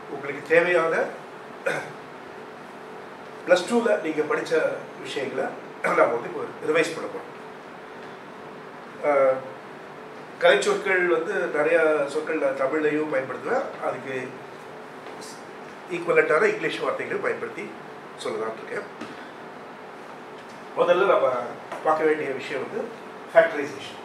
உங்களுக்கு தேவையான ப்ளஸ் டூவில் நீங்கள் படித்த விஷயங்களை நாம் வந்து இப்போ ரிவைஸ் பண்ண போகிறோம் கலைச்சொற்கள் வந்து நிறையா சொற்கள் நான் தமிழ்லையும் பயன்படுத்துவேன் அதுக்கு ஈக்குவலண்ட்டான இங்கிலீஷ் வார்த்தைகள் பயன்படுத்தி சொல்லலாம்னு இருக்கேன் முதல்ல நம்ம பார்க்க வேண்டிய விஷயம் வந்து ஃபேக்டரைசேஷன்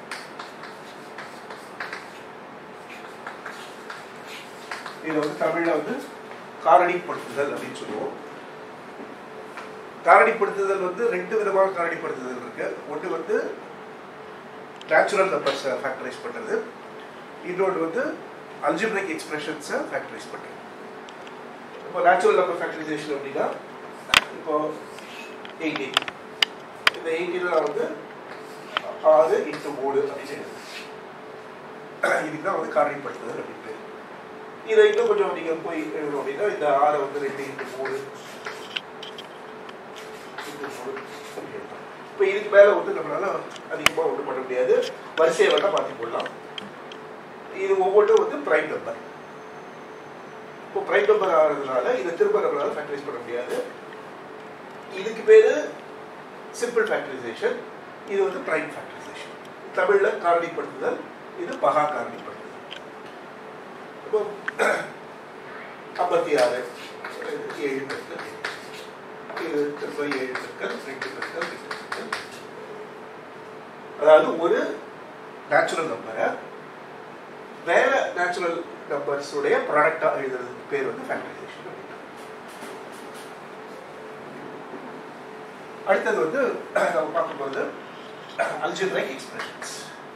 இதை வந்து தமிழில் வந்து காரணிப்படுத்துதல் அப்படின்னு சொல்லுவோம் காரணிப்படுத்துதல் வந்து ரெண்டு விதமான காரணிப்படுத்துதல் இருக்கு ஒன்று வந்து நேச்சுரல் நம்பர்ஸை ஃபேக்டரைஸ் பண்ணுறது இன்னொன்று வந்து அல்ஜிப்ரிக் எக்ஸ்பிரஷன்ஸை ஃபேக்டரைஸ் பண்ணுறது இப்போ நேச்சுரல் நம்பர் ஃபேக்டரைசேஷன் அப்படின்னா இப்போ எயிட்டீன் இந்த எயிட்டீனில் நான் வந்து ஆறு இன்ட்டு மூணு அப்படின்னு இதுக்கு தான் வந்து காரணிப்படுத்துதல் அப்படின்னு பேர் இதை இன்னும் கொஞ்சம் நீங்கள் போய் எழுதணும் அப்படின்னா இந்த ஆறை வந்து ரெண்டு இன்ட்டு மூணு இப்போ இதுக்கு மேலே வந்து நம்மளால அதிகமாக ஒன்றும் பண்ண முடியாது வரிசையை வேணால் மாற்றி போடலாம் இது ஒவ்வொன்றும் வந்து ப்ரைம் நம்பர் இப்போ ப்ரைம் நம்பர் ஆகிறதுனால இதை திரும்ப நம்மளால ஃபேக்டரைஸ் பண்ண முடியாது இதுக்கு பேர் சிம்பிள் ஃபேக்டரைசேஷன் இது வந்து ப்ரைம் ஃபேக்டரைசேஷன் தமிழில் காரணிப்படுத்துதல் இது பகா காரணிப்படுத்துதல் இப்போ ஐம்பத்தி ஆறு ஏழு பெருக்கள் இது திரும்ப ஏழு பெருக்கள் ரெண்டு பெருக்கள் ரெண்டு பெருக்கள் அதாவது ஒரு நேச்சுரல் நம்பரை வேற நேச்சுரல் நம்பர்ஸுடைய ப்ராடக்டா எழுதுறதுக்கு பேர் வந்து ஃபேக்டரைசேஷன் அடுத்தது வந்து நம்ம பார்க்கும்போது அல்ஜிப்ரைக் எக்ஸ்பிரஷன்ஸ்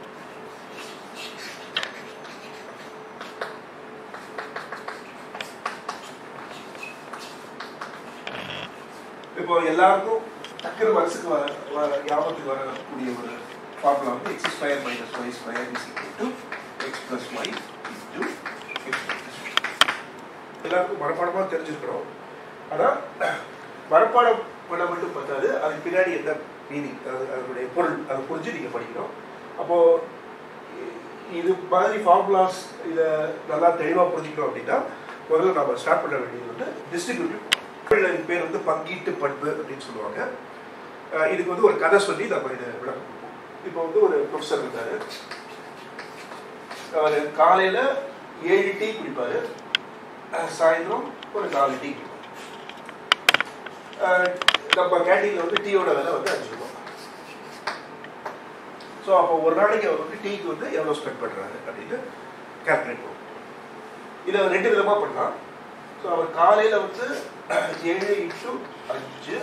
இப்போ எல்லாருக்கும் டக்குனு மனசுக்கு வர வர ஞாபகத்துக்கு வரக்கூடிய ஒரு ஃபார்முலா வந்து x square minus y square is equal to x plus y into x எல்லாருக்கும் மனப்பாடமாக தெரிஞ்சிருக்கிறோம் ஆனால் மனப்பாடம் பண்ண மட்டும் பத்தாது அதுக்கு பின்னாடி என்ன மீனிங் அது அதனுடைய பொருள் அதை புரிஞ்சு நீங்கள் படிக்கணும் அப்போது இது மாதிரி ஃபார்முலாஸ் இதை நல்லா தெளிவாக புரிஞ்சுக்கணும் அப்படின்னா முதல்ல நம்ம ஸ்டார்ட் பண்ண வேண்டியது வந்து டிஸ்ட்ரிபியூட்டிவ் தமிழில் பேர் வந்து பங்கீட்டு பண்பு அப்படின்னு சொல்லுவாங்க அஹ் இதுக்கு வந்து ஒரு கதை சொல்லி நம்ம இதை விளக்கம் கொடுப்போம். இப்போ வந்து ஒரு ப்ரொஃபஸர் இருக்காரு அவர் காலையில் ஏழு டீ குடிப்பாரு அஹ் சாயந்தரம் ஒரு நாலு டீ குடிப்பார் அஹ் நம்ம கேண்டீனில் வந்து டீயோட விலை வந்து அஞ்சு ரூபா ஸோ அப்போ ஒரு நாளைக்கு அவர் வந்து டீக்கு வந்து எவ்வளோ ஸ்பெண்ட் பண்ணுறாரு அப்படின்னு கால்குலேட் பண்ணுவோம் இதை ரெண்டு விதமாக பண்ணலாம் ஸோ அவர் காலையில் வந்து ஏழு இன்ட்டு அஞ்சு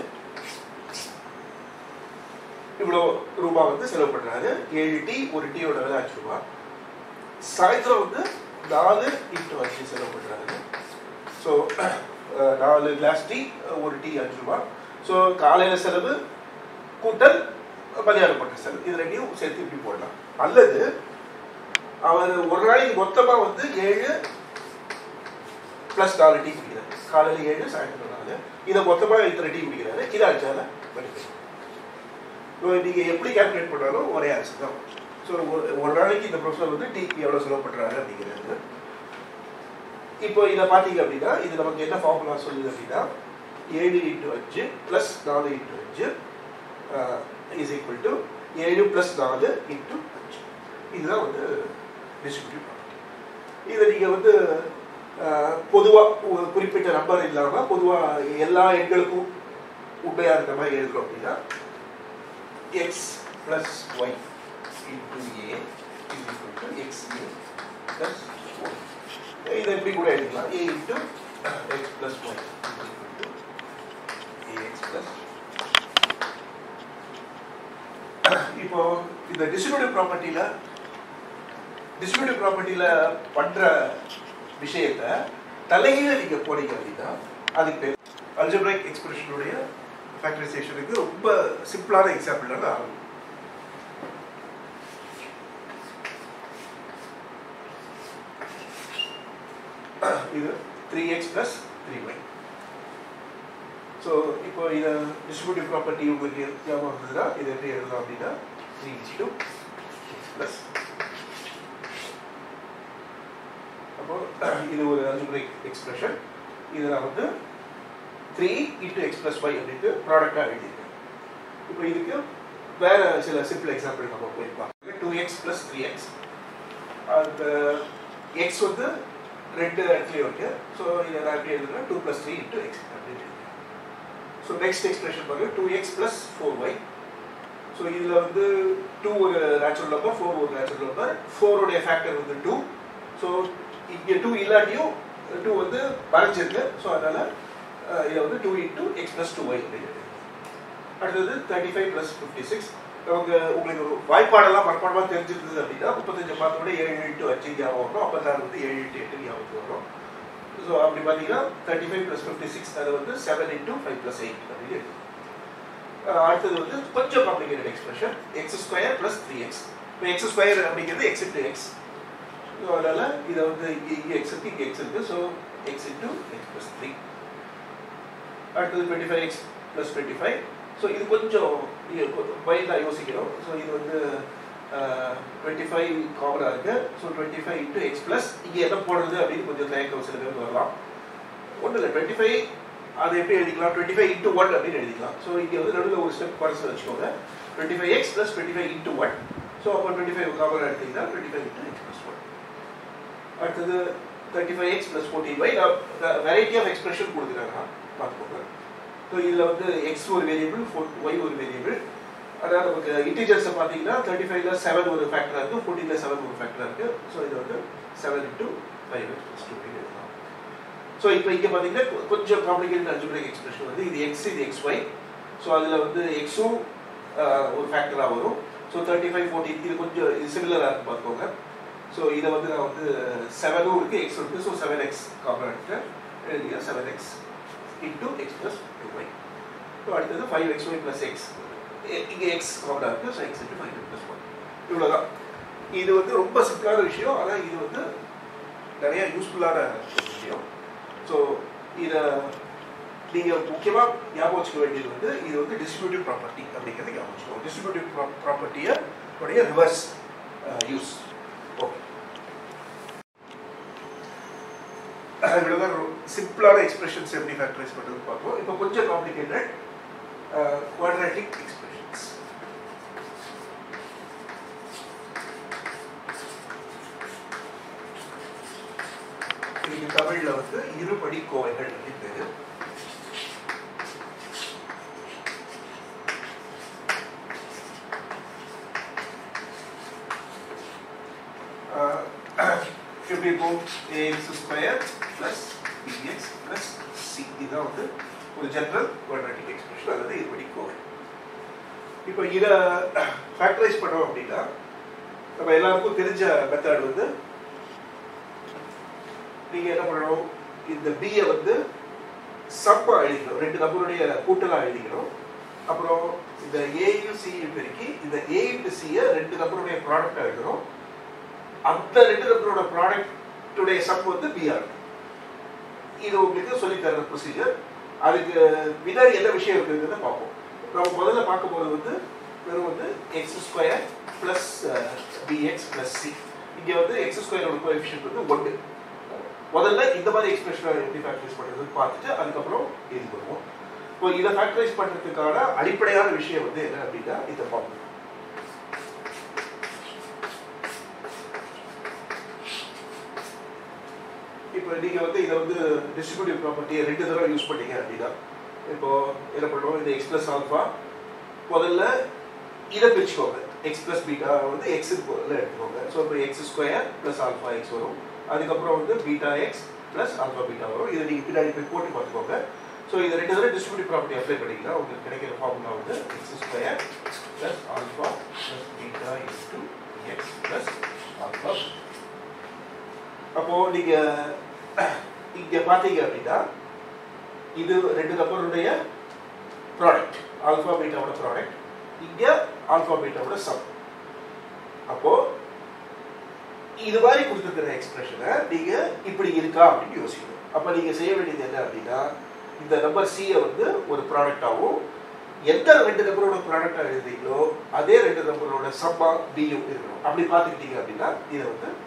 இவ்வளோ ரூபா வந்து செலவு பண்ணுறாரு ஏழு டீ ஒரு டீயோட விலை அஞ்சு ரூபா சாயந்தரம் வந்து நாலு இன்ட்டு அஞ்சு செலவு பண்ணுறாரு ஸோ நாலு கிளாஸ் டீ ஒரு டீ அஞ்சு ரூபா ஸோ காலையில் செலவு கூட்டல் மதியானம் போட்ட செலவு இது ரெண்டையும் சேர்த்து இப்படி போடலாம் அல்லது அவர் ஒரு நாளைக்கு மொத்தமாக வந்து ஏழு ப்ளஸ் நாலு டீ குடிக்கிறாரு காலையில் ஏழு சாயந்தரம் நாலு இதை மொத்தமாக இத்தனை டீ குடிக்கிறாரு இது அஞ்சால படிக்கிறார் ஸோ நீங்கள் எப்படி கால்குலேட் பண்ணாலும் ஒரே ஆன்சர் தான் ஸோ ஒரு நாளைக்கு இந்த ப்ரொஃபஸர் வந்து டீக்கு எவ்வளோ செலவு பண்ணுறாரு அப்படிங்கிறது இப்போ இதை பார்த்தீங்க அப்படின்னா இது நமக்கு என்ன ஃபார்முலா சொல்லுது அப்படின்னா ஏழு இன்ட்டு அஞ்சு ப்ளஸ் நாலு இன்ட்டு அஞ்சு இஸ் ஈக்குவல் டு ஏழு ப்ளஸ் நாலு இன்ட்டு அஞ்சு இதுதான் வந்து டிஸ்ட்ரிபியூட்டிவ் ப்ராப்பர்ட்டி இதை நீங்கள் வந்து பொதுவாக ஒரு குறிப்பிட்ட நம்பர் இல்லாமல் பொதுவாக எல்லா எண்களுக்கும் உண்மையாக இருக்கிற மாதிரி எழுதுறோம் அப்படின்னா x plus y into a is equal to x a plus இதை எப்படி கூட எழுதிக்கலாம் a into x plus y a x plus இப்போ இந்த டிஸ்ட்ரிபியூட்டிவ் ப்ராப்பர்ட்டியில் டிஸ்ட்ரிபியூட்டிவ் ப்ராப்பர்ட்டியில் பண்ணுற விஷயத்த தலைகீழ நீங்கள் போனீங்க அப்படின்னா அதுக்கு பேர் அல்ஜிப்ரைக் எக்ஸ்பிரஷனுடைய ஃபேக்டரைசேஷனுக்கு ரொம்ப சிம்பிளான எக்ஸாம்பிள் ஆகும் இது three x plus three y so இப்போ இதை டிஸ்ட்ரிபியூட்டிவ் ப்ராப்பர்ட்டி உங்களுக்கு ஞாபகம் இருந்ததுன்னா இதை எப்படி எழுதலாம் அப்படின்னா three into two x plus அப்போ இது ஒரு அல்ஜிபிரிக் எக்ஸ்பிரஷன் இது நான் வந்து three into x plus five அப்படின்ட்டு ப்ராடக்டாக எழுதியிருக்கேன் இப்போ இதுக்கு வேற சில சிம்பிள் எக்ஸாம்பிள் நம்ம போய் பார்க்கலாம் two x plus three x அந்த எக்ஸ் வந்து ரெண்டு இடத்துலையும் இருக்கு ஸோ இதை நான் எப்படி எழுதுறேன் two plus three into x அப்படின்னு ஸோ நெக்ஸ்ட் எக்ஸ்பிரஷன் பாருங்க two x plus four y so இதில் வந்து டூ ஒரு நேச்சுரல் நம்பர் ஃபோர் ஒரு நேச்சுரல் நம்பர் ஃபோருடைய ஃபேக்டர் வந்து டூ ஸோ இங்கே டூ இல்லாட்டியும் டூ வந்து மறைஞ்சிருக்கு ஸோ அதனால் இதை வந்து two into x plus two y அப்படின்னு அடுத்தது thirty five plus fifty six நமக்கு உங்களுக்கு ஒரு வாய்ப்பாடெல்லாம் மனப்பாடமாக தெரிஞ்சிருந்தது அப்படின்னா முப்பத்தஞ்சு பார்த்தோட ஏழு இன்ட்டு அஞ்சு ஞாபகம் வரும் அப்போ தான் வந்து ஏழு இன்ட்டு எட்டு ஞாபகம் வரும் ஸோ அப்படி பார்த்தீங்கன்னா thirty five plus fifty six அது வந்து seven into five plus eight அப்படின்னு இருக்கு அடுத்தது வந்து கொஞ்சம் complicated expression x square plus three x இப்போ எக்ஸ் ஸ்கொயர் அப்படிங்கிறது எக்ஸ் இன்ட்டு எக்ஸ் ஸோ அதனால் இதை வந்து இங்கே எக்ஸ் இருக்கு இங்கே எக்ஸ் இருக்குது so x into x plus three அடுத்தது twenty five x plus twenty five so இது கொஞ்சம் மைண்டாக யோசிக்கிறோம் ஸோ இது வந்து டுவெண்ட்டி ஃபைவ் காமனாக இருக்கு so twenty five into x plus இங்கே என்ன போடுறது அப்படின்னு கொஞ்சம் தயக்கம் சில பேருக்கு வரலாம் ஒன்றும் இல்லை டுவெண்ட்டி ஃபைவ் அதை எப்படி எழுதிக்கலாம் டுவெண்ட்டி ஃபைவ் இன்ட்டு ஒன் அப்படின்னு எழுதிக்கலாம் ஸோ இங்கே வந்து நடுவில் ஒரு ஸ்டெப் குறைச்சி வச்சுக்கோங்க twenty five x plus twenty five into one so அப்போ டுவெண்ட்டி ஃபைவ் காமனாக எடுத்தீங்கன்னா twenty five into x plus one அடுத்தது thirty five x plus fourteen y variety of expression கொடுக்குறாங்க பார்த்துக்கோங்க ஸோ இதில் வந்து எக்ஸ் ஒரு வேரியபிள் ஃபோர் ஒய் ஒரு வேரியபிள் அதாவது நமக்கு இன்டீஜர்ஸை பார்த்தீங்கன்னா தேர்ட்டி ஃபைவ்ல செவன் ஒரு ஃபேக்டராக இருக்குது ஃபோர்டீன்ல செவன் ஒரு ஃபேக்டராக இருக்குது ஸோ இது வந்து seven into five x two எழுதலாம் ஸோ இப்போ இங்கே பார்த்தீங்கன்னா கொஞ்சம் காம்ப்ளிகேட்டட் அல்ஜிபிரிக் எக்ஸ்பிரஷன் வந்து இது எக்ஸ் இது எக்ஸ் ஒய் ஸோ அதில் வந்து எக்ஸும் ஒரு ஃபேக்டராக வரும் ஸோ தேர்ட்டி ஃபைவ் ஃபோர்டீன் இது கொஞ்சம் இது சிமிலராக இருக்கு பார்த்துக்கோங்க ஸோ இதை வந்து நான் வந்து செவனும் இருக்குது எக்ஸ் இருக்குது ஸோ செவன் எக்ஸ் காமன் எடுத்துட்டேன் எழுதியா seven x into x plus two y so அடுத்தது five x y plus x இங்கே எக்ஸ் காமனாக இருக்குது so x into five plus one இவ்வளோதான் இது வந்து ரொம்ப சிம்பிளான விஷயம் ஆனால் இது வந்து நிறைய யூஸ்ஃபுல்லான விஷயம் ஸோ இதை நீங்கள் முக்கியமாக ஞாபகம் வச்சுக்க வேண்டியது வந்து இது வந்து டிஸ்ட்ரிபியூட்டிவ் ப்ராப்பர்ட்டி அப்படிங்கிறது ஞாபகம் வச்சுக்கோங்க டிஸ்ட்ரிபியூட்டிவ் ப்ராப்பர்ட்டியை உடைய ரிவர்ஸ் யூஸ் ஓகே இவ்வளோதான் சிம்பிளான எக்ஸ்பிரஷன்ஸ் எப்படி ஃபேக்டரைஸ் பண்ணுறது பார்ப்போம் இப்போ கொஞ்சம் காம்ப்ளிகேட்டட் குவாட்ராட்டிக் எக்ஸ்பிரஷன்ஸ் இதுக்கு தமிழில் வந்து இருபடி கோவைகள் அப்படின்னு பேரு எப்படி இருக்கும் a x square plus b x plus c இதுதான் வந்து ஒரு ஜென்ரல் குவாட்ராட்டிக் எக்ஸ்பிரஷன் அதாவது இருபடி கோவை இப்போ இதை ஃபேக்டரைஸ் பண்ணோம் அப்படின்னா நம்ம எல்லாருக்கும் தெரிஞ்ச மெத்தட் வந்து நீங்கள் என்ன பண்ணணும் இந்த பியை வந்து சப்பா எழுதிக்கணும் ரெண்டு நம்பருடைய கூட்டலாக எழுதிக்கணும் அப்புறம் இந்த ஏயும் சியும் பெருக்கி இந்த ஏ இன்ட்டு சியை ரெண்டு நம்பருடைய ப்ராடக்டாக எழுதணும் அந்த ரெண்டு நம்பரோட ப்ராடக்டுடைய சம் வந்து பிஆர் இது உங்களுக்கு சொல்லி தர ப்ரொசீஜர் அதுக்கு பின்னாடி என்ன விஷயம் இருக்குங்கிறத பார்ப்போம் நம்ம முதல்ல பார்க்க போகிறது வந்து வெறும் வந்து x square plus b x plus c இங்கே வந்து எக்ஸ் ஸ்கொயரோட கோஎஃபிஷியன்ட் வந்து ஒன்று முதல்ல இந்த மாதிரி எக்ஸ்பிரஷனை எப்படி ஃபேக்டரைஸ் பண்ணுறதுன்னு பார்த்துட்டு அதுக்கப்புறம் இது பண்ணுவோம் இப்போ இதை ஃபேக்டரைஸ் பண்ணுறதுக்கான அடிப்படையான விஷயம் வந்து என்ன அப்படின்னா இந்த ஃபார்ம் இப்போ நீங்கள் வந்து இதை வந்து டிஸ்ட்ரிபியூட்டிவ் ப்ராப்பர்ட்டியை ரெண்டு தடவை யூஸ் பண்ணீங்க அப்படின்னா இப்போ என்ன பண்ணுவோம் இந்த எக்ஸ் ப்ளஸ் ஆல்ஃபா முதல்ல இதை பிரிச்சுக்கோங்க எக்ஸ் ப்ளஸ் பீட்டா வந்து எக்ஸ் எடுத்துக்கோங்க ஸோ இப்போ x square plus alpha x வரும் அதுக்கப்புறம் வந்து beta x plus alpha beta வரும் இதை நீங்கள் பின்னாடி போய் போட்டு பார்த்துக்கோங்க ஸோ இதை ரெண்டு தடவை டிஸ்ட்ரிபியூட்டிவ் ப்ராப்பர்ட்டி அப்ளை பண்ணிங்கன்னா உங்களுக்கு கிடைக்கிற ஃபார்முலா வந்து x square plus alpha plus beta into x plus alpha அப்போ நீங்க இங்க பாத்தீங்க அப்படின்னா இது ரெண்டு நம்பருடைய ப்ராடக்ட் ஆல்பா பீட்டாவோட ப்ராடக்ட் இங்க ஆல்பா பீட்டாவோட சம் அப்போ இது மாதிரி கொடுத்துருக்கிற எக்ஸ்பிரஷனை நீங்க இப்படி இருக்கா அப்படின்னு யோசிக்கணும் அப்ப நீங்க செய்ய வேண்டியது என்ன அப்படின்னா இந்த நம்பர் சியை வந்து ஒரு ப்ராடக்டாகவும் எந்த ரெண்டு நம்பரோட ப்ராடக்டா எழுதுறீங்களோ அதே ரெண்டு நம்பரோட சம்மா பியும் இருக்கணும் அப்படி பார்த்துக்கிட்டீங்க அப்படின்னா இதை வந்து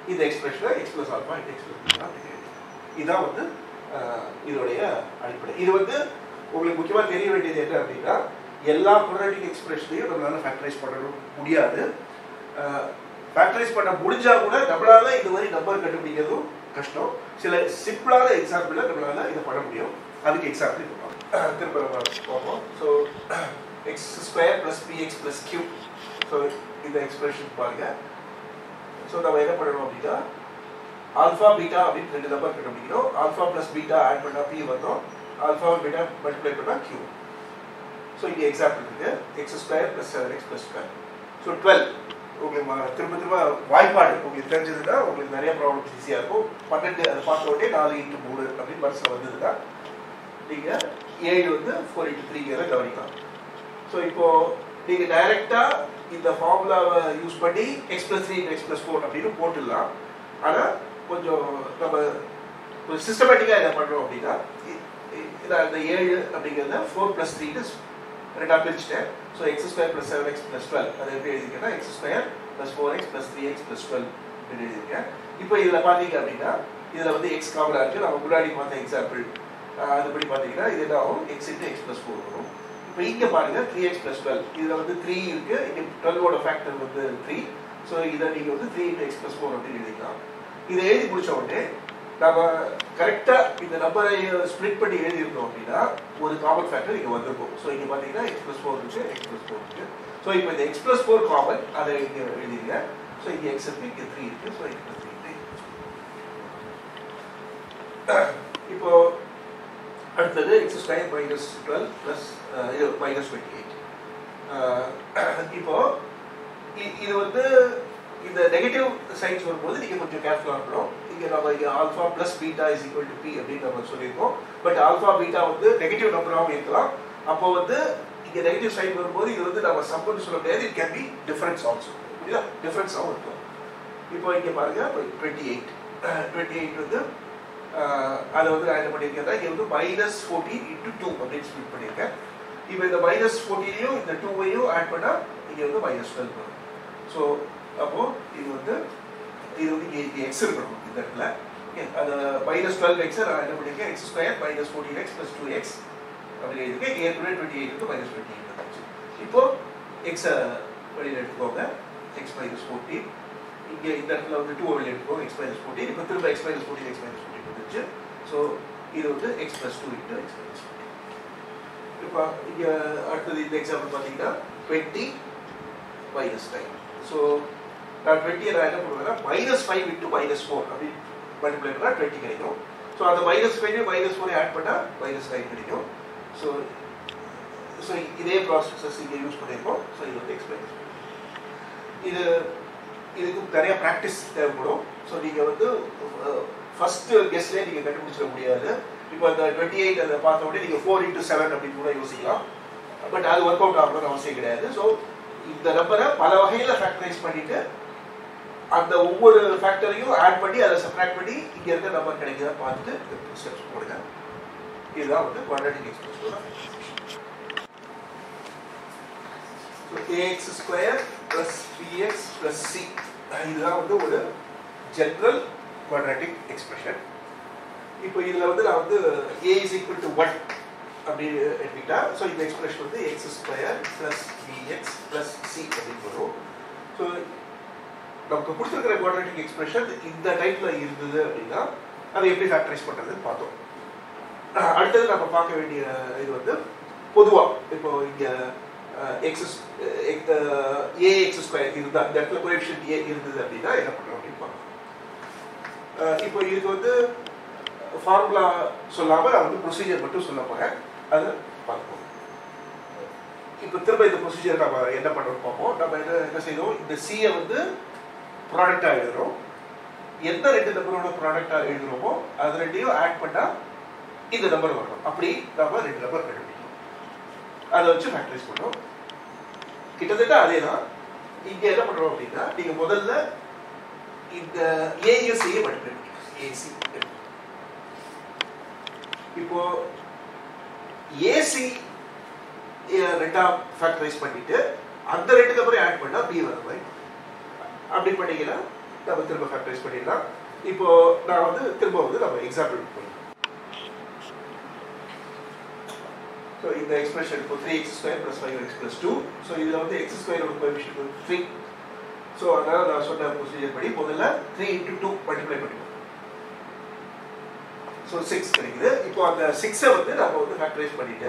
இந்த எக்ஸ்பிரஷனை x plus alpha into x plus இதுதான் வந்து அஹ், இதோடைய அடிப்படை இது வந்து உங்களுக்கு முக்கியமாக தெரிய வேண்டியது என்ன அப்படின்னா எல்லா குவாட்ரேட்டிக் எக்ஸ்பிரஷனையும் நம்மளால ஃபேக்டரைஸ் பண்ண முடியாது ஃபேக்டரைஸ் பண்ண முடிஞ்சா கூட நம்மளால இது மாதிரி நம்பர் கண்டுபிடிக்கிறதும் கஷ்டம் சில சிம்பிளான எக்ஸாம்பிளில் நம்மளால இதை பண்ண முடியும் அதுக்கு எக்ஸாம்பிள் இப்போ பார்ப்போம். திரும்ப நம்ம பார்ப்போம் so x square plus p x plus q so இந்த எக்ஸ்பிரஷன் பாருங்க ஸோ நம்ம என்ன பண்ணணும் அப்படின்னா ஆல்ஃபா பீட்டா அப்படின்னு ரெண்டு நம்பர் கண்டுபிடிக்கிறோம் ஆல்ஃபா ப்ளஸ் பீட்டா ஆட் பண்ணா பி வந்தோம் ஆல்ஃபா பீட்டா மல்டிப்ளை பண்ணா கியூ ஸோ இங்கே எக்ஸாம்பிள் இருக்கு x square plus seven x plus twelve so twelve உங்களுக்கு ம- திரும்ப திரும்ப வாய்ப்பாடு உங்களுக்கு தெரிஞ்சதுன்னா உங்களுக்கு நிறைய ப்ராப்ளம்ஸ் ஈஸியாக இருக்கும் பன்னெண்டு அதை பார்த்த உடனே நாலு இன்ட்டு மூணு அப்படின்னு மனசில் வந்ததுன்னா நீங்கள் ஏழு வந்து ஃபோர் இன்ட்டு த்ரீங்கிறத கவனிக்கலாம் ஸோ இப்போ நீங்கள் டைரெக்டாக இந்த ஃபார்முலாவை யூஸ் பண்ணி x plus three x plus four அப்படின்னு போட்டுடலாம் ஆனால் கொஞ்சம் நம்ம ஒரு சிஸ்டமேட்டிக்காக என்ன பண்ணுறோம் அப்படின்னா இ- இ- இதை அந்த ஏழு அப்படிங்கிறத ஃபோர் ப்ளஸ் த்ரீன்னு ரெண்டாக பிரிச்சுட்டேன் so x square plus seven x plus twelve அதை எப்படி எழுதிருக்கேன்னா x square plus four x plus three x plus twelve அப்படின்னு எழுதியிருக்கேன் இப்போ இதில் பார்த்தீங்க அப்படின்னா இதில் வந்து எக்ஸ் காமனாக இருக்குது நம்ம முன்னாடி பார்த்த எக்ஸாம்பிள் அதுபடி பார்த்தீங்கன்னா இது என்ன ஆகும் x into x plus four வரும் இப்போ இங்கே பாருங்க த்ரீ எக்ஸ் ப்ளஸ் டுவெல் இதில் வந்து த்ரீ இருக்கு இங்கே டுவெல்வோட ஃபேக்டர் வந்து த்ரீ ஸோ இதை நீங்கள் வந்து three into x plus four அப்படின்னு எழுதிக்கலாம் இதை எழுதி முடிச்ச உடனே நம்ம கரெக்டாக இந்த நம்பரை ஸ்ப்ளிட் பண்ணி எழுதியிருந்தோம் அப்படின்னா ஒரு காமன் ஃபேக்டர் இங்கே வந்திருக்கும் ஸோ இங்கே பார்த்தீங்கன்னா எக்ஸ் ப்ளஸ் ஃபோர் இருக்கு எக்ஸ் ப்ளஸ் ஃபோர் இருக்கு ஸோ இப்போ இந்த எக்ஸ் ப்ளஸ் ஃபோர் காமன் அதை இங்கே எழுதிருங்க ஸோ இங்கே எக்ஸ் இருக்கு இங்கே த்ரீ இருக்கு ஸோ எக்ஸ் ப்ளஸ் த்ரீ இப்போ அடுத்தது x square minus twelve plus இது மைனஸ் டுவெண்ட்டி எயிட் இப்போ இ- இது வந்து இந்த நெகட்டிவ் சைன்ஸ் வரும்போது நீங்கள் கொஞ்சம் கேர்ஃபுல்லாக இருக்கணும் இங்கே நம்ம இங்கே alpha plus beta is equal to p அப்படின்னு நம்ம சொல்லியிருக்கோம் பட் ஆல்ஃபா பீட்டா வந்து நெகட்டிவ் நம்பராகவும் இருக்கலாம் அப்போ வந்து இங்கே நெகட்டிவ் சைன் வரும்போது இது வந்து நம்ம சம்பன்னு சொல்ல முடியாது it can be difference also புரியுதா டிஃபரன்ஸாகவும் இருக்கும் இப்போ இங்கே பாருங்க டுவெண்ட்டி எயிட் டுவெண்ட்டி எயிட் வந்து ஆஹ், அதை வந்து நான் என்ன பண்ணியிருக்கேன் இங்கே வந்து மைனஸ் ஃபோர்டீன் இன்ட்டு டூ அப்படின்னு ஸ்பிளிட் பண்ணியிருக்கேன் இப்போ இந்த மைனஸ் ஃபோர்டீனையும் இந்த டூவையும் ஆட் பண்ணால் இங்கே வந்து மைனஸ் டுவெல் வரும் ஸோ அப்போ இது வந்து இது வந்து இங்கே இங்கே எக்ஸ் இருக்கணும் இந்த இடத்துல ஓகே அது மைனஸ் டுவெல் எக்ஸ் நான் என்ன பண்ணியிருக்கேன் x square minus fourteen x plus two x அப்படி எழுதிருக்கேன் இங்கே ஏற்கனவே டுவெண்ட்டி எயிட் வந்து மைனஸ் டுவெண்ட்டி எயிட் வந்துச்சு இப்போ எக்ஸை வெளியில் எடுத்துக்கோங்க எக்ஸ் மைனஸ் ஃபோர்டீன் இங்கே இந்த இடத்துல வந்து டூ வெளியில் எடுத்துக்கோங்க எக்ஸ் மைனஸ் ஃபோர்டீன் இப்போ திரும்ப x minus fourteen x minus fourteen வந்துச்சு ஸோ இது வந்து x plus two into x minus fourteen இப்போ இங்கே அடுத்தது இந்த எக்ஸாம்பிள் பார்த்தீங்கன்னா டுவெண்ட்டி மைனஸ் நைன் ஸோ நான் டுவெண்ட்டியை நான் என்ன பண்ணுவேன்னா minus five into minus four அப்படி மல்டிப்ளை பண்ணால் டுவெண்ட்டி கிடைக்கும் ஸோ அந்த மைனஸ் ஃபைவ் மைனஸ் ஃபோரை ஆட் பண்ணால் மைனஸ் நைன் கிடைக்கும் ஸோ ஸோ இதே ப்ராசஸஸ் இங்கே யூஸ் பண்ணியிருக்கோம் ஸோ இது வந்து எக்ஸ் மைனஸ் இது இதுக்கு நிறைய ப்ராக்டிஸ் தேவைப்படும் ஸோ நீங்கள் வந்து ஃபர்ஸ்ட் கெஸ்ட்லேயே நீங்கள் கண்டுபிடிச்சிட முடியாது இப்போ அந்த டுவெண்ட்டி எயிட் அதை பார்த்த உடனே நீங்கள் ஃபோர் இன்ட்டு செவன் அப்படின்னு கூட யோசிக்கலாம் பட் அது ஒர்க் அவுட் ஆகணும்னு அவசியம் கிடையாது ஸோ இந்த நம்பரை பல வகையில் ஃபேக்டரைஸ் பண்ணிட்டு அந்த ஒவ்வொரு ஃபேக்டரையும் ஆட் பண்ணி அதை சப்ராக்ட் பண்ணி இங்கே இருக்க நம்பர் கிடைக்குதா பார்த்துட்டு ஸ்டெப்ஸ் போடுங்க இதுதான் வந்து குவாட்ரேட்டிக் எக்ஸ்பிரஸோட so a x square plus b x plus c இதுதான் வந்து ஒரு ஜென்ரல் குவாட்ரேட்டிக் எக்ஸ்பிரஷன் இப்போ இதில் வந்து நான் வந்து a is equal to one அப்படின்னு எடுத்துக்கிட்டா ஸோ இந்த எக்ஸ்பிரஷன் வந்து x square plus b x plus c அப்படின்னு வரும் ஸோ நமக்கு கொடுத்துருக்கிற குவாட்ரேட்டிக் எக்ஸ்பிரஷன் இந்த டைப்ல இருந்தது அப்படின்னா அதை எப்படி ஃபேக்டரைஸ் பண்ணுறதுன்னு பார்த்தோம் அடுத்தது நம்ம பார்க்க வேண்டிய இது வந்து பொதுவாக இப்போ இங்கே எக்ஸ் ஏ எக்ஸ் ஸ்கொயர் இருந்தா இந்த இடத்துல கோஎஃபிஷியன்ட் ஏ இருந்தது அப்படின்னா என்ன பண்ணுறோம் அப்படின்னு பார்க்கலாம் அஹ் இப்போ இதுக்கு வந்து ஃபார்முலா சொல்லாமல் நான் வந்து ப்ரொசீஜர் மட்டும் சொல்ல போகிறேன் அதை பார்ப்போம் இப்போ திரும்ப இந்த ப்ரொசீஜர் நம்ம என்ன பண்ணுறோம் பார்ப்போம் நம்ம என்ன என்ன செய்யணும் இந்த சியை வந்து ப்ராடக்டாக எழுதுறோம் எந்த ரெண்டு நம்பரோட ப்ராடக்டாக எழுதுறோமோ அது ரெண்டையும் ஆட் பண்ணால் இந்த நம்பர் வரணும் அப்படி நம்ம ரெண்டு நம்பர் கண்டுபிடிக்கணும் அதை வச்சு ஃபேக்டரைஸ் பண்ணோம் கிட்டத்தட்ட அதே தான் இங்கே என்ன பண்ணுறோம் அப்படின்னா நீங்கள் முதல்ல இந்த ஏஎஸ்சியை மல்டிப்ளை பண்ணிக்கணும் ஏசி இப்போ ஏசி ரெண்டாம் ஃபேக்டரைஸ் பண்ணிட்டு அந்த ரெண்டு நம்பரை ஆட் பண்ணா பி வர மாதிரி அப்படி பண்ணீங்கன்னா நம்ம திரும்ப ஃபேக்டரைஸ் பண்ணிடலாம் இப்போ நான் வந்து திரும்ப வந்து நம்ம எக்ஸாம்பிள் போயிடலாம் ஸோ இந்த எக்ஸ்பிரஷன் இப்போ three x square plus five x plus two so இதில் வந்து எக்ஸ் ஸ்கொயரோட கோஎஃபிஷியன்ட் வந்து த்ரீ ஸோ அதனால் நான் சொன்ன ப்ரொசீஜர் படி முதல்ல த்ரீ இன்ட்டு டூ மல்டிப்ளை பண்ணிப்போம் ஸோ சிக்ஸ் கிடைக்குது இப்போ அந்த சிக்ஸை வந்து நம்ம வந்து ஃபேக்டரைஸ் பண்ணிட்டு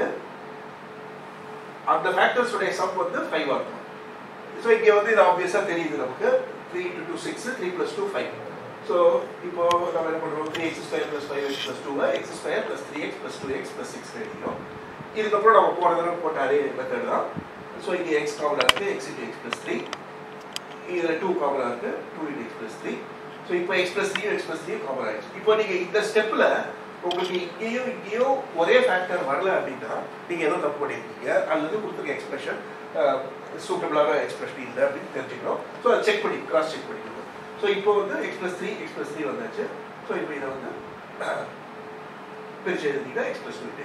அந்த ஃபேக்டர்ஸுடைய சம் வந்து ஃபைவ் ஆகும் ஸோ இங்கே வந்து இது ஆப்வியஸாக தெரியுது நமக்கு three into two six three plus two five so இப்போ நம்ம என்ன பண்ணுறோம் three x square plus five x plus டூவை x square plus three x plus two x plus six எழுதிக்கிறோம் இதுக்கப்புறம் நம்ம போன தடவை போட்ட அதே மெத்தட் தான் ஸோ இங்கே எக்ஸ் காமனாக இருக்குது x into x plus three இதில் டூ காமனாக இருக்குது two into x plus three so இப்போ x plus three x plus three common ஆயிடுச்சு இப்போ நீங்கள் இந்த ஸ்டெப்பில் உங்களுக்கு இங்கேயும் இங்கேயும் ஒரே ஃபேக்டர் வரல அப்படின்னா நீங்கள் ஏதோ தப்பு பண்ணியிருக்கீங்க அல்லது கொடுத்துருக்க எக்ஸ்பிரஷன் சூட்டபிளான எக்ஸ்பிரஷன் இல்லை அப்படின்னு தெரிஞ்சுக்கணும் ஸோ அதை செக் பண்ணி கிராஸ் செக் பண்ணிக்கணும் ஸோ இப்போ வந்து x plus three x plus three வந்தாச்சு ஸோ இப்போ இதை வந்து பிரிச்சு எழுதிட்டா x plus two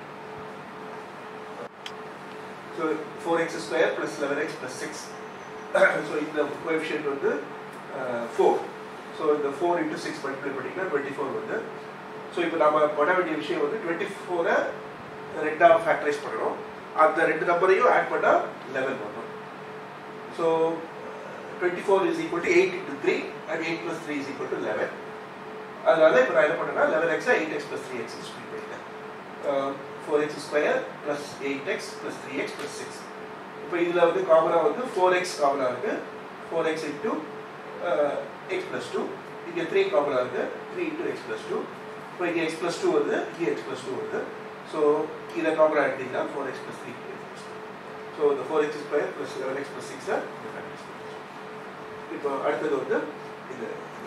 so four x square plus eleven x plus six so இந்த கோஎஃபிஷியன்ட் வந்து ஃபோர் ஸோ இந்த ஃபோர் இன்ட்டு சிக்ஸ் மல்டிப்ளை பண்ணிங்கன்னா டுவெண்ட்டி ஃபோர் வந்து ஸோ இப்போ நம்ம பண்ண வேண்டிய விஷயம் வந்து டுவெண்ட்டி ஃபோரை ரெண்டாக ஃபேக்டரைஸ் பண்ணணும் அந்த ரெண்டு நம்பரையும் ஆட் பண்ணால் லெவன் வரும் so twenty four is equal to eight into three and eight plus three is equal to eleven அதனால இப்போ நான் என்ன பண்ணேன்னா லெவன் எக்ஸா eight x plus three x split பண்ணிட்டேன் four x square plus eight x plus three x plus six இப்போ இதில் வந்து காமனாக வந்து ஃபோர் எக்ஸ் காமனாக இருக்குது four x into x plus two இங்கே த்ரீ காமனாக இருக்குது three into x plus two இப்போ இங்கே எக்ஸ் ப்ளஸ் டூ வருது இங்கே எக்ஸ் ப்ளஸ் டூ வருது ஸோ இதை காமனாக எடுத்தீங்கன்னா four x plus three so இந்த four x square plus eleven x plus சிக்ஸை இப்போ அடுத்தது வந்து இது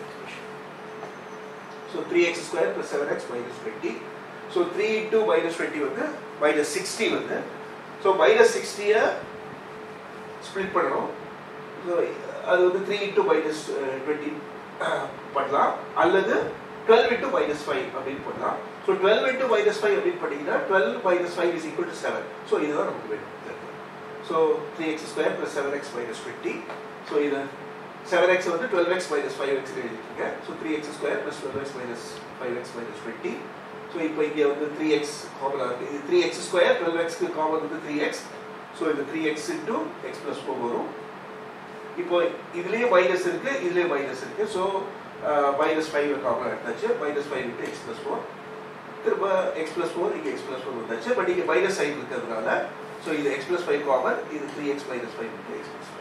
so three x square plus seven x minus twenty so three into minus twenty வந்து மைனஸ் சிக்ஸ்டி வந்து ஸோ மைனஸ் சிக்ஸ்டியை ஸ்ப்ளிட் பண்ணணும் ஸோ அது வந்து த்ரீ இன்டூ மைனஸ் டுவெண்ட்டி பண்ணலாம் அல்லது டுவெல் இன்டூ மைனஸ் ஃபைவ் அப்படின்னு பண்ணலாம் so twelve into minus five அப்படின்னு பண்ணிங்கன்னா twelve minus five is equal to seven so இதுதான் நமக்கு வேணும் so three x square plus seven x minus twenty so இது செவன் எக்ஸ் வந்து twelve x minus five x எழுதிருக்கீங்க so three x square plus twelve x minus five x minus twenty so இப்போ இங்கே வந்து three x காமனாக இருக்குது இது three x square twelve எக்ஸ்க்கு காமன் வந்து த்ரீ எக்ஸ் ஸோ இது three x into x plus four வரும் இப்போ இதுலேயே மைனஸ் இருக்கு இதுலேயே மைனஸ் இருக்கு ஸோ மைனஸ் ஃபைவ் காமனாக எடுத்தாச்சு minus five into x plus four திரும்ப எக்ஸ் ப்ளஸ் ஃபோர் இங்கே எக்ஸ் ப்ளஸ் ஃபோர் வந்தாச்சு பட் இங்கே மைனஸ் சைன் இருக்கிறதுனால ஸோ இது எக்ஸ் ப்ளஸ் ஃபைவ் காமன் இது three x minus five into x plus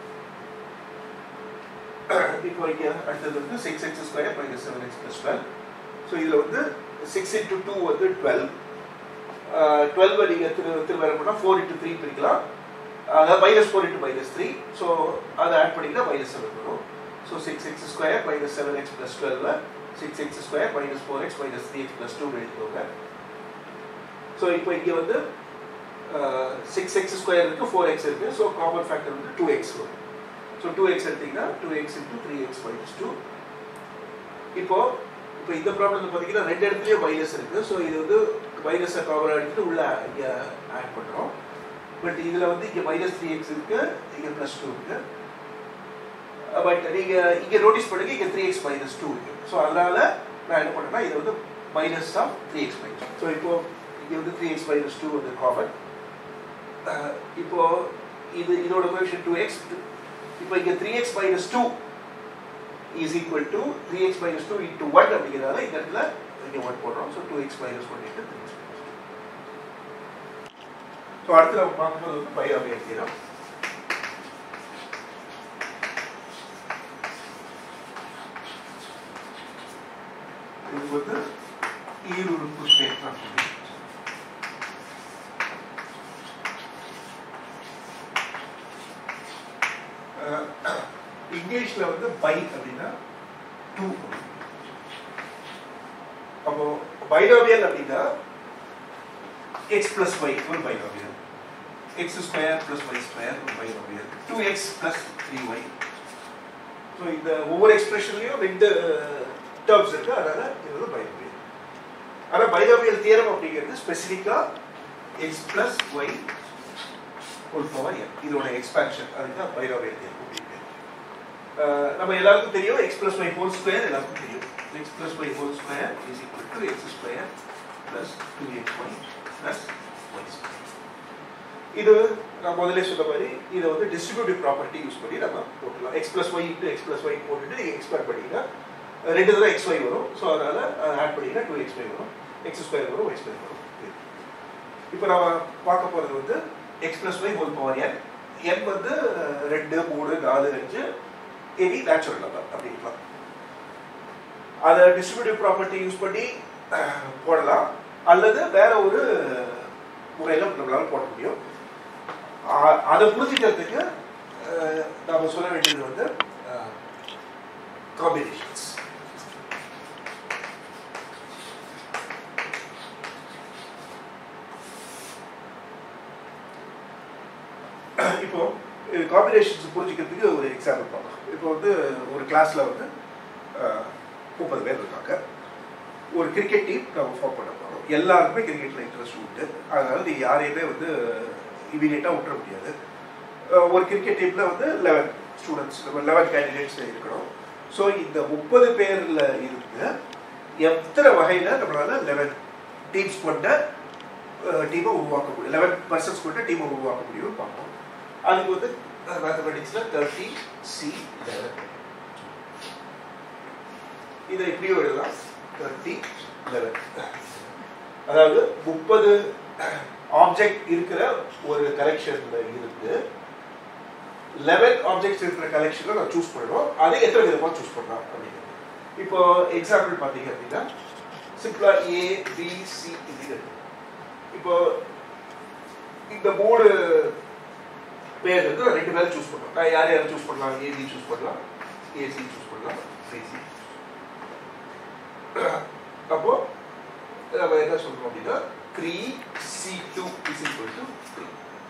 இப்போ இங்கே அடுத்தது வந்து six x square minus seven x plus twelve so இதில் வந்து சிக்ஸ் இன்ட்டு டூ வந்து டுவெல் டுவெல்வை நீங்கள் திரு திரும்ப பண்ணால் ஃபோர் இன்ட்டு த்ரீ பிரிக்கலாம் அதாவது minus four into minus three so அதை ஆட் பண்ணிங்கன்னா மைனஸ் செவன் வரும் so six x square minus seven x plus டுவெல்ல six x square minus four x minus three x plus two எழுதிக்கோங்க so இப்போ இங்கே வந்து சிக்ஸ் எக்ஸ் ஸ்கொயர் இருக்குது four x இருக்குது ஸோ காமன் ஃபேக்டர் வந்து டூ எக்ஸ் வரும் ஸோ டூ எக்ஸ் எடுத்தீங்கன்னா two x into three x minus two இப்போ இப்போ இந்த ப்ராப்ளத்தில் பார்த்தீங்கன்னா ரெண்டு இடத்துலையும் மைனஸ் இருக்குது ஸோ இது வந்து மைனஸை கவர் எடுத்துட்டு உள்ள இங்கே ஆட் பண்ணுறோம் பட் இதில் வந்து இங்கே மைனஸ் த்ரீ எக்ஸ் இருக்குது இங்கே ப்ளஸ் டூ இருக்குது பட் நீங்கள் இங்கே நோட்டீஸ் பண்ணுங்க இங்கே த்ரீ எக்ஸ் மைனஸ் டூ இருக்குது ஸோ அதனால் நான் என்ன பண்ணேன்னா இது வந்து minus of three x minus so இப்போ இங்கே வந்து த்ரீ எக்ஸ் மைனஸ் டூ வந்து காமன் இப்போ இது இதோட கொஷன் டூ எக்ஸ் இப்போ இங்கே three x minus two is equal to three x minus two into one அப்படிங்கிறதால இந்த இடத்துல இங்கே ஒன் போடுறோம் so two x minus one into three x so அடுத்து நம்ம பார்க்கும்போது வந்து பைராமியல் தீரம் இது வந்து ஈருறுப்பு தேற்றம் இங்கிலீஷ்ல வந்து பை அப்படின்னா டூ அப்போ பைனாமியல் அப்படின்னா எக்ஸ் பிளஸ் ஒய் ஒரு binomial x square plus y square ஒரு binomial two x plus three y so இந்த ஒவ்வொரு எக்ஸ்பிரஷன்லையும் ரெண்டு டேர்ம்ஸ் இருக்கு அதனால இது வந்து பைனாமியல் ஆனால் பைனாமியல் தியரம் அப்படிங்கிறது ஸ்பெசிஃபிக்காக x plus y whole power n இதோட எக்ஸ்பான்ஷன் அதுதான் பைனாமியல் தியரம் அப்படிங்கிறது அஹ், நம்ம எல்லாருக்கும் தெரியும் x plus y whole square எல்லாருக்கும் தெரியும் x plus y whole square is equal to x square plus two x y plus y square இது நான் முதல்ல சொன்ன மாதிரி இதை வந்து டிஸ்ட்ரிபியூட்டிவ் ப்ராப்பர்ட்டி யூஸ் பண்ணி நம்ம போட்டுக்கலாம் x plus y into x plus y போட்டுட்டு நீங்கள் எக்ஸ்பேண்ட் பண்ணிங்கன்னா ரெண்டு தடவை எக்ஸ் ஒய் வரும் ஸோ அதனால் ஆட் பண்ணிங்கன்னா டூ எக்ஸ் ஒய் வரும் எக்ஸ் ஸ்கொயர் வரும் ஒய் ஸ்கொயர் வரும் இப்போ நம்ம பார்க்க போகிறது வந்து x plus y whole power n n வந்து அஹ், ரெண்டு மூணு நாலு அஞ்சு எனி நேச்சுரல் நம்பர் அப்படின்லாம் அதை டிஸ்ட்ரிபியூட்டிவ் ப்ராப்பர்ட்டி யூஸ் பண்ணி அஹ், போடலாம் அல்லது வேற ஒரு முறையில் நம்மளால போட முடியும் அ- அதை புரிஞ்சுக்கிறதுக்கு அஹ், நாம சொல்ல வேண்டியது வந்து காம்பினேஷன்ஸ் இப்போ காம்பினேஷன்ஸ் புரிஞ்சுக்கிறதுக்கு ஒரு எக்ஸாம்பிள் பார்க்கலாம் இப்போ வந்து ஒரு கிளாஸ்ல வந்து அஹ், முப்பது பேர் இருக்காங்க ஒரு கிரிக்கெட் டீம் நம்ம ஃபார்ம் பண்ண போகிறோம் எல்லாருக்குமே கிரிக்கெட்டில் இன்ட்ரெஸ்ட் உண்டு அதனால நீ யாரையுமே வந்து இமீடியட்டாக விட்டுற முடியாது அஹ், ஒரு கிரிக்கெட் டீமில் வந்து லெவன் ஸ்டூடெண்ட்ஸ் நம்ம லெவன் கேண்டிடேட்ஸ் இருக்கணும் ஸோ இந்த முப்பது பேரில் இருந்து எத்தனை வகையில் நம்மளால லெவன் டீம்ஸ் கொண்ட டீமை உருவாக்க முடியும் லெவன் பர்சன்ஸ் கொண்ட டீமை உருவாக்க முடியும்னு பார்ப்போம் அதுக்கு வந்து மேத்தமெட்டிக்ஸில் தேர்ட்டி சி லெவன் இதை இப்படியும் எழுதலாம் தேர்ட்டி லெவன் அதாவது முப்பது ஆப்ஜெக்ட் இருக்கிற ஒரு கலெக்ஷன்ல இருந்து லெவன் ஆப்ஜெக்ட்ஸ் இருக்கிற கலெக்ஷனை நான் சூஸ் பண்ணுவோம் அதை எத்தனை விதமாக சூஸ் பண்ணலாம் அப்படிங்கிறது இப்போ எக்ஸாம்பிள் பார்த்தீங்க அப்படின்னா சிம்பிளா ஏ பி சி இது இப்போ இந்த மூணு பேர் இருந்து நான் ரெண்டு பேரை சூஸ் பண்ணுவோம் நான் யார் யாரை சூஸ் பண்ணலாம் ஏபி சூஸ் பண்ணலாம் ஏசி சூஸ் பண்ணலாம் பிசி அப்போ நம்ம என்ன சொல்றோம் அப்படின்னா three C two is equal to three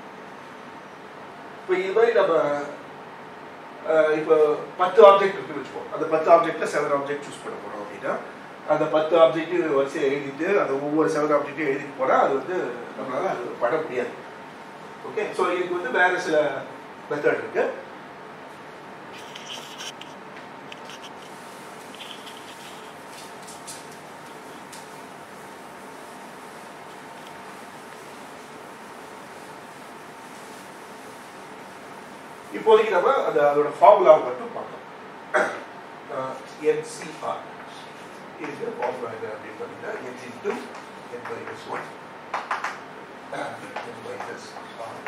இப்போ இது மாதிரி நம்ம அஹ், இப்போ பத்து ஆப்ஜெக்ட் இருக்குன்னு வச்சுப்போம் அந்த பத்து ஆப்ஜெக்ட்ல செவன் ஆப்ஜெக்ட் சூஸ் பண்ண போறோம் அப்படின்னா அந்த பத்து ஆப்ஜெக்ட் வரிசையை எழுதிட்டு அந்த ஒவ்வொரு செவன் ஆப்ஜெக்ட்டையும் எழுதிட்டு போனா அது வந்து நம்மளால அது பண்ண முடியாது ஓகே ஸோ இதுக்கு வந்து வேற சில மெத்தட் இருக்கு இப்போதைக்கு நம்ம அந்த அதோட ஃபார்முலாவை மட்டும் பார்க்கலாம் என்சிஆர் இதுக்கு ஃபார்முலா என்ன அப்படின்னு பார்த்தீங்கன்னா n into n minus one n minus r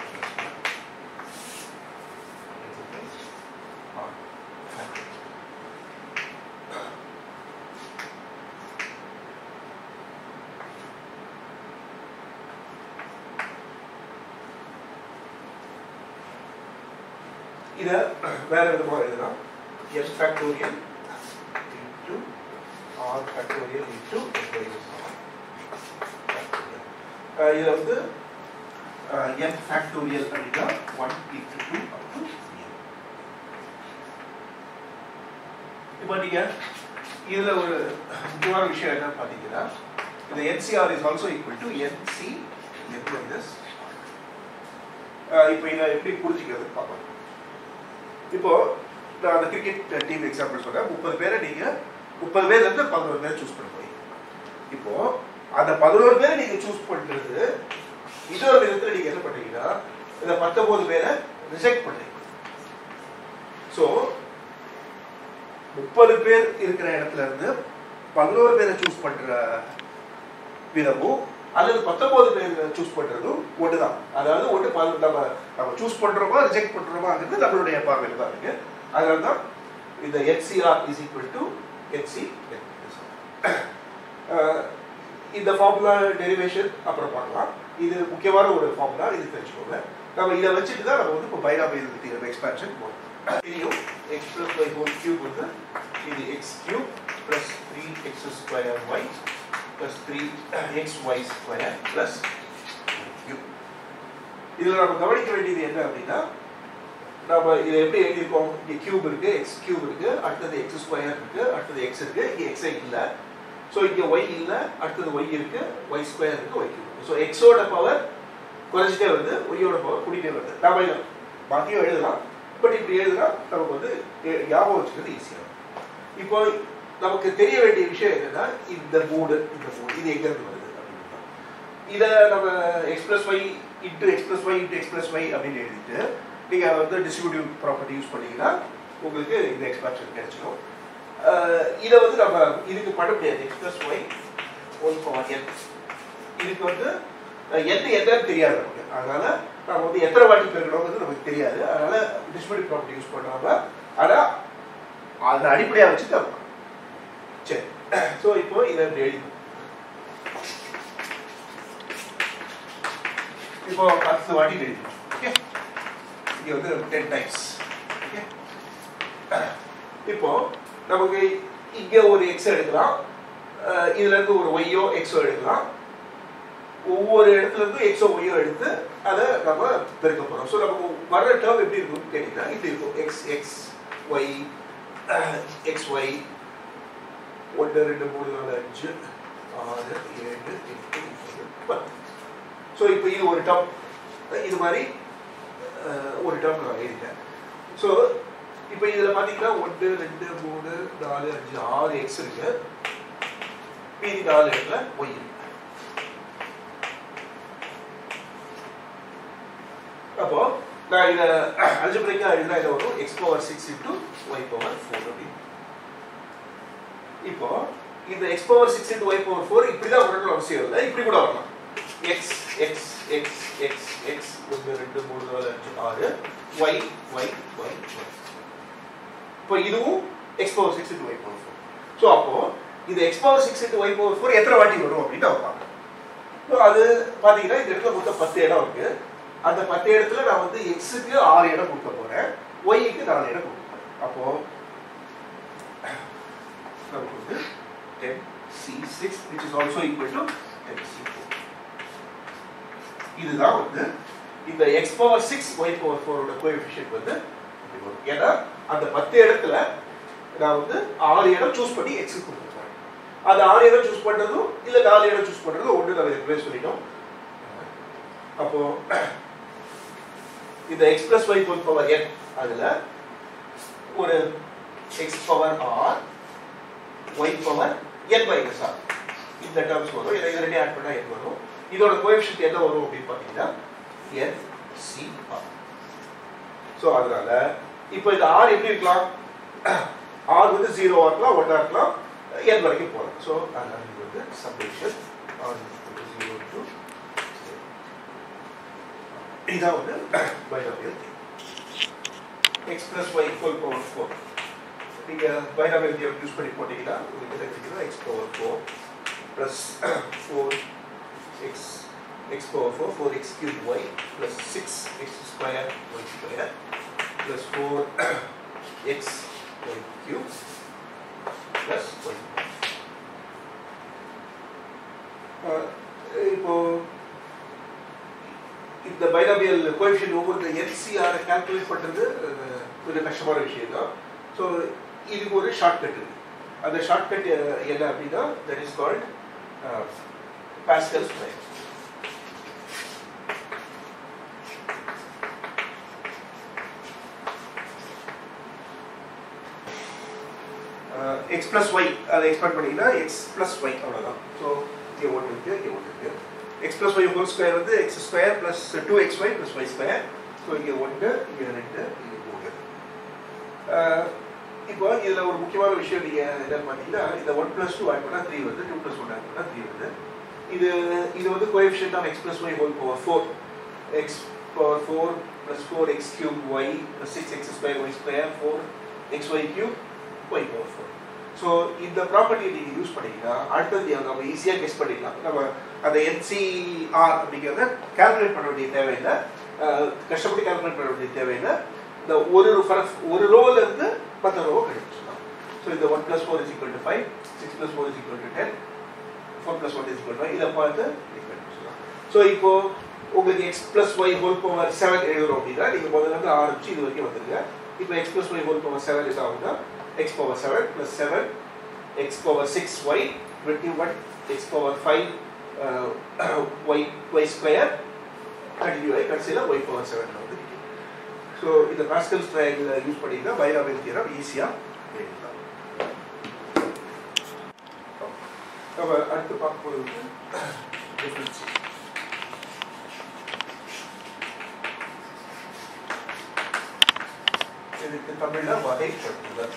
இதை வேற விதமாக எழுதலாம் s factorial into r factorial into இதில் வந்து என் ஃபேக்டோரியல் அப்படின்னா one into two up to இப்போ நீங்கள் இதில் ஒரு முக்கியமான விஷயம் என்னன்னு பார்த்தீங்கன்னா இந்த n C r is also equal to n C n minus இப்போ இதை எப்படி புரிஞ்சுக்கிறது பார்க்கலாம் இப்போ நான் அந்த கிரிக்கெட் டீம் எக்ஸாம்பிள் சொல்றேன் முப்பது பேரை நீங்க முப்பது பேர்ல இருந்து பதினோரு பேரை சூஸ் பண்ண போறீங்க இப்போ அந்த பதினோரு பேரை நீங்க சூஸ் பண்றது இன்னொரு விதத்துல நீங்க என்ன பண்றீங்கன்னா இந்த பத்தொன்பது பேரை ரிஜெக்ட் பண்றீங்க ஸோ முப்பது பேர் இருக்கிற இடத்துல இருந்து பதினோரு பேரை சூஸ் பண்ற விதமும் அல்லது பத்தொன்பது பேர் சூஸ் பண்றதும் ஒண்ணுதான் அதாவது ஒன்று பதி- நம்ம நம்ம சூஸ் பண்றோமா ரிஜெக்ட் பண்றோமாங்கிறது நம்மளுடைய பார்வையில் தான் இருக்கு அதனால தான் இந்த n C r is equal to n C இந்த ஃபார்முலா டெரிவேஷன் அப்புறம் பார்க்கலாம் இது முக்கியமான ஒரு ஃபார்முலா இது தெரிஞ்சுக்கோங்க நம்ம இதை வச்சுட்டு தான் நம்ம வந்து இப்போ பைனாமியல் தியரம் எக்ஸ்பான்ஷன் போகிறோம் தெரியும் x plus y whole cube வந்து இது x cube plus three x square y plus three x y square plus cube இதில் நம்ம கவனிக்க வேண்டியது என்ன அப்படின்னா நம்ம இதை எப்படி எழுதியிருக்கோம் இங்கே கியூப் இருக்கு எக்ஸ் கியூப் இருக்கு அடுத்தது எக்ஸ் ஸ்கொயர் இருக்கு அடுத்தது எக்ஸ் இருக்கு இங்கே எக்ஸே இல்லை ஸோ இங்கே ஒய் இல்லை அடுத்தது ஒய் இருக்கு ஒய் ஸ்கொயர் இருக்கு ஒய் கியூப் ஸோ எக்ஸோட பவர் குறைஞ்சிட்டே வருது ஒய்யோட பவர் கூட்டிகிட்டே வருது நம்ம இதை மாற்றியும் எழுதலாம் பட் இப்படி எழுதுனா நமக்கு வந்து எ- ஞாபகம் வச்சுக்கிறது ஈஸியாக இப்போ நமக்கு தெரிய வேண்டிய விஷயம் என்னன்னா இந்த மூடு இந்த மூடு இது எங்க இருந்து வருது அப்படின்னு தான். இதை நம்ம x plus y into x plus y into x plus y அப்படின்னு எழுதிட்டு நீங்கள் வந்து டிஸ்ட்ரிபியூட்டிவ் ப்ராப்பர்ட்டி யூஸ் பண்ணீங்கன்னா உங்களுக்கு இந்த எக்ஸ்பான்ஷன் கிடைச்சிடும் அஹ் இதை வந்து நம்ம இதுக்கு பண்ண முடியாது x plus y one power n இதுக்கு வந்து அஹ், என்ன என்னன்னு தெரியாது நமக்கு அதனால நம்ம வந்து எத்தனை வாட்டி பெருக்கணுங்கிறது நமக்கு தெரியாது அதனால டிஸ்ட்ரிபியூட்டிவ் ப்ராப்பர்ட்டி யூஸ் பண்ணுறாங்க ஆனால் அதை அடிப்படையாக வச்சு தான் சரி ஸோ இப்போ இதை இப்படி எழுதி இப்போ பத்து வாட்டி எழுதிடும் ஓகே இங்கே வந்து டென் டைம்ஸ் ஓகே இப்போ நமக்கு இங்க ஒரு எக்ஸ் எடுக்கலாம் அஹ் இதுல இருந்து ஒரு ஒய்யோ எக்ஸோ எடுக்கலாம் ஒவ்வொரு இடத்துல இருந்து எக்ஸோ ஒய்யோ எடுத்து அதை நம்ம பெருக்க போறோம் ஸோ நமக்கு வர்ற டேர்ம் எப்படி இருக்கும்னு கேட்டீங்கன்னா இப்படி இருக்கும் x x y x y ஒன்று ரெண்டு மூணு நாலு அஞ்சு ஆறு ஏழு எட்டு ஒன்பது பத்து ஸோ இப்போ இது ஒரு டேர்ம் இது மாதிரி அஹ், ஒரு டேர்ம் நான் எழுதிட்டேன் ஸோ இப்போ இதில் பார்த்தீங்கன்னா ஒன்று ரெண்டு மூணு நாலு அஞ்சு ஆறு எக்ஸ் இருக்கு மீதி நாலு இடத்துல ஒய் இருக்கு அப்போ நான் இதை அல்ஜிபிரிக்கா எழுதினா இதை வரும் x power six into y power four அப்படின்னு இப்போ இந்த x power six into y power four இப்படி தான் வரணும் அவசியம் இல்லை இப்படி கூட வரலாம் x x x x x ஒன்று ரெண்டு மூணு நாலு அஞ்சு ஆறு ஒய் ஒய் ஒய் ஒய் இப்போ இதுவும் x power six into y power four so அப்போ இது x power six into y power four எத்தனை வாட்டி வரும் அப்படின்னு நம்ம பார்க்கணும் ஸோ அது பார்த்தீங்கன்னா இந்த இடத்துல மொத்தம் பத்து இடம் இருக்கு அந்த பத்து இடத்துல நான் வந்து எக்ஸுக்கு ஆறு இடம் கொடுக்க போறேன் ஒய்க்கு நாலு இடம் கொடுக்க போறேன் அப்போ நமக்கு வந்து ten C six which is also equal to ten C four இதுதான் வந்து இந்த x power six y power ஃபோரோட கோஎஃபிஷியன்ட் வந்து இப்படி வரும் ஏன்னா அந்த பத்து இடத்துல நான் வந்து ஆறு இடம் சூஸ் பண்ணி எக்ஸுக்கு கொடுத்துருக்கேன் அது ஆறு இடம் சூஸ் பண்ணுறதும் இல்லை நாலு இடம் சூஸ் பண்ணுறதும் ஒன்று நம்ம ஏற்கனவே சொல்லிட்டோம் அப்போ இந்த x plus y whole power n அதில் ஒரு x power r y power n minus r இந்த டேர்ம்ஸ் வரும் இதை இது ரெண்டையும் ஆட் பண்ணால் என் வரும் இதோட கோஎஃபிஷியன்ட் என்ன வரும் அப்படின்னு பார்த்தீங்கன்னா என் சி ஆர் ஸோ அதனால இப்போ இந்த ஆர் எப்படி இருக்கலாம் ஆர் வந்து ஜீரோவாக இருக்கலாம் ஒன்னாக இருக்கலாம் என் வரைக்கும் போகலாம் ஸோ அதனால இது வந்து சப்மிஷன் ஆர் ஜீரோ டு இதான் வந்து binomial x plus y equal power four நீங்கள் பைனாமியல் தியம் யூஸ் பண்ணி போட்டீங்கன்னா உங்களுக்கு என்ன கிடைக்குதுன்னா x power four plus four x x power four four x cube y plus six x square y square plus four x y cube plus y இப்போ இந்த binomial coefficient ஒவ்வொரு என்சிஆரை calculate பண்ணுறது அஹ், கொஞ்சம் கஷ்டமான விஷயம் தான் ஸோ இதுக்கு ஒரு ஷார்ட்கட் இருக்கு அந்த ஷார்ட்கட் என்ன அப்படின்னா that is called Pascal square x plus y அதை எக்ஸ்பேண்ட் பண்ணிங்கன்னா எக்ஸ் பிளஸ் ஒய் அவ்வளோதான் ஸோ இங்கே ஒன்று இருக்குது இங்கே ஒன்று இருக்குது x plus y whole square வந்து x square plus two x y plus y square so இங்கே ஒன்று இங்கே ரெண்டு இங்கே மூணு அஹ், இப்போ இதில் ஒரு முக்கியமான விஷயம் நீங்கள் என்னன்னு பார்த்தீங்கன்னா இந்த ஒன் ப்ளஸ் டூ ஆட் பண்ணால் த்ரீ வருது டூ ப்ளஸ் ஒன் ஆட் பண்ணால் த்ரீ வருது இது இது வந்து coefficient of x plus y whole power four x power four plus four x cube y plus six x square y square four x y cube y power four so இந்த ப்ராப்பர்ட்டியை நீங்கள் use பண்ணீங்கன்னா அடுத்தது நம்ம ஈஸியாக guess பண்ணிக்கலாம் நம்ம அந்த என்சிஆர் அப்படிங்கிறத கால்குலேட் பண்ண வேண்டிய தேவையில்லை அஹ், கஷ்டப்பட்டு கால்குலேட் பண்ண வேண்டிய தேவையில்லை இந்த ஒரு for- ஒரு ரோல இருந்து மற்ற ரோவை கண்டுபிடிச்சிடலாம் ஸோ இந்த one plus four is equal to five six plus four is equal to ten four plus one is equal to இதை பார்த்து நீங்கள் கண்டுபிடிச்சிடலாம் ஸோ இப்போ உங்களுக்கு x plus y whole power seven எழுதுறோம் அப்படின்னா நீங்கள் முதல்ல இருந்து ஆரம்பிச்சு இது வரைக்கும் வந்துருங்க இப்போ x plus y whole power seven என்ன ஆகுதுன்னா x power seven plus seven x power six y twenty one x power five y y square continue ஆகி கடைசியில் ஒய் பவர் செவன் வந்து ஸோ இந்த பாஸ்கல்ஸ் ட்ரையாங்கிள் யூஸ் பண்ணிங்கன்னா binomial theorem ஈஸியாக எழுதலாம் நம்ம அடுத்து பார்க்க போகிறது டிஃபரன்ஸ் இதுக்கு தமிழ்ல வகைப்படுத்துதல்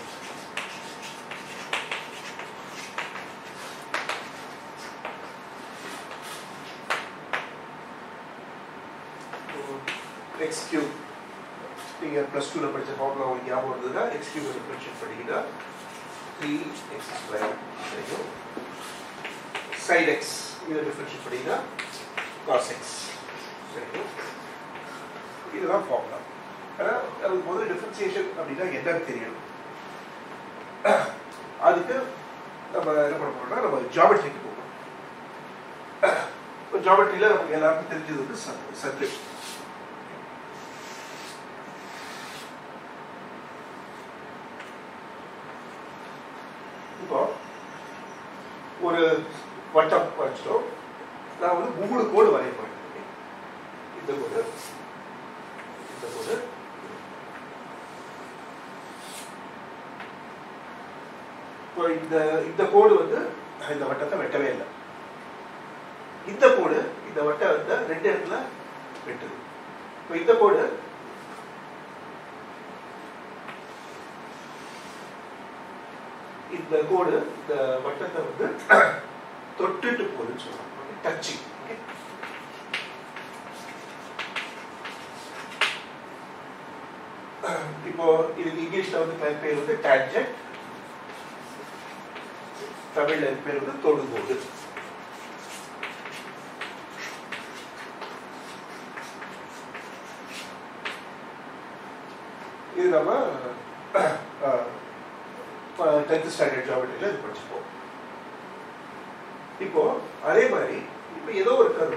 எக்ஸ் கியூப் நீங்கள் ப்ளஸ் டூவில் படித்த ஃபார்முலா உங்களுக்கு ஞாபகம் இருந்ததுன்னா எக்ஸ் கியூப் டிஃபரன்ஷியேட் பண்ணிக்கிட்டா த்ரீ எக்ஸ் ஸ்கொயர் கிடைக்கும் சைட் எக்ஸ் இதை டிஃபரன்ஷியேட் பண்ணிங்கன்னா காஸ் எக்ஸ் கிடைக்கும் இதுதான் ஃபார்முலா ஆனால் அதுக்கு முதல்ல டிஃபரன்சியேஷன் அப்படின்னா என்னன்னு தெரியணும் அதுக்கு நம்ம என்ன பண்ண போறோம்னா நம்ம ஜாமெட்ரிக்கு போகணும் இப்போ ஜாமெட்ரியில் நமக்கு எல்லாருக்கும் தெரிஞ்சது வந்து சர்க்கிள் இப்போ ஒரு வட்டம் வரைச்சிட்டோம் நான் வந்து மூணு கோடு வரைய போறேன் இந்த கோடு இந்த கோடு இப்போ இந்த இந்த கோடு வந்து இந்த வட்டத்தை வெட்டவே இல்லை இந்த கோடு இந்த வட்டத்தை ரெண்டு இடத்துல வெட்டுது இப்போ இந்த கோடு இந்த கோடு இந்த வட்டத்தை வந்து தொட்டுட்டு போகுதுன்னு சொல்லுவாங்க டச்சிங் இப்போ இதுக்கு இங்கிலீஷ்ல வந்து பேர் வந்து டான்ஜென்ட் தமிழ்ல இதுக்கு பேர் வந்து தொடுகோடு இது நம்ம டென்த் ஸ்டாண்டர்ட் ஜாமெட்ரியில் இது படிச்சுப்போம் இப்போ அதே மாதிரி இப்போ ஏதோ ஒரு கர்வ்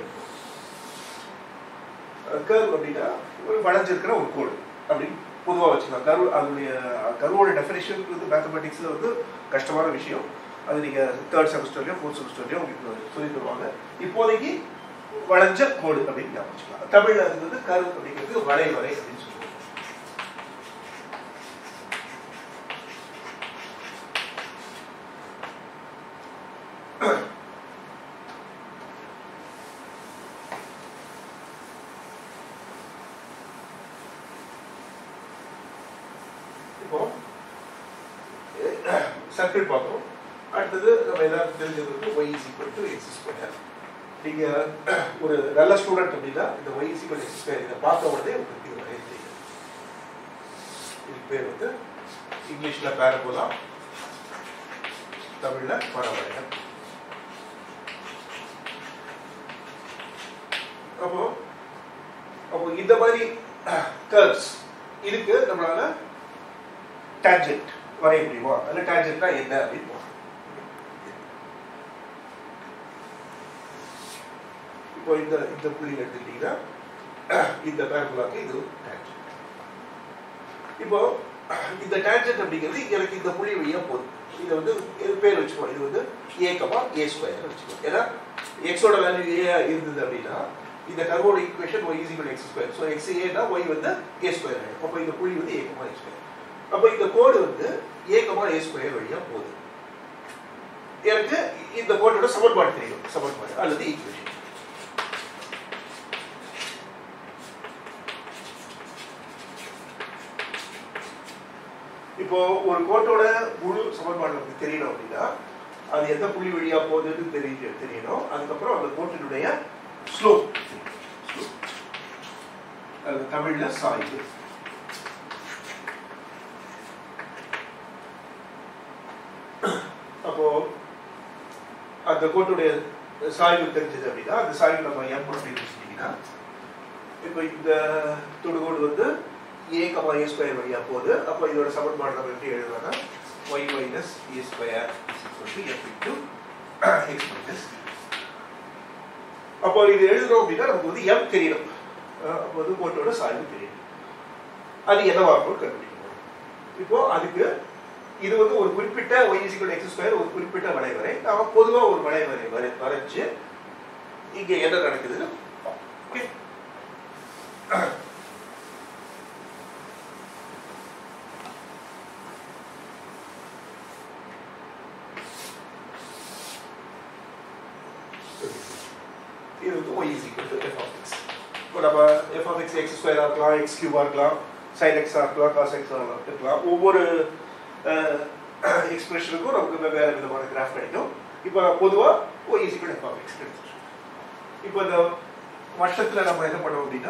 கர்வ் அப்படின்னா ஒரு வளைஞ்சிருக்கிற ஒரு கோடு அப்படின்னு பொதுவாக வச்சுக்கலாம் கர்வ் அதனுடைய கர்வோட டெஃபினேஷன் வந்து மேத்தமெட்டிக்ஸில் வந்து கஷ்டமான விஷயம் அது நீங்கள் தேர்ட் செமஸ்டர்லையோ ஃபோர்த் செமஸ்டர்லையோ உங்களுக்கு சொல்லி தருவாங்க இப்போதைக்கு வளைஞ்ச கோடு அப்படின்னு ஞாபகம் வச்சுக்கலாம் தமிழில் அது வந்து கர்வ் அப்படிங்கிறது வளை வரை அப்படின்னு சொல்லுவாங்க இப்போ சர்க்கிள் பார்த்தோம் அடுத்தது நம்ம எல்லாருக்கும் தெரிஞ்சது வந்து y is equal to x square நீங்க ஒரு நல்ல ஸ்டூடெண்ட் அப்படின்னா இந்த y is equal x square இதை பார்த்த உடனே உங்களுக்கு இது வரைய தெரியும் இதுக்கு பேர் வந்து இங்கிலீஷ்ல பேரபோலா தமிழ்ல பரவளையம் அப்போ அப்போ இந்த மாதிரி கர்வ்ஸ் இதுக்கு நம்மளால டான்ஜென்ட் வரைய முடியுமா அல்ல டான்ஜென்ட்னா என்ன அப்படின்னு பார்க்கணும். இப்போ இந்த இந்த புள்ளி எடுத்துக்கிட்டீங்கன்னா இந்த பேரபுலாக்கு இது டான்ஜென்ட் இப்போ இந்த டான்ஜென்ட் அப்படிங்கிறது எனக்கு இந்த புள்ளி வழியா போகுது இது வந்து இது பேர் வச்சுக்கோ இது வந்து ஏ கமா ஏ ஸ்கொயர் வச்சுக்கோ ஏன்னா எக்ஸோட வேல்யூ ஏ இருந்தது அப்படின்னா இந்த கர்வோட equation y is equal x square so x ஏனா ஒய் வந்து ஏ ஸ்கொயர் ஆகிடும் அப்போ இந்த புள்ளி வந்து ஏ கமா ஏ ஸ்கொயர் அப்போ இந்த கோடு வந்து ஏ கமா ஏ ஸ்கொயர் வழியா போகுது எனக்கு இந்த கோட்டோட சமன்பாடு தெரியும் சமன்பாடு அல்லது ஈக்குவேஷன் இப்போ ஒரு கோட்டோட முழு சமன்பாடு நமக்கு தெரியணும் அப்படின்னா அது எந்த புள்ளி வழியா போகுதுன்னு தெரிய தெரியணும் அதுக்கப்புறம் அந்த கோட்டினுடைய ஸ்லோப் அது தமிழ்ல சாய்வு அப்போ அந்த கோட்டுடைய சாய்வு தெரிஞ்சது அப்படின்னா அந்த சாய்வு நம்ம எம் அப்படின்னு வச்சுட்டீங்கன்னா இப்போ இந்த தொடுகோடு வந்து ஏ கமா ஏ ஸ்கொயர் வழியா போகுது அப்போ இதோட சமன்பாடு நம்ம எப்படி எழுதலாம்னா y minus a square f into x minus அப்போ இது எழுதுறோம் அப்படின்னா நமக்கு வந்து எம் தெரியணும் அஹ் அப்போ வந்து கோட்டோட சாய்வு தெரியணும் அது என்னவா இருக்கும் கண்டுபிடிக்கணும் இப்போ அதுக்கு இது வந்து ஒரு குறிப்பிட்ட ஒய் இசிக்கல் எக்ஸ் ஸ்கொயர் ஒரு குறிப்பிட்ட வளைவரை நாம பொதுவா ஒரு வளைவரை வரை வரைச்சு இங்க என்ன நடக்குதுன்னு பார்ப்போம். Okay? இது வந்து y is equal to f of x இப்போ நம்ம எஃப் ஆஃப் எக்ஸ் எக்ஸ் ஸ்கொயராக இருக்கலாம் எக்ஸ் கியூபாக இருக்கலாம் சைன் எக்ஸாக இருக்கலாம் காஸ் எக்ஸாக இருக்கலாம் ஒவ்வொரு எக்ஸ்பிரஷனுக்கும் நமக்கு வெவ்வேறு விதமான கிராஃப் கிடைக்கும் இப்போ பொதுவாக y is equal f of x கிடைச்சிடும் இப்போ இந்த வருஷத்தில் நம்ம என்ன பண்ணோம் அப்படின்னா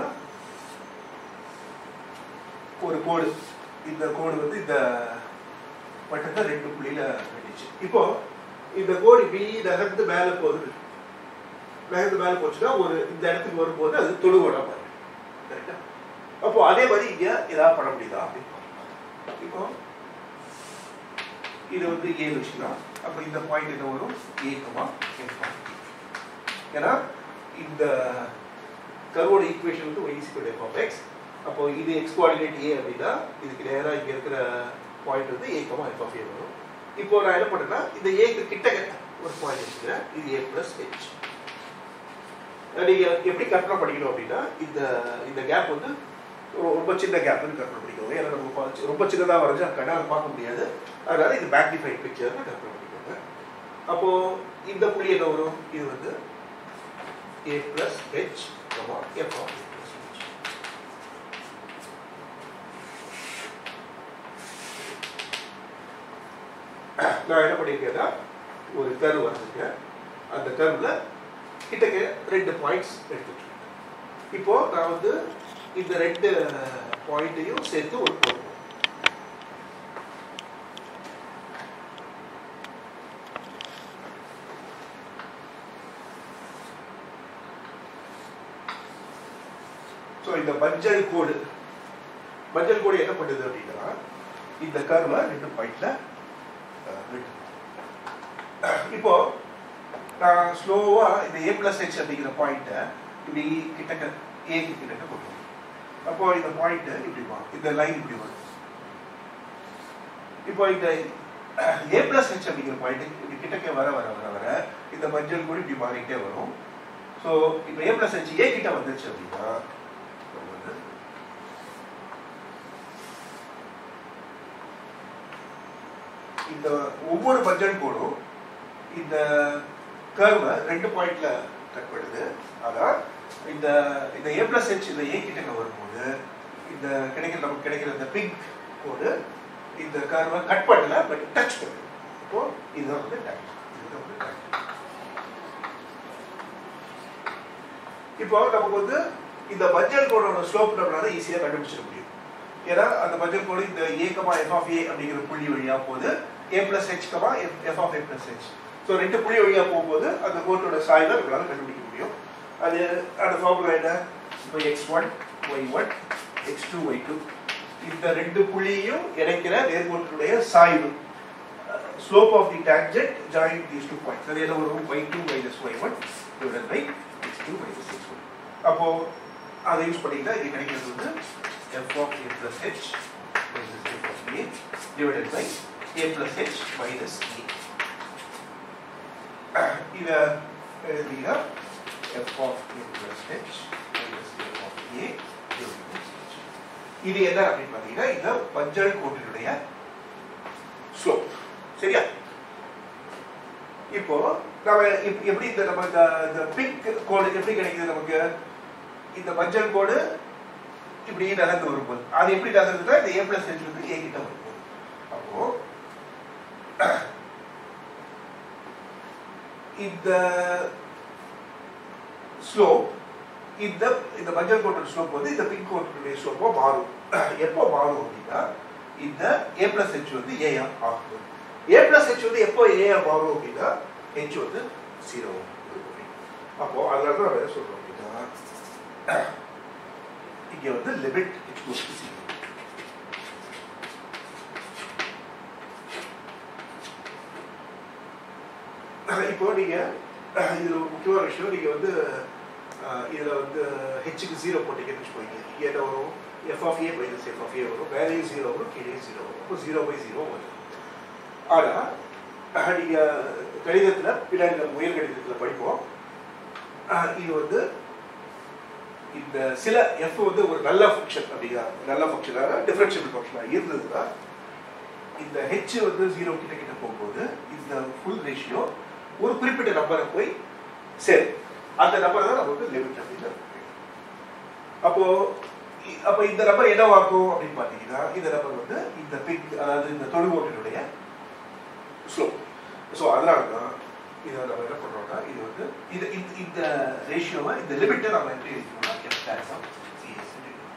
ஒரு கோடு இந்த கோடு வந்து இந்த வட்டத்தை ரெண்டு புள்ளியில வெட்டிச்சு இப்போ இந்த கோடு இப்படி நகர்ந்து மேலே போகுது நகர்ந்து மேலே போச்சுன்னா ஒரு இந்த இடத்துக்கு வரும்போது அது தொழுகோட மாதிரி கரெக்டா அப்போ அதே மாதிரி இங்க ஏதாவது பண்ண முடியுதா அப்படின்னு பார்க்கலாம். இப்போ இது வந்து ஏ வச்சுக்கலாம் அப்போ இந்த பாயிண்ட் என்ன வரும் ஏக்கமா ஏன்னா இந்த கர்வோட ஈக்குவேஷன் வந்து y is equal f of x அப்போ இது எக்ஸ் கோஆர்டினேட் ஏ அப்படின்னா இதுக்கு நேராக இங்கே இருக்கிற பாயிண்ட் வந்து a comma f of a வரும் இப்போ நான் என்ன பண்ணேன்னா இந்த ஏக்கு கிட்ட ஒரு பாயிண்ட் வச்சுக்கிறேன் இது ஏ பிளஸ் ஹெச் நீங்கள் எப்படி கற்பனை பண்ணிக்கணும் அப்படின்னா இந்த இந்த கேப் வந்து ஒரு ரொம்ப சின்ன கேப்னு கற்பனை பண்ணிக்கோங்க ஏன்னா நம்ம பா- ரொம்ப சின்னதாக வரைஞ்சா கண்ணால் பார்க்க முடியாது அதனால இது மேக்னிஃபைட் பிக்சர்னு கற்பனை பண்ணிக்கோங்க அப்போ இந்த புள்ளி என்ன வரும் இது வந்து a plus h f of plus h நான் என்ன பண்ணியிருக்கேன்னா ஒரு கர்வ் வரைஞ்சிருக்கேன் அந்த கர்வில் கிட்டக்க ரெண்டு பாயிண்ட்ஸ் எடுத்துட்டு இப்போ நான் வந்து இந்த ரெண்டு பாயிண்ட்டையும் சேர்த்து ஒரு கோடு போடுறேன். ஸோ இந்த மஞ்சள் கோடு மஞ்சள் கோடு என்ன பண்ணுது அப்படின்னா இந்த கர்வை ரெண்டு பாயிண்ட்ல இப்போ நான் ஸ்லோவா இந்த ஏ பிளஸ் ஹெச் அப்படிங்கிற பாயிண்ட்டை இப்படி கிட்டக்க ஏக்கு கிட்டக்க கொண்டு வரேன். அப்போ இந்த பாயிண்ட் இப்படி வரும் இந்த லைன் இப்படி வரும் இப்போ இந்த ஏ பிளஸ் ஹெச் அப்படிங்கிற பாயிண்ட் இப்படி கிட்டக்க வர வர வர வர இந்த மஞ்சள் கூட இப்படி மாறிட்டே வரும் ஸோ இப்போ ஏ பிளஸ் ஹெச் ஏ கிட்ட வந்துருச்சு அப்படின்னா நம்ம வந்து இந்த ஒவ்வொரு மஞ்சள் கோடும் இந்த கர்வை ரெண்டு பாயிண்ட்ல கட் பண்ணுது ஆனா இந்த இந்த ஏ பிளஸ் ஹெச் இந்த ஏ கிட்ட வரும்போது இந்த கிடைக்கிற நமக்கு கிடைக்கிற இந்த பிங்க் கோடு இந்த கர்வை கட் பண்ணல பட் டச் பண்ணுது இப்போ இதுதான் வந்து டச் இதுதான் வந்து touch. இப்போ நமக்கு வந்து இந்த மஞ்சள் கோடோட ஸ்லோப் நம்மளால ஈஸியாக கண்டுபிடிச்சிட முடியும் ஏன்னா அந்த மஞ்சள் கோடு இந்த a comma f of a அப்படிங்கிற புள்ளி வழியா போகுது a plus h comma f of a plus h so ரெண்டு புள்ளி வழியா போகும்போது அந்த கோட்டோட சாய்வை நம்மளால கண்டுபிடிக்க முடியும் அது அந்த ஃபார்முலா என்ன இப்போ x one y one x two y two இந்த ரெண்டு புள்ளியையும் இணைக்கிற நேர்கோட்டினுடைய சாய்வு slope of the tangent join these two points அது என்ன வரும் y2 minus y1 divided by x2 minus x1 அப்போ அதை யூஸ் பண்ணிக்கிட்டா இங்க கிடைக்கிறது வந்து f of a plus h minus f of a divided by a plus h minus a இத எழுதினா f of a plus h minus f of a divided by h இது என்ன அப்படின்னு பார்த்தீங்கன்னா இந்த மஞ்சள் கோட்டினுடைய ஸ்லோப் சரியா இப்போ நம்ம இப்- எப்படி இந்த நம்ம இந்த இந்த பிங்க் கோடு எப்படி கிடைக்குது நமக்கு இந்த மஞ்சள் கோடு இப்படி நகர்ந்து வரும்போது அது எப்படி நகர்ந்துன்னா இந்த ஏ பிளஸ் ஹெச் வந்து ஏ கிட்ட வரும்போது அப்போ இந்த ஸ்லோப் இந்த இந்த மஞ்சள் கோட்டோட ஸ்லோப் வந்து இந்த பிங்க் கோட்டோடைய ஸ்லோப்பா மாறும் எப்போ மாறும் அப்படின்னா இந்த ஏ பிளஸ் ஹெச் வந்து ஏ ஆகும் ஏ பிளஸ் ஹெச் வந்து எப்போ ஏ மாறும் அப்படின்னா ஹெச் வந்து ஜீரோ அப்போ அதனால தான் நம்ம என்ன சொல்றோம் அப்படின்னா இங்க வந்து limit h goes to zero இப்போ நீங்க இதுல ஒரு முக்கியமான விஷயம் நீங்க வந்து அஹ், இதுல வந்து ஹெச்சுக்கு ஜீரோ போட்டீங்கன்னு வச்சுக்கோங்க இங்க என்ன வரும் f of a minus f of a வரும் மேலேயும் ஜீரோ வரும் கீழே ஜீரோ வரும் அப்போ ஜீரோ பை ஜீரோ வரும் ஆனா அஹ், நீங்க கணிதத்துல பின்னாடி நம்ம உயர் கணிதத்துல படிப்போம் அஹ், இது வந்து இந்த சில எஃப் வந்து ஒரு நல்ல ஃபங்க்ஷன் அப்படின்னா நல்ல ஃபங்க்ஷனாக டிஃபரன்ஷியபிள் ஃபங்க்ஷனாக இருந்ததுன்னா இந்த ஹெச் வந்து ஜீரோ கிட்ட கிட்ட போகும்போது இந்த ஃபுல் ரேஷியோ ஒரு குறிப்பிட்ட நம்பரை போய் சரி அந்த நம்பர் தான் நமக்கு லிமிட் அப்படின்னு அப்போ இ- அப்போ இந்த நம்பர் என்னவாக்கும் அப்படின்னு பார்த்தீங்கன்னா இந்த நம்பர் வந்து இந்த பிக் அதாவது இந்த தொழுவோட்டினுடைய ஸ்லோப் ஸோ அதனால தான் இதை நம்ம என்ன பண்ணுறோம்னா இது வந்து இது இந்த இந்த ரேஷியோவை இந்த லிமிட்டை நம்ம எப்படி இருக்கணும்னா எஃப் டேக்ஸ் ஆஃப் சிஎஸ்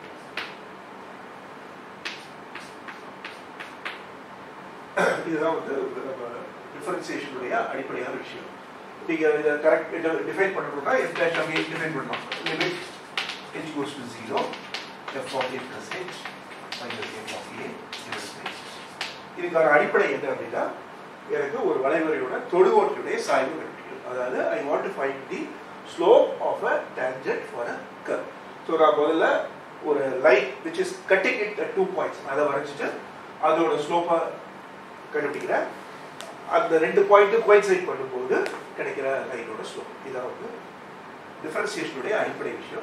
இதுதான் வந்து நம்ம டிஃபரன்சியேஷனுடைய அடிப்படையான விஷயம் நீங்க இதை கரெக்ட் டிஃபைன் பண்ணணும்னா f dash of a define பண்ணலாம் limit h goes to 0 f of a plus h minus f of a divided by h. இதுக்கான அடிப்படை என்ன அப்படின்னா எனக்கு ஒரு வளைவரையோட தொடுகோட்டினுடைய சாய்வு கண்டுபிடிக்கணும் அதாவது I want to find the slope of a tangent for a curve so நான் முதல்ல ஒரு line which is cutting it two points அதை வரைஞ்சிட்டு அதோட ஸ்லோப்பை கண்டுபிடிக்கிறேன் அந்த ரெண்டு பாயிண்ட்டு கோயின்சைட் பண்ணும்போது கிடைக்கிற லைனோட ஸ்லோப் இதான் வந்து டிஃபரன்சியேஷனுடைய அடிப்படை விஷயம்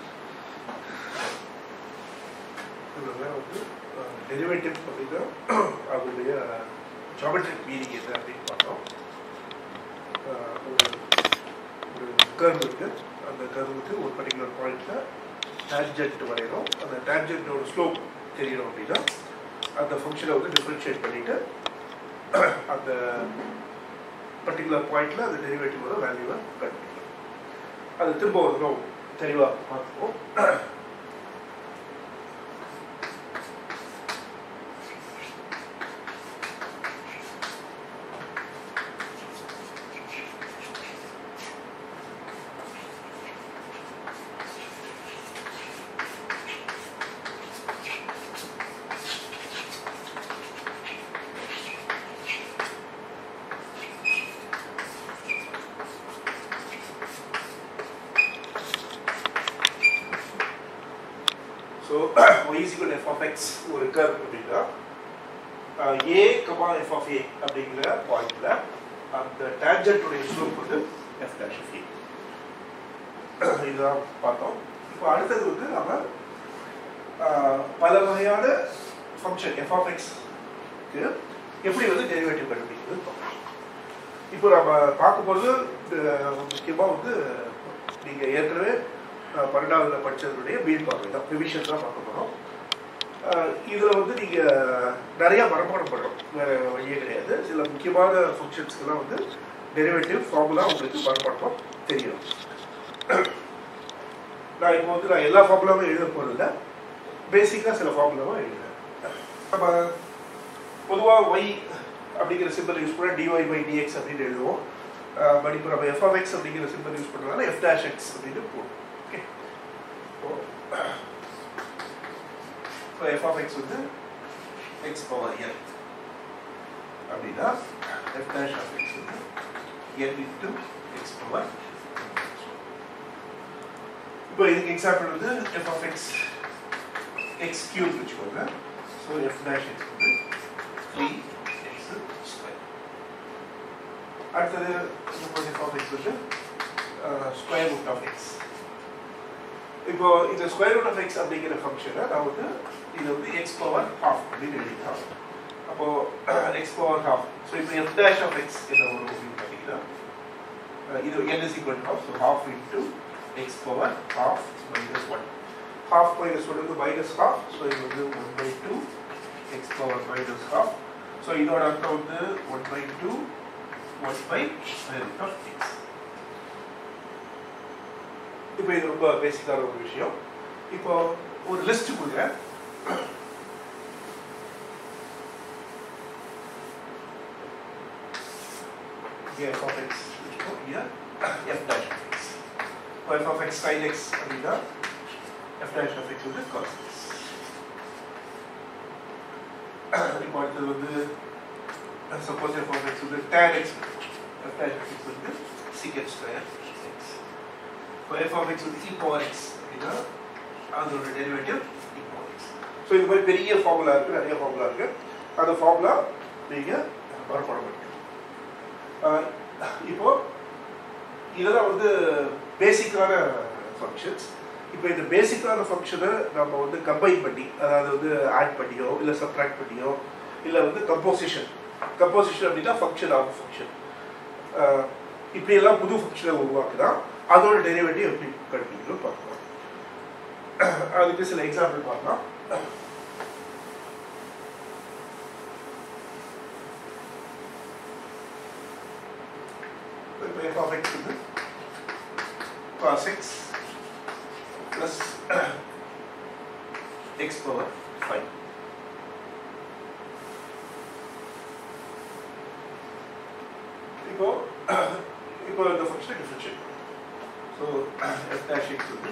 இதில் வந்து டெரிவேட்டிவ் அப்படின்னா அதனுடைய ஜாமெட்ரிக் மீனிங் என்ன அப்படின்னு பார்த்தோம் அஹ் ஒரு ஒரு கர்வ் இருக்கு அந்த கர்வுக்கு ஒரு பர்டிகுலர் பாயிண்ட்ல டேஞ்சன்ட் வரையணும் அந்த டேஞ்சன்ட்டோட ஸ்லோப் தெரியணும் அப்படின்னா அந்த ஃபங்க்ஷனை வந்து டிஃபரன்ஷியேட் பண்ணிட்டு அந்த பர்டிகுலர் பாயிண்ட்ல அந்த டெரிவேட்டிவோட வேல்யூவை கண்டுபிடிக்கணும் அது திரும்ப ஒரு தடவை தெளிவாக பார்த்துப்போம் so y is equal to f of x ஒரு கர்வ் அப்படின்னா a comma f of a அப்படிங்கிற பாயிண்ட்ல அந்த டேஞ்சன்ட்டுடைய ஸ்லோப் வந்து எஃப் டேஷ் ஆஃப் ஏ இதுதான் பார்த்தோம் இப்போ அடுத்தது வந்து நம்ம ஆஹ், பல வகையான ஃபங்க்ஷன் எஃப் ஆஃப் எக்ஸ்க்கு எப்படி வந்து டெரிவேட்டிவ் கண்டுபிடிக்கிறது பார்ப்போம். இப்போ நம்ம பார்க்க போகிறது முக்கியமாக வந்து நீங்கள் ஏற்கனவே அஹ், பன்னெண்டாவதுல படிச்சதுடைய மீன் பார்வை தான் ரிவிஷன் தான் பார்க்க போகிறோம் இதில் வந்து நீங்கள் நிறையா மனப்பாடம் பண்ணுறோம் வேறு வழியே கிடையாது சில முக்கியமான ஃபங்க்ஷன்ஸ்க்கெல்லாம் வந்து டெரிவேட்டிவ் ஃபார்முலா உங்களுக்கு மனப்பாடம் தெரியும் நான் இப்போ வந்து நான் எல்லா ஃபார்முலாவும் எழுத போகிறதில்ல பேசிக்காக சில ஃபார்முலாவும் எழுதுறேன் நம்ம பொதுவாக ஒய் அப்படிங்கிற சிம்பிள் யூஸ் பண்ணால் டிஒய் பை டிஎக்ஸ் அப்படின்னு எழுதுவோம் பட் இப்போ நம்ம எஃப் ஆஃப் எக்ஸ் அப்படிங்கிற சிம்பிள் யூஸ் பண்ணுறதுனால எஃப் டேஷ் எக்ஸ் அப்படின்னு போடுவோம் ஓகே இப்போ எஃப் ஆஃப் எக்ஸ் வந்து எக்ஸ் பவர் என் அப்படின்னா எஃப் டேஷ் ஆஃப் எக்ஸ் வந்து என் இன்ட்டு எக்ஸ் பவர் இப்போ இதுக்கு எக்ஸாம்பிள் வந்து f of x x cube வச்சுக்கோங்க ஸோ எஃப் டேஷ் எக்ஸ் வந்து த்ரீ எக்ஸ் ஸ்கொயர் அடுத்தது நம்ம எஃப் ஆஃப் எக்ஸ் வந்து ஸ்கொயர் ரூட் ஆஃப் எக்ஸ் இப்போ இந்த ஸ்கொயர் ரூட் ஆஃப் எக்ஸ் அப்படிங்கிற ஃபங்க்ஷனை நான் வந்து இது வந்து எக்ஸ் பவர் ஹாஃப் அப்படின்னு எழுதிக்கலாம் அப்போ எக்ஸ் பவர் ஹாஃப் ஸோ இப்போ எஃப் டேஷ் ஆஃப் எக்ஸ் என்ன வரும் அப்படின்னு பார்த்தீங்கன்னா அஹ் இது n is equal to half, so half into x power half minus 1. Half minus 1 வந்து minus half, so இது வந்து 1 by 2 x power minus half. So இதோட அர்த்தம் வந்து 1 by 2 1 by square root of x. இப்போ இது ரொம்ப பேசிக்கான ஒரு விஷயம் இப்போ ஒரு லிஸ்ட் கொடுக்குறேன் here f of x here f dash of x இப்போ f of x sin x அப்படின்னா f dash of x வந்து cos x இப்போ அடுத்தது வந்து சப்போஸ் f of x வந்து tan x f dash of x வந்து secant square x இப்போ f of x வந்து e power x அப்படின்னா அதோட derivative e power x so இது மாதிரி பெரிய ஃபார்முலா இருக்கு நிறைய ஃபார்முலா இருக்கு அந்த ஃபார்முலா நீங்கள் மறுபடம் பண்ணிக்கணும் ஆஹ் இப்போ இதெல்லாம் வந்து பேசிக்கான ஃபங்க்ஷன்ஸ் இப்போ இந்த பேசிக்கான ஃபங்க்ஷனை நம்ம வந்து கம்பைன் பண்ணி அதாவது வந்து ஆட் பண்ணியோ இல்லை சப்ட்ராக்ட் பண்ணியோ இல்லை வந்து கம்போசிஷன் கம்போசிஷன் அப்படின்னா ஃபங்க்ஷன் ஆஃப் ஃபங்க்ஷன் இப்படி எல்லாம் புது ஃபங்க்ஷனை உருவாக்குனா அதோட டெரிவேட்டிவ் எப்படி கண்டுபிடிக்கணும் பார்க்கலாம் அதுக்கு சில எக்ஸாம்பிள் பார்க்கலாம் இப்போ எஃப் ஆஃப் எக்ஸ் வந்து cos x plus x power five இப்போ இப்போ இந்த ஃபங்க்ஷனை differentiate so f dash x வந்து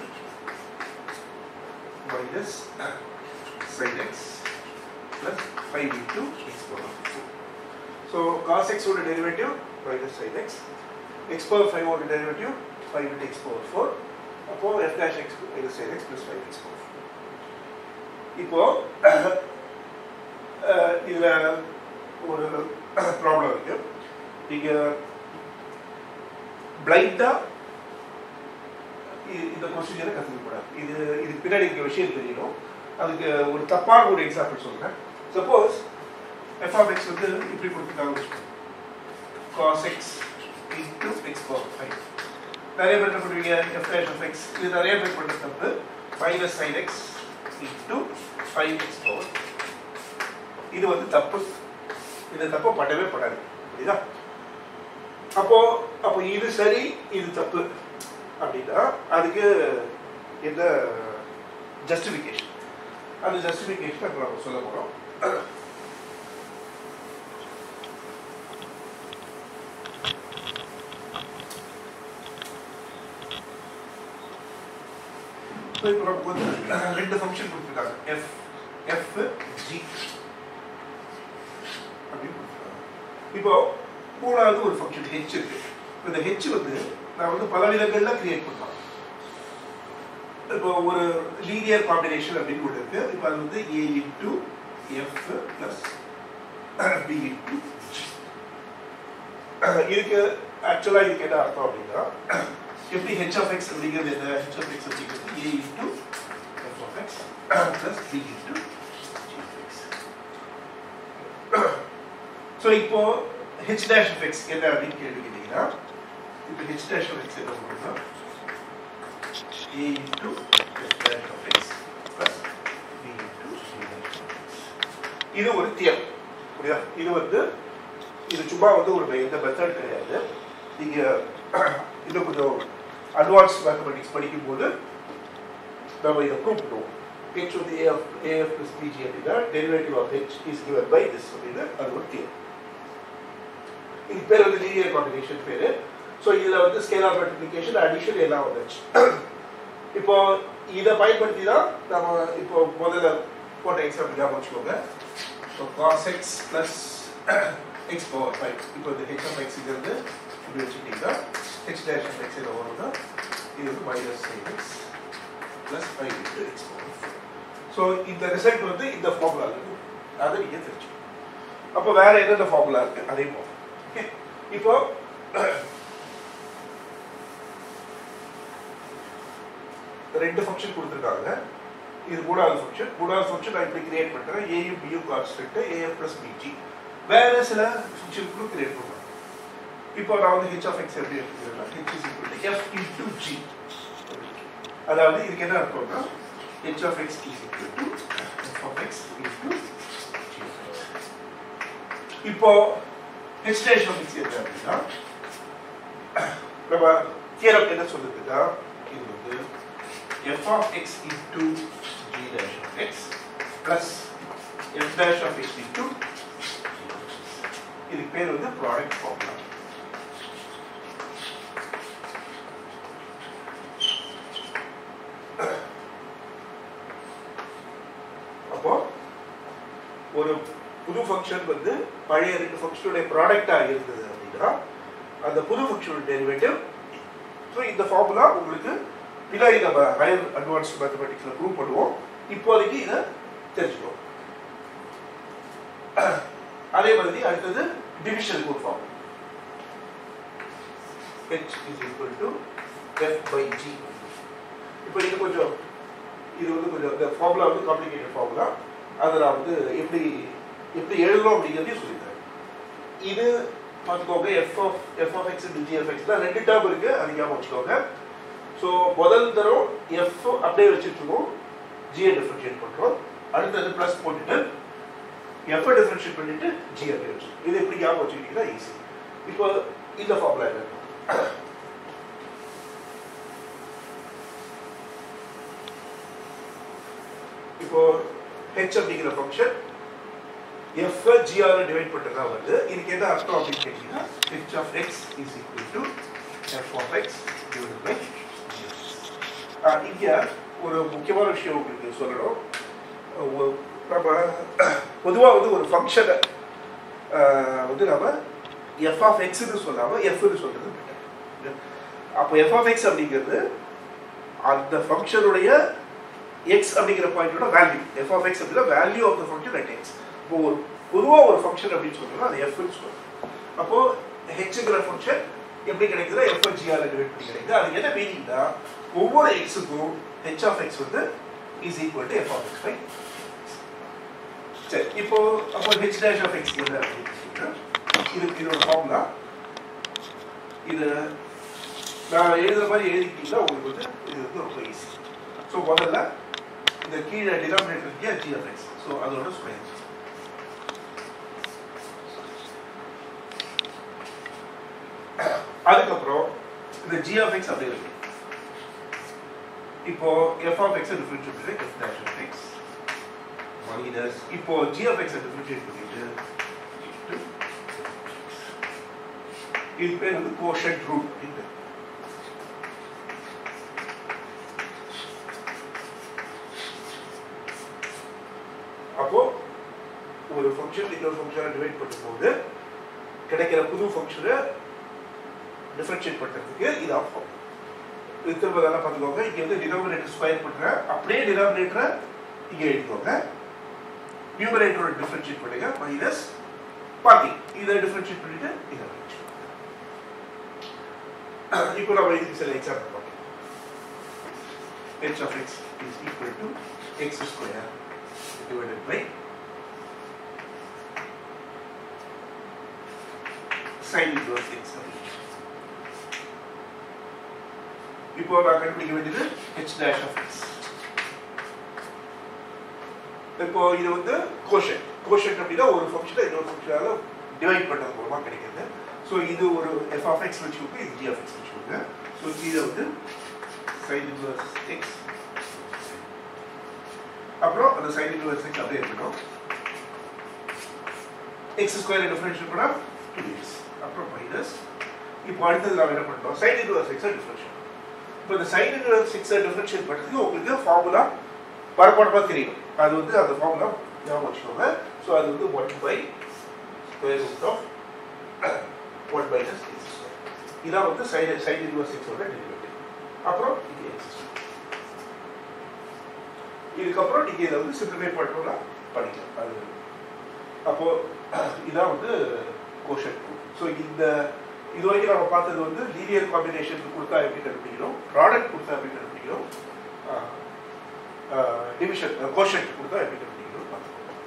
minus sin x plus 5 into x power 4. So cos x ஓட derivative minus sin x, x power 5 ஓட derivative 5 into x power 4. அப்போ f dash x minus sin x plus 5 x power 4. இப்போ அஹ், இதுல ஒரு problem இருக்கு நீங்க பிளைண்டா இந்த ப்ரொசீஜரை கற்றுக்க கூடாது இது இதுக்கு பின்னாடி இருக்க விஷயம் தெரியணும் அதுக்கு ஒரு தப்பான ஒரு எக்ஸாம்பிள் சொல்றேன் சப்போஸ் எஃப் ஆஃப் எக்ஸ் வந்து இப்படி கொடுத்துருக்காங்க cos x into x power five நிறைய பேர் என்ன பண்ணுவீங்க எஃப் டேஷ் ஆஃப் எக்ஸ் இது நிறைய பேர் பண்ணுற தப்பு minus sign x into five x power இது வந்து தப்பு இந்த தப்பு பண்ணவே படாது புரியுதா அப்போ அப்போ இது சரி இது தப்பு அப்படின்னா அதுக்கு என்ன ஜஸ்டிஃபிகேஷன் அந்த ஜஸ்டிஃபிகேஷன் இப்போ நம்ம சொல்ல போகிறோம் ஸோ இப்போ நமக்கு வந்து ரெண்டு ஃபங்க்ஷன் கொடுத்துருக்காங்க எஃப் எஃப் ஜி அப்படின்னு கொடுத்துருக்காங்க இப்போ மூணாவது ஒரு ஃபங்க்ஷன் ஹெச் இருக்கு இப்போ இந்த ஹெச் வந்து நான் வந்து பல விதங்கள்ல கிரியேட் பண்ணலாம் இப்போ ஒரு லீனியர் காம்பினேஷன் அப்படின்னு ஒன்று இருக்கு இப்போ அது வந்து a into f plus b into இதுக்கு ஆக்சுவலாக இதுக்கு என்ன அர்த்தம் அப்படின்னா எப்படி ஹெச் ஆஃப் எக்ஸ் அப்படிங்கிறது என்ன ஹெச் ஆஃப் எக்ஸ் அப்படிங்கிறது a into f of x plus b into so இப்போ ஹெச் டேஷ் ஆஃப் எக்ஸ் என்ன அப்படின்னு கேள்வி கேட்டீங்கன்னா இப்போ ஹெச் டேஷ் ஆஃப் எக்ஸ் என்ன பண்ணுறோம்னா a into f dash of x plus b into c dash of x. இது ஒரு தியம் புரியுதா இது வந்து இது சும்மா வந்து ஒரு எந்த மெத்தட் கிடையாது நீங்க இன்னும் கொஞ்சம் அட்வான்ஸ் மேத்தமெட்டிக்ஸ் படிக்கும்போது நம்ம இதை ப்ரூவ் பண்ணுவோம் ஹெச் வந்து a of a f plus b g அப்படின்னா derivative of h is given by this அப்படின்னு அது ஒரு தியம் இது பேர் வந்து லீனியர் காம்பினேஷன் பேரு ஸோ இதுல வந்து ஸ்கேலார் மல்டிப்ளிகேஷன் அடிஷன் எல்லாம் வந்துச்சு இப்போ இதை பயன்படுத்தி தான் நம்ம இப்போ முதல்ல போட்ட எக்ஸாம்பிள் ஞாபகம் வச்சுக்கோங்க so cos x plus x power five இப்போ இந்த ஹெச் ஆஃப் எக்ஸ் இருந்து இப்படி வச்சுக்கிட்டீங்கன்னா ஹெச் டேஷ் ஆஃப் எக்ஸ் என்ன வரும்னா இது வந்து minus x plus five into x power so இந்த ரிசல்ட் வந்து இந்த ஃபார்முலா இருக்கு அதை நீங்கள் தெரிஞ்சுக்கணும் அப்போ வேற என்னென்ன ஃபார்முலா இருக்கு அதே போகும் ஓகே இப்போ ரெண்டு ஃபங்க்ஷன் கொடுத்துருக்காங்க இது மூணாவது ஃபங்க்ஷன் மூணாவது ஃபங்க்ஷன் நான் இப்படி கிரியேட் பண்ணுறேன் ஏயும் பியும் கான்ஸ்டன்ட் ஏஎம் ப்ளஸ் பிஜி வேற சில ஃபங்க்ஷனுக்கும் கிரியேட் பண்ணுறேன் இப்போ நான் வந்து ஹெச் ஆஃப் எக்ஸ் எப்படி எடுத்துக்கிறேன்னா h is equal to f into g அதாவது இதுக்கு என்ன அர்த்தம்னா h of x is equal to f of x into g இப்போ ஹெச் டேஷ் ஆஃப் எக்ஸ் என்ன அப்படின்னா நம்ம தியரம் என்ன சொல்லுதுன்னா இது வந்து f of x into g dash of x plus f dash of x into இதுக்கு பேர் வந்து ப்ராடக்ட் ஃபார்முலா அப்போ ஒரு புது ஃபங்க்ஷன் வந்து பழைய ரெண்டு ஃபங்க்ஷனுடைய ப்ராடக்டா இருந்தது அப்படின்னா அந்த புது ஃபங்க்ஷனோட டெரிவேட்டிவ் ஸோ இந்த ஃபார்முலா உங்களுக்கு பின்னாடி நம்ம ஹையர் அட்வான்ஸ் மேத்தமெட்டிக்ஸில் ப்ரூவ் பண்ணுவோம் இப்போதைக்கு இதை தெரிஞ்சுக்கணும் அதே மாதிரி அடுத்தது division good form h is equal to f by g இப்போ இது கொஞ்சம் இது வந்து கொஞ்சம் இந்த ஃபார்முலா வந்து காம்ப்ளிகேட்டட் ஃபார்முலா அதை நான் வந்து எப்படி எப்படி எழுதணும் அப்படிங்கிறதையும் சொல்லித்தரேன் இது பார்த்துக்கோங்க f of f of x g f x ரெண்டு டேர்ம் இருக்கு அது ஞாபகம் வச்சுக்கோங்க ஸோ முதல் தரம் எஃப் அப்படியே வச்சுட்டு இருக்கோம் ஜியை டிஃபரன்ஷியேட் பண்ணுறோம் அடுத்தது ப்ளஸ் போட்டுட்டு எஃப் டிஃபரன்ஷியேட் பண்ணிட்டு ஜி அப்படியே வச்சு இது எப்படி ஞாபகம் வச்சுக்கிட்டீங்கன்னா ஈஸி இப்போ இந்த ஃபார்முலா என்ன இப்போ ஹெச் அப்படிங்கிற ஃபங்க்ஷன் எஃப் ஜிஆர் டிவைட் பண்ணுறதா வருது இதுக்கு என்ன அர்த்தம் அப்படின்னு கேட்டீங்கன்னா h of x is equal to f of x divide by இங்கே ஒரு முக்கியமான விஷயம் உங்களுக்கு சொல்லணும் ஒரு- நம்ம பொதுவாக வந்து ஒரு ஃபங்க்ஷனை வந்து நம்ம எஃப் ஆஃப் எக்ஸ்னு சொல்லாமல் எஃப்னு சொல்றது better. அப்போ எஃப் ஆஃப் எக்ஸ் அப்படிங்கிறது அந்த ஃபங்க்ஷனுடைய எக்ஸ் அப்படிங்கிற பாயிண்டோட வேல்யூ எஃப் ஆஃப் எக்ஸ் அப்படின்னா value of the function at x இப்போ ஒரு பொதுவாக ஒரு ஃபங்க்ஷன் அப்படின்னு சொல்றோம்னா அது எஃப்னு சொல்றோம் அப்போ ஹெச்ங்கிற ஃபங்க்ஷன் எப்படி கிடைக்குதுன்னா எஃப் ஜிஆர் டிவைட் பண்ணி கிடைக்குது அது என்ன மீனிங்னா ஒவ்வொரு எக்ஸுக்கும் ஹெச் ஆஃப் எக்ஸ் வந்து is equal to f of x by சரி இப்போ அப்போ ஹெச் டேஷ் ஆஃப் எக்ஸ் என்ன அப்படின்னு கேட்டீங்கன்னா, இது இதோட ஃபார்முலா இது நான் எழுதுற மாதிரி எழுதிக்கிட்டீங்கன்னா உங்களுக்கு வந்து இது வந்து ரொம்ப ஈஸி ஸோ முதல்ல இந்த கீழே டினாமினேட்டர் இருக்கே ஜி ஆஃப் எக்ஸ் ஸோ அதோட ஸ்கொயர் அதுக்கப்புறம் இந்த ஜி ஆஃப் எக்ஸ் அப்படி இருக்கு இப்போ எஃப் ஆஃப் எக்ஸ் டிஃபரன்ஷியேட் பண்ணி f dash of x minus இப்போ ஜி ஆஃப் எக்ஸ் டிஃபரன்ஷியேட் பண்ணிட்டு இது பேர் வந்து கோஷன் ரூட் அப்படின்னு அப்போ ஒரு ஃபங்க்ஷன் இன்னொரு ஃபங்க்ஷனை டிவைட் பண்ணும்போது கிடைக்கிற புது ஃபங்க்ஷனை டிஃபரன்ஷியேட் பண்ணுறதுக்கு இது ஆஃப் ஆகும் இது திரும்ப நல்லா பார்த்துக்கோங்க இங்கே வந்து டினாமினேட்டர் ஸ்கொயர் பண்ணுறேன் அப்படியே டினாமினேட்டரை இங்கே எழுதிக்கோங்க நியூமரேட்டரோட டிஃபரன்ஷியேட் பண்ணுங்க மைனஸ் பாக்கி இதை டிஃபரன்ஷியேட் பண்ணிட்டு இதை வச்சுக்கோங்க இப்போ நம்ம இதுக்கு சில எக்ஸாம்பிள் பார்க்கலாம் h of x is equal to x square divided by sin inverse x இப்போ நான் கண்டுபிடிக்க வேண்டியது h dash of x இப்போ இது வந்து கோஷன் கோஷன் அப்படின்னா ஒரு ஃபங்க்ஷனை இன்னொரு ஃபங்க்ஷனால டிவைட் பண்றது மூலமா கிடைக்குது ஸோ இது ஒரு எஃப் ஆஃப் எக்ஸ் வச்சுக்கோங்க இது ஜி ஆஃப் எக்ஸ் வச்சுக்கோங்க ஸோ இதை வந்து சைன் இன்வர்ஸ் எக்ஸ் அப்புறம் அந்த சைன் இன்வர்ஸ் எக்ஸ் அப்படியே இருக்கணும் எக்ஸ் ஸ்கொயர் டிஃபரன்ஷியல் பண்ணா டூ எக்ஸ் அப்புறம் மைனஸ் இப்போ அடுத்தது நாம் என்ன பண்ணுறோம் சைன் இன்வர்ஸ் எக்ஸை டிஃபரன்ஷியல் இப்போ இந்த சைன் இன்வர்ஸ் எக்ஸை டிஃபரன்ஷியல் பண்ணுறதுக்கு உங்களுக்கு ஃபார்முலா பரப்பரப்பாக தெரியும் அது வந்து அந்த ஃபார்முலா ஞாபகம் வச்சுக்கோங்க ஸோ அது வந்து one by square root of one minus x square இதான் வந்து சைன் சைன் இன்வர்ஸ் எக்ஸோட டெரிவேட்டிவ் அப்புறம் இது எக்ஸ் இதுக்கப்புறம் நீங்க இதை வந்து சிம்பிளிஃபை பண்ணணும்னா பண்ணிக்கலாம் அது அப்போ இதான் வந்து கோஷன் ஸோ இந்த இது வரைக்கும் நம்ம பார்த்தது வந்து லீனியர் காம்பினேஷன் கொடுத்தா எப்படி கண்டுபிடிக்கணும் ப்ராடக்ட் கொடுத்தா எப்படி கண்டுபிடிக்கணும் டிவிஷன் கோஷன் கொடுத்தா எப்படி கண்டுபிடிக்கணும் பார்த்துக்கணும்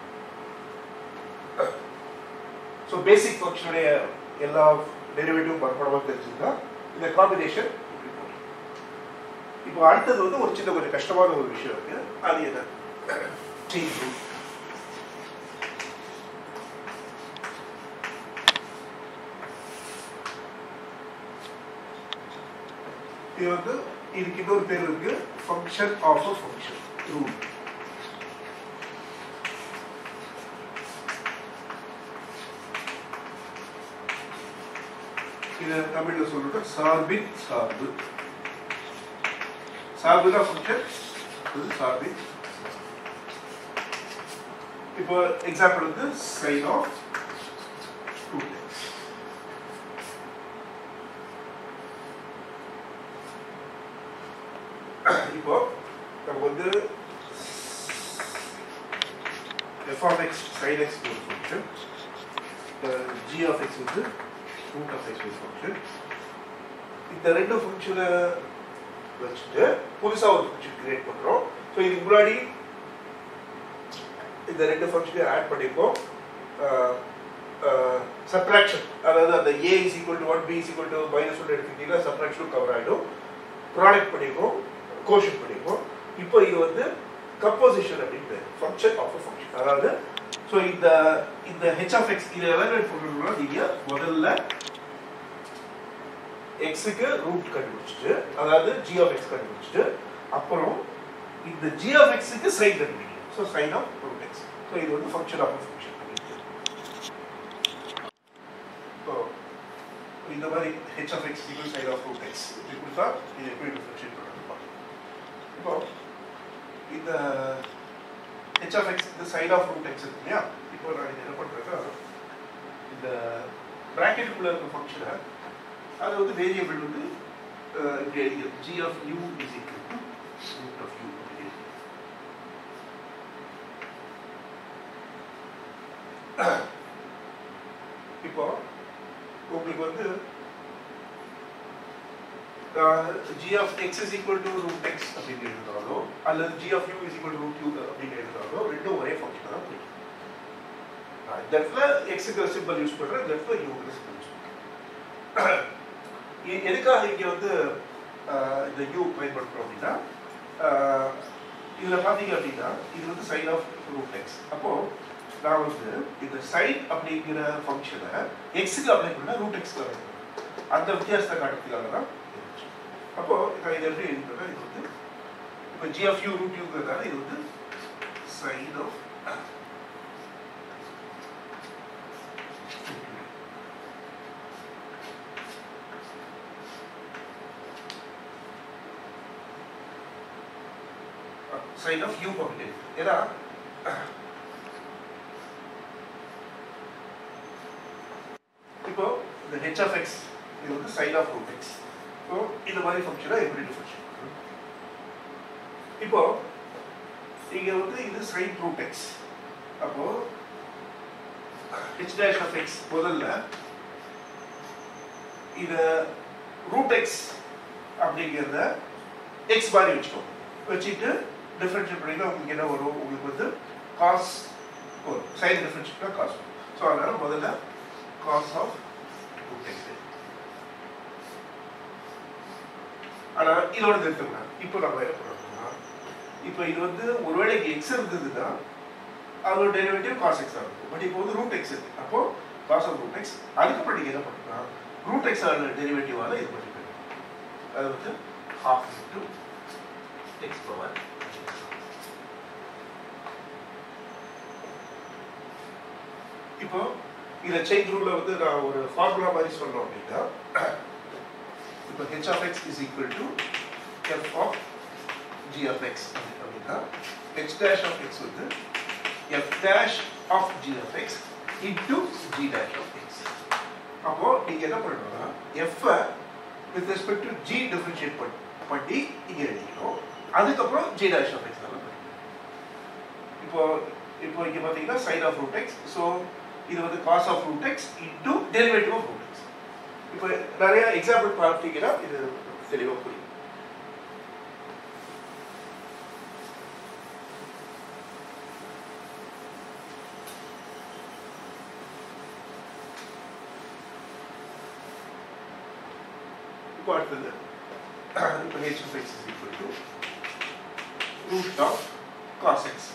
ஸோ பேசிக் ஃபங்க்ஷனுடைய எல்லா டெரிவேட்டிவ் பரப்படமாக தெரிஞ்சுருந்தா இந்த காம்பினேஷன் இப்படி போகும் இப்போ அடுத்தது வந்து ஒரு சின்ன கொஞ்சம் கஷ்டமான ஒரு விஷயம் இருக்கு அது என்ன செயின் ரூல் இது வந்து இதுக்கு இன்னொரு பேர் இருக்கு function of a function rule இதை தமிழ்ல சொல்லிட்டு சார்பின் சார்பு சார்பு தான் ஃபங்க்ஷன் இது சார்பின் இப்போ எக்ஸாம்பிள் வந்து சைன் ஆஃப் டூ இப்போ நம்ம வந்து f of x sine x ஒரு ஃபங்க்ஷன் ஜி ஆஃப் எக்ஸ் வந்து ரூட் ஆஃப் எக்ஸ் ஒரு ஃபங்க்ஷன் இந்த ரெண்டு ஃபங்க்ஷனை வச்சுட்டு புதுசாக ஒரு ஃபங்க்ஷன் கிரியேட் பண்ணுறோம் ஸோ இதுக்கு முன்னாடி இந்த ரெண்டு ஃபங்க்ஷனையும் ஆட் பண்ணியிருக்கோம் சப்ராக்ஷன் அதாவது அந்த a is equal to one b is equal to minus one எடுத்துக்கிட்டீங்கன்னா சப்ராக்ஷனும் கவர் ஆகிடும் ப்ராடக்ட் பண்ணிப்போம் கோஷன் பண்ணிப்போம் இப்போ இது வந்து கம்போசிஷன் அப்படின்னு ஃபங்க்ஷன் ஆஃப் ஃபங்க்ஷன் அதாவது ஸோ இந்த இந்த ஹெச் ஆஃப் எக்ஸ் இதை எவாலுவேட் பண்ணணும்னா நீங்கள் முதல்ல எக்ஸுக்கு ரூட் கண்டுபிடிச்சிட்டு அதாவது ஜி ஆஃப் எக்ஸ் கண்டுபிடிச்சிட்டு அப்புறம் இந்த ஜி ஆஃப் எக்ஸுக்கு சைன் கண்டுபிடிக்கணும் so sine of root x so இது வந்து ஃபங்க்ஷன் ஆஃப் ஃபங்க்ஷன் ஸோ இந்த மாதிரி h of x equal sine of root x இப்படி கொடுத்தா இது எப்படி டிஃபரன்ஷியேட் பண்ணணும் இப்போ இந்த ஹெச் ஆஃப் எக்ஸ் இந்த சைன் ஆஃப் ரூட் எக்ஸ் இருக்கு இல்லையா இப்போ நான் இது என்ன பண்ணுறேன்னா இந்த ப்ராக்கெட்டுக்குள்ள இருக்க ஃபங்க்ஷனை அது வந்து வேரியபிள் வந்து அஹ், இப்படி எழுதிக்கிறோம் g of u is equal to root of u இப்போ உங்களுக்கு வந்து g of x is equal to root x அப்படின்னு எழுதுனாலோ அல்லது g of u is equal to root u அப்படின்னு எழுதுனாலோ ரெண்டும் ஒரே ஃபங்க்ஷன் தான் பிடிக்கும் நான் இந்த இடத்துல எக்ஸுக்கு சிம்பிள் யூஸ் பண்ணுறேன் இந்த இடத்துல யூக்கு சிம்பிள் யூஸ் பண்ணுறேன் எ- எதுக்காக இங்கே வந்து ஆஹ், இந்த யூ பயன்படுத்துகிறோம் அப்படின்னா ஆஹ், இதுல பார்த்தீங்க அப்படின்னா இது வந்து சைன் ஆஃப் ரூட் எக்ஸ் அப்போ நான் வந்து இந்த சைன் அப்படிங்கிற ஃபங்க்ஷனை எக்ஸுக்கு அப்ளை பண்ணா ரூட் எக்ஸ்க்கு அப்ளை பண்ணுறேன் அந்த வித்தியாசத்தை காட்டுறதுக்காக தான் இது இருந்துச்சு. அப்போ நான் இதை எப்படி எழுதுறேன்னா இது வந்து இப்போ ஜி ஆஃப் யூ ரூட் யூங்கிறதால இது வந்து sign of sine of u பகுதி ஏன்னா இப்போ இந்த ஹெச் ஆஃப் எக்ஸ் இது வந்து sign of root x so இந்த மாதிரி ஃபங்க்ஷனை எப்படி டிஃபரன்ஷியேட் இப்போ இங்க வந்து இது சைன் ரூட் எக்ஸ் அப்போ ஹெச் டேஷ் ஆஃப் எக்ஸ் முதல்ல இத ரூட் எக்ஸ் அப்படிங்கிறத எக்ஸ் மாதிரி வச்சுக்கோ வச்சுட்டு டிஃபரன்ஷியேட் பண்ணிங்கன்னா உங்களுக்கு என்ன வரும் உங்களுக்கு வந்து காஸ் வரும் சைன் டிஃபரன்ஷியேட்னா காஸ் வரும் ஸோ அதனால முதல்ல காஸ் ஆஃப் ரூட் எக்ஸ் ஆனா இதோட நிறுத்துங்க இப்போ நம்ம என்ன பண்ணணும்னா இப்போ இது வந்து ஒருவேளை இங்க எக்ஸ் இருந்ததுன்னா அதோட டெரிவேட்டிவ் காஸ் எக்ஸ் இருக்கும் பட் இப்போ வந்து ரூட் எக்ஸ் இருக்கு அப்போ காஸ் ஆஃப் ரூட் எக்ஸ் அதுக்கப்புறம் நீங்க என்ன பண்ணுன்னா ரூட் எக்ஸ் ஆன டெரிவேட்டிவால இது பண்ணி அது வந்து ஹாஃப் இன்டூ எக்ஸ் பவர் இப்போ இதை செயின் ரூல்ல வந்து நான் ஒரு ஃபார்முலா மாதிரி சொல்லணும் அப்படின்னா இப்போ h of x is equal to f of g of x அப்படின்னா ஹெச் டேஷ் ஆஃப் எக்ஸ் வந்து f dash of g of x into g dash of x அப்போ நீங்க என்ன பண்ணணும்னா f with respect to g differentiate பண்ணி இங்க எழுதிக்கணும் அதுக்கப்புறம் ஜி டேஷ் ஆஃப் எக்ஸ் இப்போ இப்போ இங்க பாத்தீங்கன்னா sin of root x so இது வந்து cos of root x into derivative of root x இப்போ நிறைய எக்ஸாம்பிள் பார்த்தீங்கன்னா இது தெளிவாக புரியும் இப்போ அடுத்தது இப்போ h of x is equal to root of cos x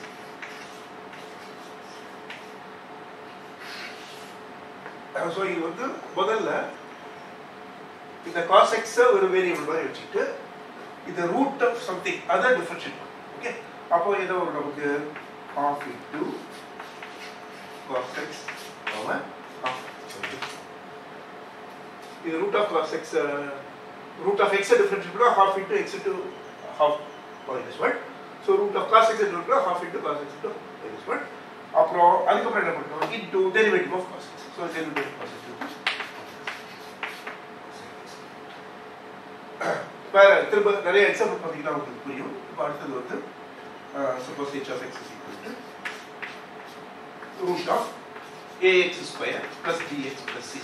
so இது வந்து முதல்ல இந்த cos x -அ ஒரு வேரியபிள் மாதிரி வச்சுக்கிட்டு இந்த ரூட் ஆஃப் சம்திங் அதை டிஃபரன்ஷியேட் பண்ணும் ஓகே அப்போ என்ன வரும் நமக்கு half into cos x over half இது root of cos x root of x differentiate பண்ணா half into x into half minus 1 so root of cos x எடுத்துட்டா half into cos x into minus 1 அப்புறம் அதுக்கப்புறம் என்ன பண்ணுறோம் into derivative of cos x so derivative of cos x into வேற திரும்ப நிறைய example பார்த்தீங்கன்னா உங்களுக்கு புரியும் இப்போ அடுத்தது வந்து suppose h of x is equal to root of ax square plus bx plus c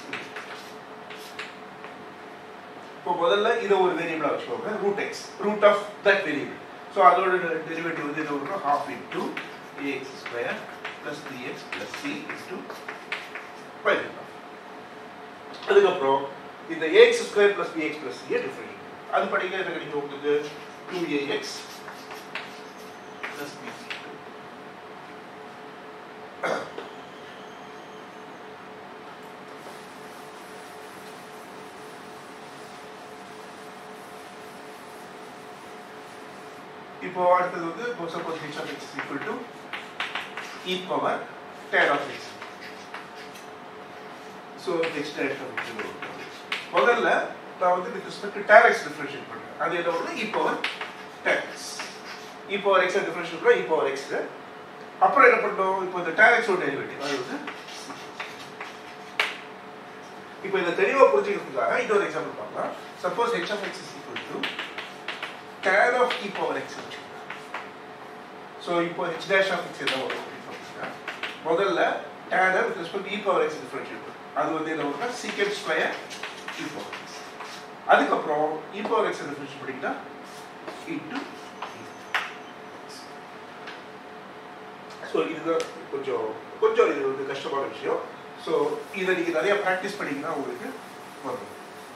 இப்போ முதல்ல இதை ஒரு வேரியபிளா வச்சுக்கோங்க root x root of that variable so அதோட டெரிவேட்டிவ் வந்து என்ன வரும் half into a x square plus three x plus c into pilot அதுக்கப்புறம் இந்த a x square plus b x plus சியை டிஃபரெண்ட் அது படிக்க என்ன கிடைக்கும் உங்களுக்கு டூ ஏஎக்ஸ் பிளஸ் பி இப்போ அடுத்தது வந்து இப்போ suppose h of x equal to e power tan of x so next direct முதல்ல நான் வந்து with respect to tan x differentiate பண்ணுறேன் அது என்ன வருது e power tan x e power x differentiate பண்ணுறோம் இ பவர் எக்ஸ் அப்புறம் என்ன பண்ணோம் இப்போ இந்த டேன் எக்ஸோட டெரிவேட்டிவ் அது வந்து இப்போ இதை தெளிவாக புரிஞ்சுக்கிறதுக்காக இன்னொரு எக்ஸாம்பிள் பார்க்கலாம் suppose h of x is equal to tan of e power x so இப்போ h dash of x என்ன வரும் அப்படின்னு பார்த்தீங்கன்னா முதல்ல tan with respect to e power x differentiate அது வந்து என்ன வரும்னா secant square e power x அதுக்கப்புறம் e power x differentiate பண்ணிக்கிட்டா into ஸோ இதுதான் கொஞ்சம் கொஞ்சம் இது வந்து கஷ்டமான விஷயம் ஸோ இதை நீங்கள் நிறைய ப்ராக்டிஸ் பண்ணிங்கன்னா உங்களுக்கு வரும்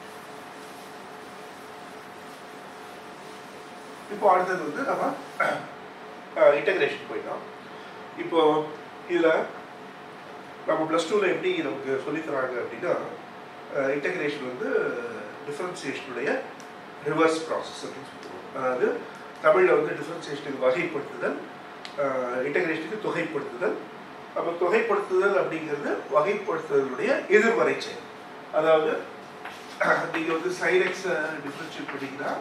இப்போ அடுத்தது வந்து நம்ம இன்டகிரேஷன் போயிட்டோம் இப்போ இதில் நம்ம ப்ளஸ் டூவில் எப்படி நமக்கு சொல்லித் தராங்க அப்படின்னா இன்டகிரேஷன் வந்து டிஃபரன்சியேஷனுடைய ரிவர்ஸ் ப்ராசஸ் அப்படின்னு சொல்லுவோம் அதாவது தமிழில் வந்து டிஃபரன்சியேஷனுக்கு வகைப்படுத்துதல் இன்டகிரேஷனுக்கு தொகைப்படுத்துதல் அப்போ தொகைப்படுத்துதல் அப்படிங்கிறது வகைப்படுத்துதலுடைய எதிர்மறை செயல் அதாவது நீங்கள் வந்து சைன் எக்ஸ் டிஃபரன்ஷியேட் பண்ணிங்கன்னா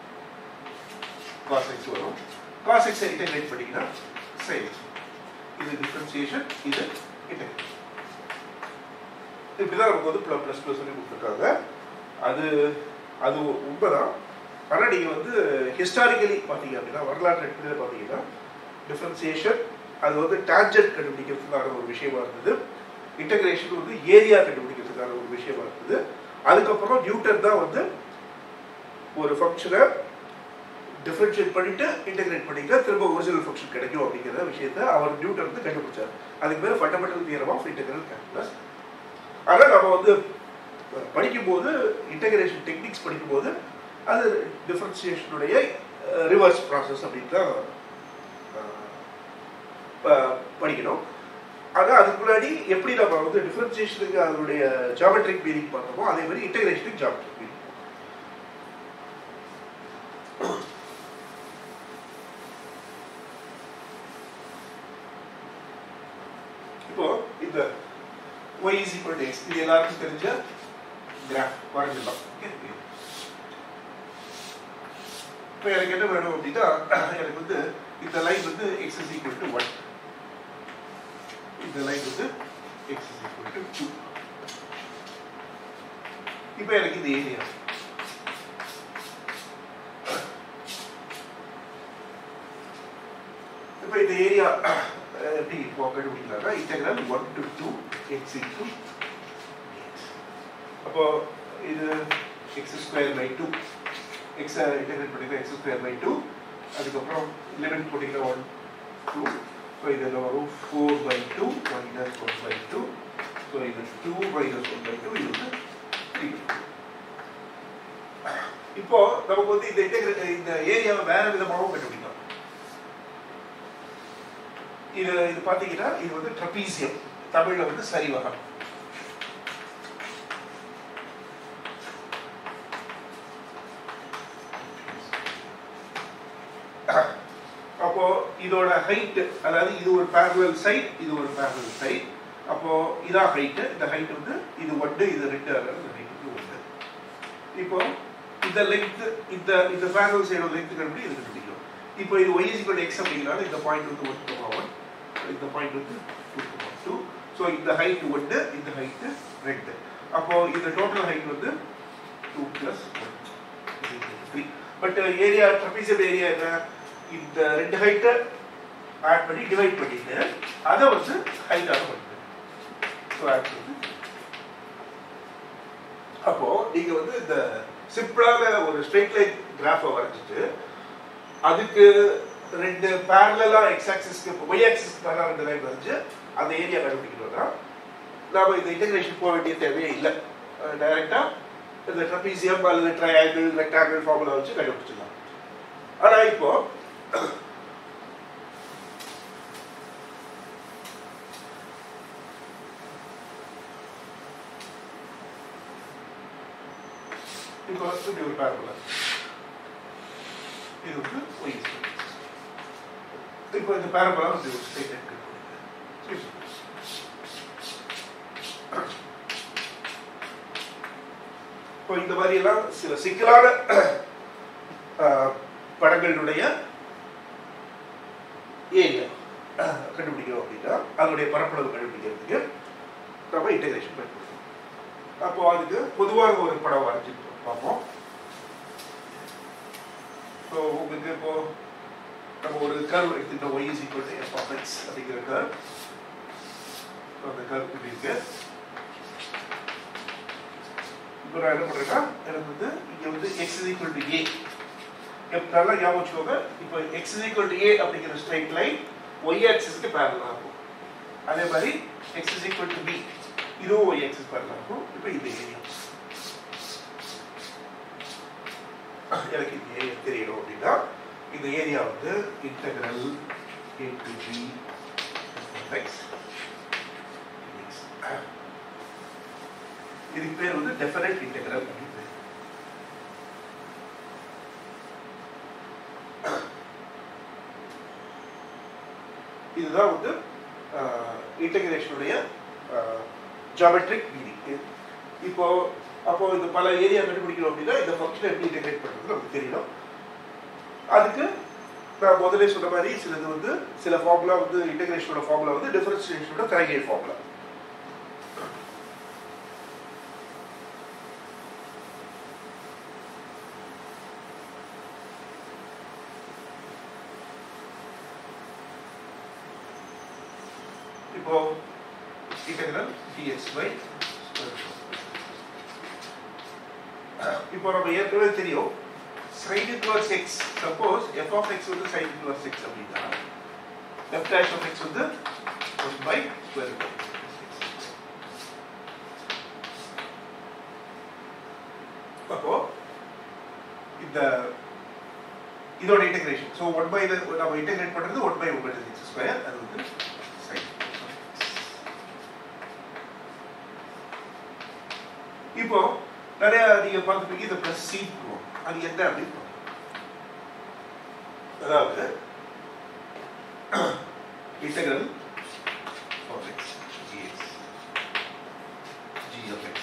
cos x வரும் cos x இன்டெகிரேட் பண்ணிங்கன்னா sin x இது டிஃபரன்சியேஷன் இது இன்டெகிரேஷன் இப்படிதான் நமக்கு வந்து ப்ளஸ் ப்ளஸ் சொல்லி கொடுத்துருக்காங்க அது அது உண்மைதான் ஆனால் நீங்கள் வந்து ஹிஸ்டாரிக்கலி பார்த்தீங்க அப்படின்னா வரலாற்று அடிப்படையில் பார்த்தீங்கன்னா டிஃபரன்சியேஷன் அது வந்து டான்ஜென்ட் கண்டுபிடிக்கிறதுக்கான ஒரு விஷயமா இருந்தது இன்டகிரேஷன் வந்து ஏரியா கண்டுபிடிக்கிறதுக்கான ஒரு விஷயமா இருந்தது அதுக்கப்புறம் நியூட்டன் தான் வந்து ஒரு ஃபங்க்ஷனை டிஃபரன்ஷியேட் பண்ணிட்டு இன்டெகிரேட் பண்ணிட்டா திரும்ப ஒரிஜினல் ஃபங்க்ஷன் கிடைக்கும் அப்படிங்கிற விஷயத்த அவர் நியூட்டன் வந்து கண்டுபிடிச்சார் அதுக்கு பேர் fundamental theorem of integral calculus ஆனால் நம்ம வந்து படிக்கும்போது இன்டகிரேஷன் டெக்னிக்ஸ் படிக்கும்போது அது டிஃபரன்சியேஷனுடைய ரிவர்ஸ் ப்ராசஸ் அப்படின்னு தான் படிக்கணும் ஆனால் அதுக்கு முன்னாடி எப்படி நம்ம வந்து டிஃபரன்சியேஷனுக்கு அதனுடைய ஜாமெட்ரிக் மீனிங் பார்த்தோமோ அதே மாதிரி இன்டகிரேஷனுக்கு ஜாமெட்ரிக் மீனிங் இப்போ இந்த y is equal to x இது எல்லாருக்கும் தெரிஞ்ச கிராஃப் வரைஞ்சிடலாம் இப்போ எனக்கு என்ன வேணும் அப்படின்னா எனக்கு வந்து இந்த லைன் வந்து x is equal to 1 இந்த லைன் வந்து x is equal to 2 இப்போ எனக்கு இந்த ஏரியா இப்போ இந்த ஏரியா எப்படி இப்போ கண்டுபிடிக்கலாம்னா integral one to two x into அப்போ இது எக்ஸ் ஸ்கொயர் பை டூ எக்ஸை இன்டெகிரேட் பண்ணிக்கலாம் எக்ஸ் ஸ்கொயர் பை டூ அதுக்கப்புறம் லெவன் போட்டிங்கன்னா ஒன் டூ ஸோ இதில் வரும் four by two minus one by two so இது two minus one by two இது வந்து த்ரீ இப்போ நமக்கு வந்து இந்த இன்டெகிரேட் இந்த ஏரியாவை வேற விதமாகவும் கண்டுபிடிக்கலாம் இது இது பார்த்தீங்கன்னா இது வந்து ட்ரபீசியம் தமிழ்ல வந்து சரிவகம் அப்போ இதோட ஹைட் அதாவது இது ஒரு பேரலல் சைட் இது ஒரு பேரலல் சைட் அப்போ இதான் ஹைட் இந்த ஹைட் வந்து இது ஒன்று இது ரெண்டு அதாவது இந்த ஹைட் வந்து ஒன்று இப்போ இந்த லெங்த் இந்த இந்த பேரலல் சைடோட லெங்த் கண்டுபிடி இது கண்டுபிடிக்கும் இப்போ இது ஒய் இஸ் எக்ஸ் அப்படிங்கிறனால இந்த பாயிண்ட் வந்து ஒன் கமா ஒன் இந்த பாயிண்ட் வந்து டூ கமா டூ ஸோ இந்த ஹைட் ஒன்று இந்த ஹைட் ரெண்டு அப்போ இந்த டோட்டல் ஹைட் வந்து two plus one three but area trapezium area என்ன இந்த ரெண்டு ஹைட்டை ஆட் பண்ணி டிவைட் பண்ணிட்டு அதை வந்து ஹைட்டாக பண்ணுங்க ஸோ ஆட் பண்ணி அப்போ நீங்க வந்து இந்த சிம்பிளான ஒரு ஸ்ட்ரெயிட் லைன் கிராஃபை வரைஞ்சிட்டு அதுக்கு ரெண்டு பேரலா எக்ஸ் ஆக்சிஸ்க்கு ஒய் ஆக்சிஸ்க்கு பேரலா ரெண்டு லைன் வரைஞ்சு அந்த ஏரியா கண்டுபிடிக்கணும்னா நாம இந்த இன்டகிரேஷன் போக வேண்டிய தேவையே இல்லை டைரக்டா இந்த ட்ரபீசியம் அல்லது ட்ரையாங்கிள் ரெக்டாங்கிள் ஃபார்முலா வச்சு கண்டுபிடிச்சிடலாம் ஆனா இப்போ இப்போ இப்படி ஒரு பேரபுலா இது வந்து y is equal to x. இப்போ இந்த பேரபுலா வந்து ஒரு ஸ்ட்ரெயிட் லைன் இப்போ இந்த மாதிரி எல்லாம் சில சிக்கலான அஹ், படங்களுடைய ஏரியா கண்டுபிடிக்கிறோம் அப்படின்னா அதனுடைய பரப்பளவு கண்டுபிடிக்கிறதுக்கு நம்ம இன்டகிரேஷன் பயன்படுத்தும் அப்போ அதுக்கு பொதுவாக ஒரு படம் வரைஞ்சி பார்ப்போம் ஸோ உங்களுக்கு இப்போ நம்ம ஒரு கர்வ் எடுத்துக்கிட்டோம் y is equal to f of x அப்படிங்கிற கர்வ் அந்த கர்வ் இப்படி இருக்கு இப்போ நான் என்ன பண்றேன்னா எனக்கு வந்து இங்க வந்து x is equal to a எப் நல்லா ஞாபகம் வச்சுக்கோங்க இப்போ x is equal to a அப்படிங்கிற ஸ்ட்ரைட் லைன் y ஆக்சிஸ்க்கு பேரலா இருக்கும் அதே மாதிரி x is equal to b இதுவும் y ஆக்சிஸ் பேரலா இருக்கும் இப்போ இந்த ஏரியா எனக்கு இந்த ஏரியா தெரியணும் அப்படின்னா இந்த ஏரியா வந்து integral a to b x இதுக்கு பேர் வந்து டெஃபரட் இன்டெகிரல் அப்படின்னு பேர் இதுதான் வந்து இன்டகிரேஷனுடைய ஜாமெட்ரிக் மீனிங் இப்போ அப்போ இந்த பல ஏரியா கண்டுபிடிக்கணும் அப்படின்னா இந்த ஃபங்க்ஷனை எப்படி இன்டெகிரேட் பண்ணுறது நமக்கு தெரியணும் அதுக்கு நான் முதல்ல சொன்ன மாதிரி சிலது வந்து சில ஃபார்முலா வந்து இன்டகிரேஷனோட ஃபார்முலா வந்து டிஃபரன்சியேஷனோட கரைகை ஃபார்முலா இப்போ இன்டெகிரல் dx பை இப்போ நம்ம ஏற்கனவே தெரியும் sin inverse x suppose f of x வந்து sin inverse x அப்படின்னா f dash of x வந்து 1 by square root of x. அப்போ இந்த இதோட இன்டகிரேஷன் ஸோ ஒன் பை நம்ம இன்டகிரேட் பண்றது one by one x square அது வந்து sin இப்போ நிறைய நீங்க பார்த்துப்பீங்க இந்த பிளஸ் சி போடுவோம் அது என்ன அப்படின்னு பார்ப்போம். அதாவது integral of x g x g of x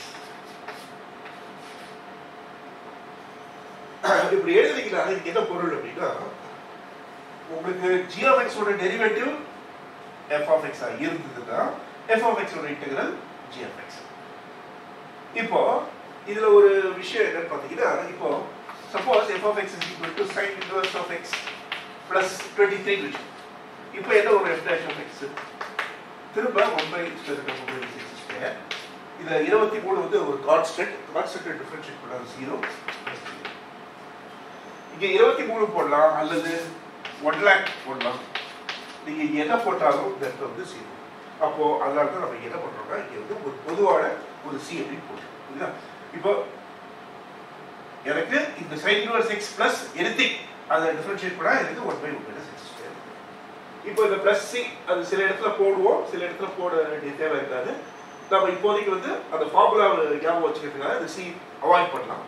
இப்படி எழுதுறீங்களா இதுக்கு என்ன பொருள் அப்படின்னா உங்களுக்கு ஜி ஆஃப் எக்ஸ் ஓட டெரிவேட்டிவ் எஃப் ஆஃப் எக்ஸ் இருந்ததுன்னா எஃப் ஆஃப் எக்ஸ் ஓட இன்டெகிரல் ஜி ஆஃப் எக்ஸ் இப்போ இதுல ஒரு விஷயம் என்னன்னு பாத்தீங்கன்னா இப்போ suppose f of x is equal to sin inverse of x plus twenty three வச்சு இப்போ என்ன ஒரு எஃப் டேஷ் ஆஃப் எக்ஸ் திரும்ப one by square one by six square இதுல இருபத்தி மூணு வந்து ஒரு கான்ஸ்டன்ட் கான்ஸ்டன்ட் டிஃபரன்ஷியேட் பண்ணாது ஜீரோ இங்க இருபத்தி மூணு போடலாம் அல்லது ஒன் லேக் போடலாம் நீங்க எதை போட்டாலும் இந்த இடத்துல வந்து ஜீரோ அப்போ அதனால தான் நம்ம என்ன பண்றோம்னா இங்க வந்து ஒரு பொதுவான ஒரு சி அப்படின்னு போட்டோம் புரியுதா இப்போ எனக்கு இந்த sin inverse x plus anything அதை டிஃபரன்ஷியேட் பண்ணா எனக்கு one by one minus x square இப்போ இந்த பிளஸ் சி அது சில இடத்துல போடுவோம் சில இடத்துல போட வேண்டிய தேவை இருக்காது நம்ம இப்போதைக்கு வந்து அந்த ஃபார்முலா ஞாபகம் வச்சுக்கிறதுனால இந்த சி அவாய்ட் பண்ணலாம்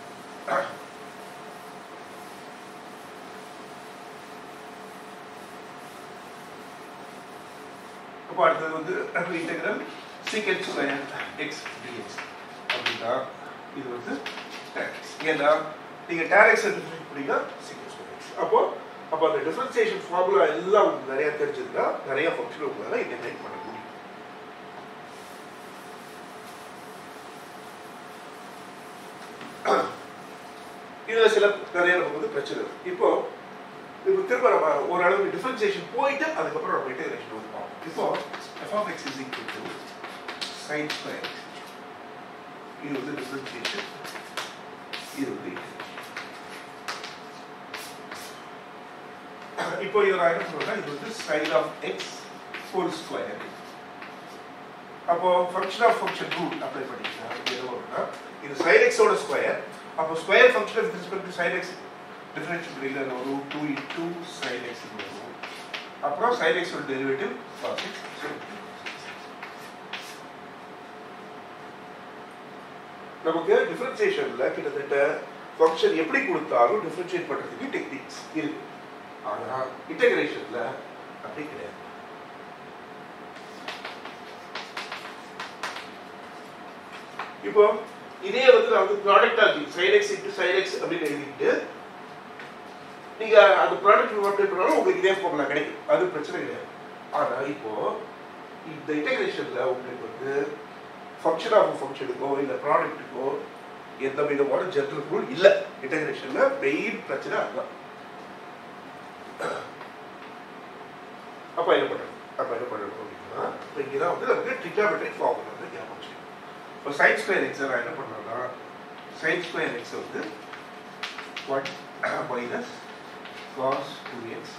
அப்போ அடுத்தது வந்து integral secant square x d x அப்படின்னா இது வந்து tan x. ஏன்னா நீங்க tan x டிஃபரன்ஷியேட் பண்ணீங்க சீக்கெட் ஸ்கொயர் எக்ஸ் அப்போ அப்போ அந்த டிஃபரன்சியேஷன் ஃபார்முலா எல்லாம் உங்களுக்கு நிறைய தெரிஞ்சதுன்னா நிறைய ஃபங்க்ஷன் உங்களால இன்டெகிரேட் பண்ண முடியும் இதுல சில நிறைய நமக்கு வந்து பிரச்சனை இருக்கு இப்போ இப்போ திரும்ப நம்ம ஓரளவு டிஃபரன்சியேஷன் போயிட்டு அதுக்கப்புறம் நம்ம இன்டெகிரேஷன் வந்து பார்ப்போம் இப்போ f of x is equal to sin square இது வந்து டிஃபரன்சியேஷன் இது வந்து integration. இப்போ இதை நான் என்ன சொல்றேன்னா இது வந்து sign of x whole square அப்போ function of function rule apply பண்ணிக்கலாம் இது எது வரும்னா இது sin x ஓட ஸ்கொயர் அப்போ square function with respect to sin x differential பண்ணிக்கலாம் என்ன வரும் டூ இன்டூ sin x வரும் அப்புறம் sin x ஓட டெரிவேட்டிவ் cos x நமக்கு டிஃபரன்சியேஷன்ல கிட்டத்தட்ட ஃபங்க்ஷன் எப்படி கொடுத்தாலும் டிஃபரன்ஷியேட் பண்றதுக்கு டெக்னிக்ஸ் இருக்கு ஆனா இன்டகிரேஷன்ல அப்படி கிடையாது இப்போ இதே வந்து நான் வந்து ப்ராடக்ட் ஆகி sin x into sin x அப்படின்னு எழுதிட்டு நீங்க அந்த ப்ராடக்ட் அப்ளை பண்ணாலும் உங்களுக்கு இதே ஃபார்முலா கிடைக்கும் அது பிரச்சனை கிடையாது ஆனா இப்போ இந்த இன்டகிரேஷன்ல உங்களுக்கு வந்து ஃபங்க்ஷன் ஆஃப் ஃபங்க்ஷனுக்கோ இல்ல ப்ராடக்ட்டுக்கோ எந்த விதமான ஜெனரல் ரூல் இல்ல இன்டகிரேஷன்ல மெயின் பிரச்சனை அதுதான் அப்ப என்ன பண்றது அப்ப என்ன பண்ணணும் அப்படின்னா இப்போ இங்கதான் வந்து நமக்கு ட்ரிகாமெட்ரிக் ஃபார்முலா வந்து ஞாபகம் வச்சுக்கணும். இப்போ சைன் ஸ்கொயர் எக்ஸ் நான் என்ன பண்ணணும்னா சைன் ஸ்கொயர் எக்ஸ் வந்து one minus cos two x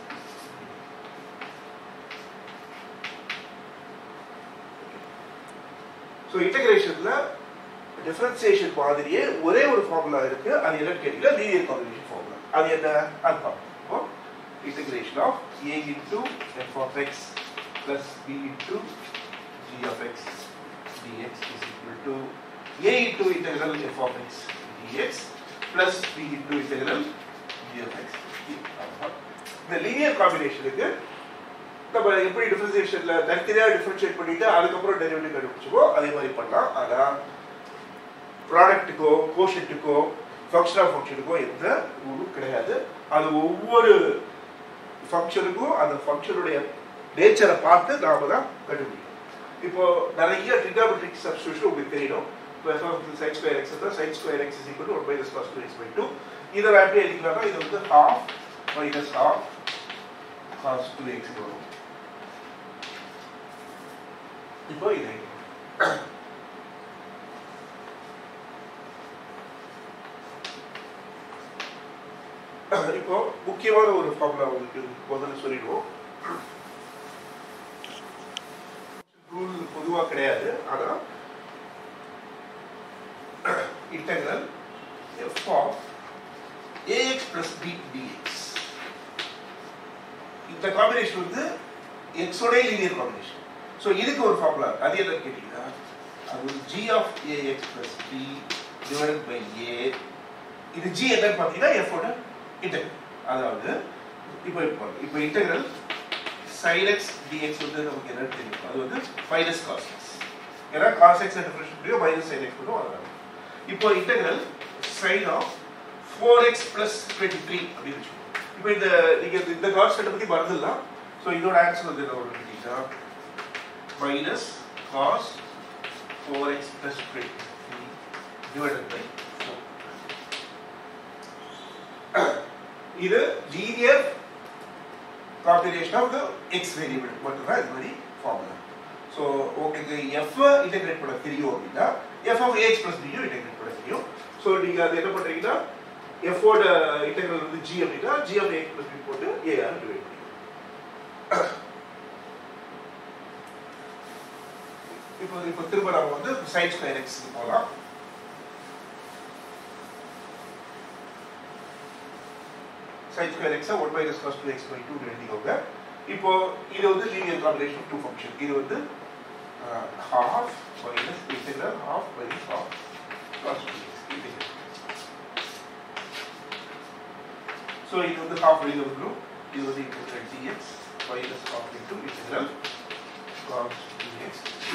so இன்டகிரேஷன்ல டிஃபரன்சியேஷன் மாதிரியே ஒரே ஒரு ஃபார்முலா இருக்கு அது என்னன்னு கேட்டீங்கன்னா லீனியர் காம்பினேஷன் ஃபார்முலா அது என்ன அது பார்ப்போம் integration of a into f of x plus b into g of x dx is equal to a into integral f of x dx plus b into integral g of x இந்த linear காம்பினேஷனுக்கு நம்ம எப்படி டிஃபரன்சியேஷன்ல தனித்தனியா differentiate பண்ணிட்டு அதுக்கப்புறம் derivative கண்டுபிடிச்சோமோ அதே மாதிரி பண்ணலாம் ஆனா ப்ராடக்ட்டுக்கோ கோஷன்ட்டுக்கோ ஃபங்க்ஷன் ஆஃப் ஃபங்க்ஷனுக்கோ எந்த ரூலும் கிடையாது அது ஒவ்வொரு ஃபங்க்ஷனுக்கும் அந்த ஃபங்க்ஷனுடைய நேச்சரை பார்த்து நாம தான் கண்டுபிடிக்கணும் இப்போ நிறைய ட்ரிகாமெட்ரிக் சப்ஸ்டியூஷன் உங்களுக்கு தெரியணும் இப்போ f of sin square x தான் sin square x is equal to one minus cos two x by two இதை நான் எப்படி எழுதிக்கலாம்னா இது வந்து half minus half cos two x வரும் இப்போ இதை இப்போ முக்கியமான ஒரு ஃபார்முலா உங்களுக்கு முதல்ல சொல்லிடுவோம் ரூல் பொதுவா கிடையாது ஆனா integral f of a x plus b d x இந்த காம்பினேஷன் வந்து எக்ஸோட லீனியர் காம்பினேஷன் ஸோ இதுக்கு ஒரு ஃபார்முலா அது என்னன்னு கேட்டீங்கன்னா அது வந்து g of a x plus b divided by a இது ஜி என்னன்னு பார்த்தீங்கன்னா எஃபோட இன்டெக்ரல் அதாவது இப்போ இப்போ இப்போ இன்டெக்ரல் sin x dx வந்து நமக்கு என்னன்னு தெரியும் அது வந்து மைனஸ் காஸ் எக்ஸ் ஏன்னா காஸ் எக்ஸ் டிஃபரன்ஷியல் முடியும் மைனஸ் சைன் எக்ஸ் பண்ணும் அதனால இப்போ integral sin of four x plus twenty three அப்படின்னு வச்சுக்கோங்க இப்போ இந்த நீங்க இந்த- இந்த கான்ஸ்டன்ட் பத்தி மறந்துடலாம் ஸோ இதோட ஆன்சர் வந்து என்ன வரும் கேட்டீங்கன்னா minus cos four x plus twenty three divided by இது linear combination of the x variable மட்டும்தான் இது மாதிரி ஃபார்முலா ஸோ உங்களுக்கு எஃப் இன்டெகிரேட் பண்ண தெரியும் அப்படின்னா எஃப் ஆஃப் ஏஎக்ஸ் பிளஸ் பியும் இன்டெகிரேட் பண்ண தெரியும் ஸோ நீங்கள் அது என்ன பண்ணுறீங்கன்னா எஃபோட இன்டெகிரல் வந்து ஜி அப்படின்னா g of a x plus b போட்டு ஏஆர் டிவைட் பண்ணிக்கலாம் இப்போ இப்போ திரும்ப நம்ம வந்து சைன் ஸ்கொயர் எக்ஸ் போகலாம் sin square x 1 minus cos 2x by 2 எழுதிக்கோங்க இப்போ இது வந்து லீனியர் காம்பினேஷன் டூ ஃபங்க்ஷன் இது வந்து half minus integral half minus half cos 2x integral so இது வந்து ஹாஃப் வெளியில் வந்துடும் இது வந்து integral dx minus half into integral cos 2x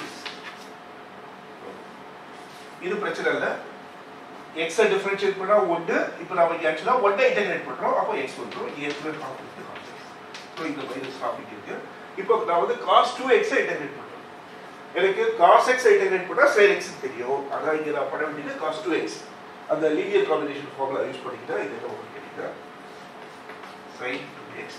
இது பிரச்சனை இல்லை எக்ஸை டிஃபரன்ஷியேட் பண்ணா ஒன்று இப்போ நம்ம இங்கே ஆக்சுவலாக ஒன்றை இன்டெகிரேட் பண்ணுறோம் அப்போ எக்ஸ் வந்துடும் ஏற்கனவே ஹாஃப் இருக்கு ஸோ இந்த மைனஸ் ஹாஃப் இருக்கு இப்போ நான் வந்து காஸ் டூ எக்ஸை இன்டெகிரேட் பண்ணுறேன் எனக்கு காஸ் எக்ஸை இன்டெகிரேட் பண்ணால் சைன் எக்ஸ் தெரியும் அதான் இங்கே நான் பண்ண வேண்டியது காஸ் டூ எக்ஸ் அந்த லீனியர் காம்பினேஷன் ஃபார்முலா யூஸ் பண்ணிக்கிட்டா இது என்ன உங்களுக்கு கேட்டீங்கன்னா சைன் டூ எக்ஸ்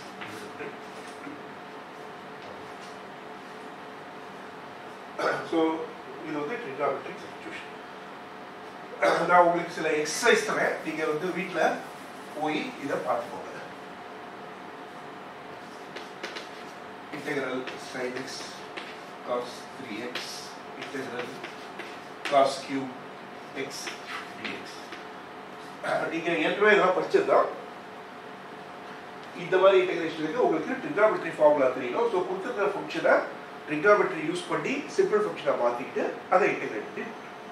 ஸோ இது வந்து ட்ரிகாமெட்ரிக் சப்ஸ்டியூஷன் நான் உங்களுக்கு சில எக்ஸசைஸ் தரேன் நீங்க வந்து வீட்ல போய் இதை பார்த்துக்கோங்க integral sin x cos 3x integral cos cube x dx நீங்க ஏற்கனவே இதெல்லாம் படிச்சிருந்தோம் இந்த மாதிரி இன்டெகிரேஷனுக்கு உங்களுக்கு ட்ரிக்னாமெட்ரி ஃபார்முலா தெரியணும் ஸோ கொடுத்துருக்கிற ஃபங்க்ஷனை ட்ரிக்னாமெட்ரி யூஸ் பண்ணி சிம்பிள் ஃபங்க்ஷனை மாற்றிட்டு அதை இன்டெகிரேட் பண்ணி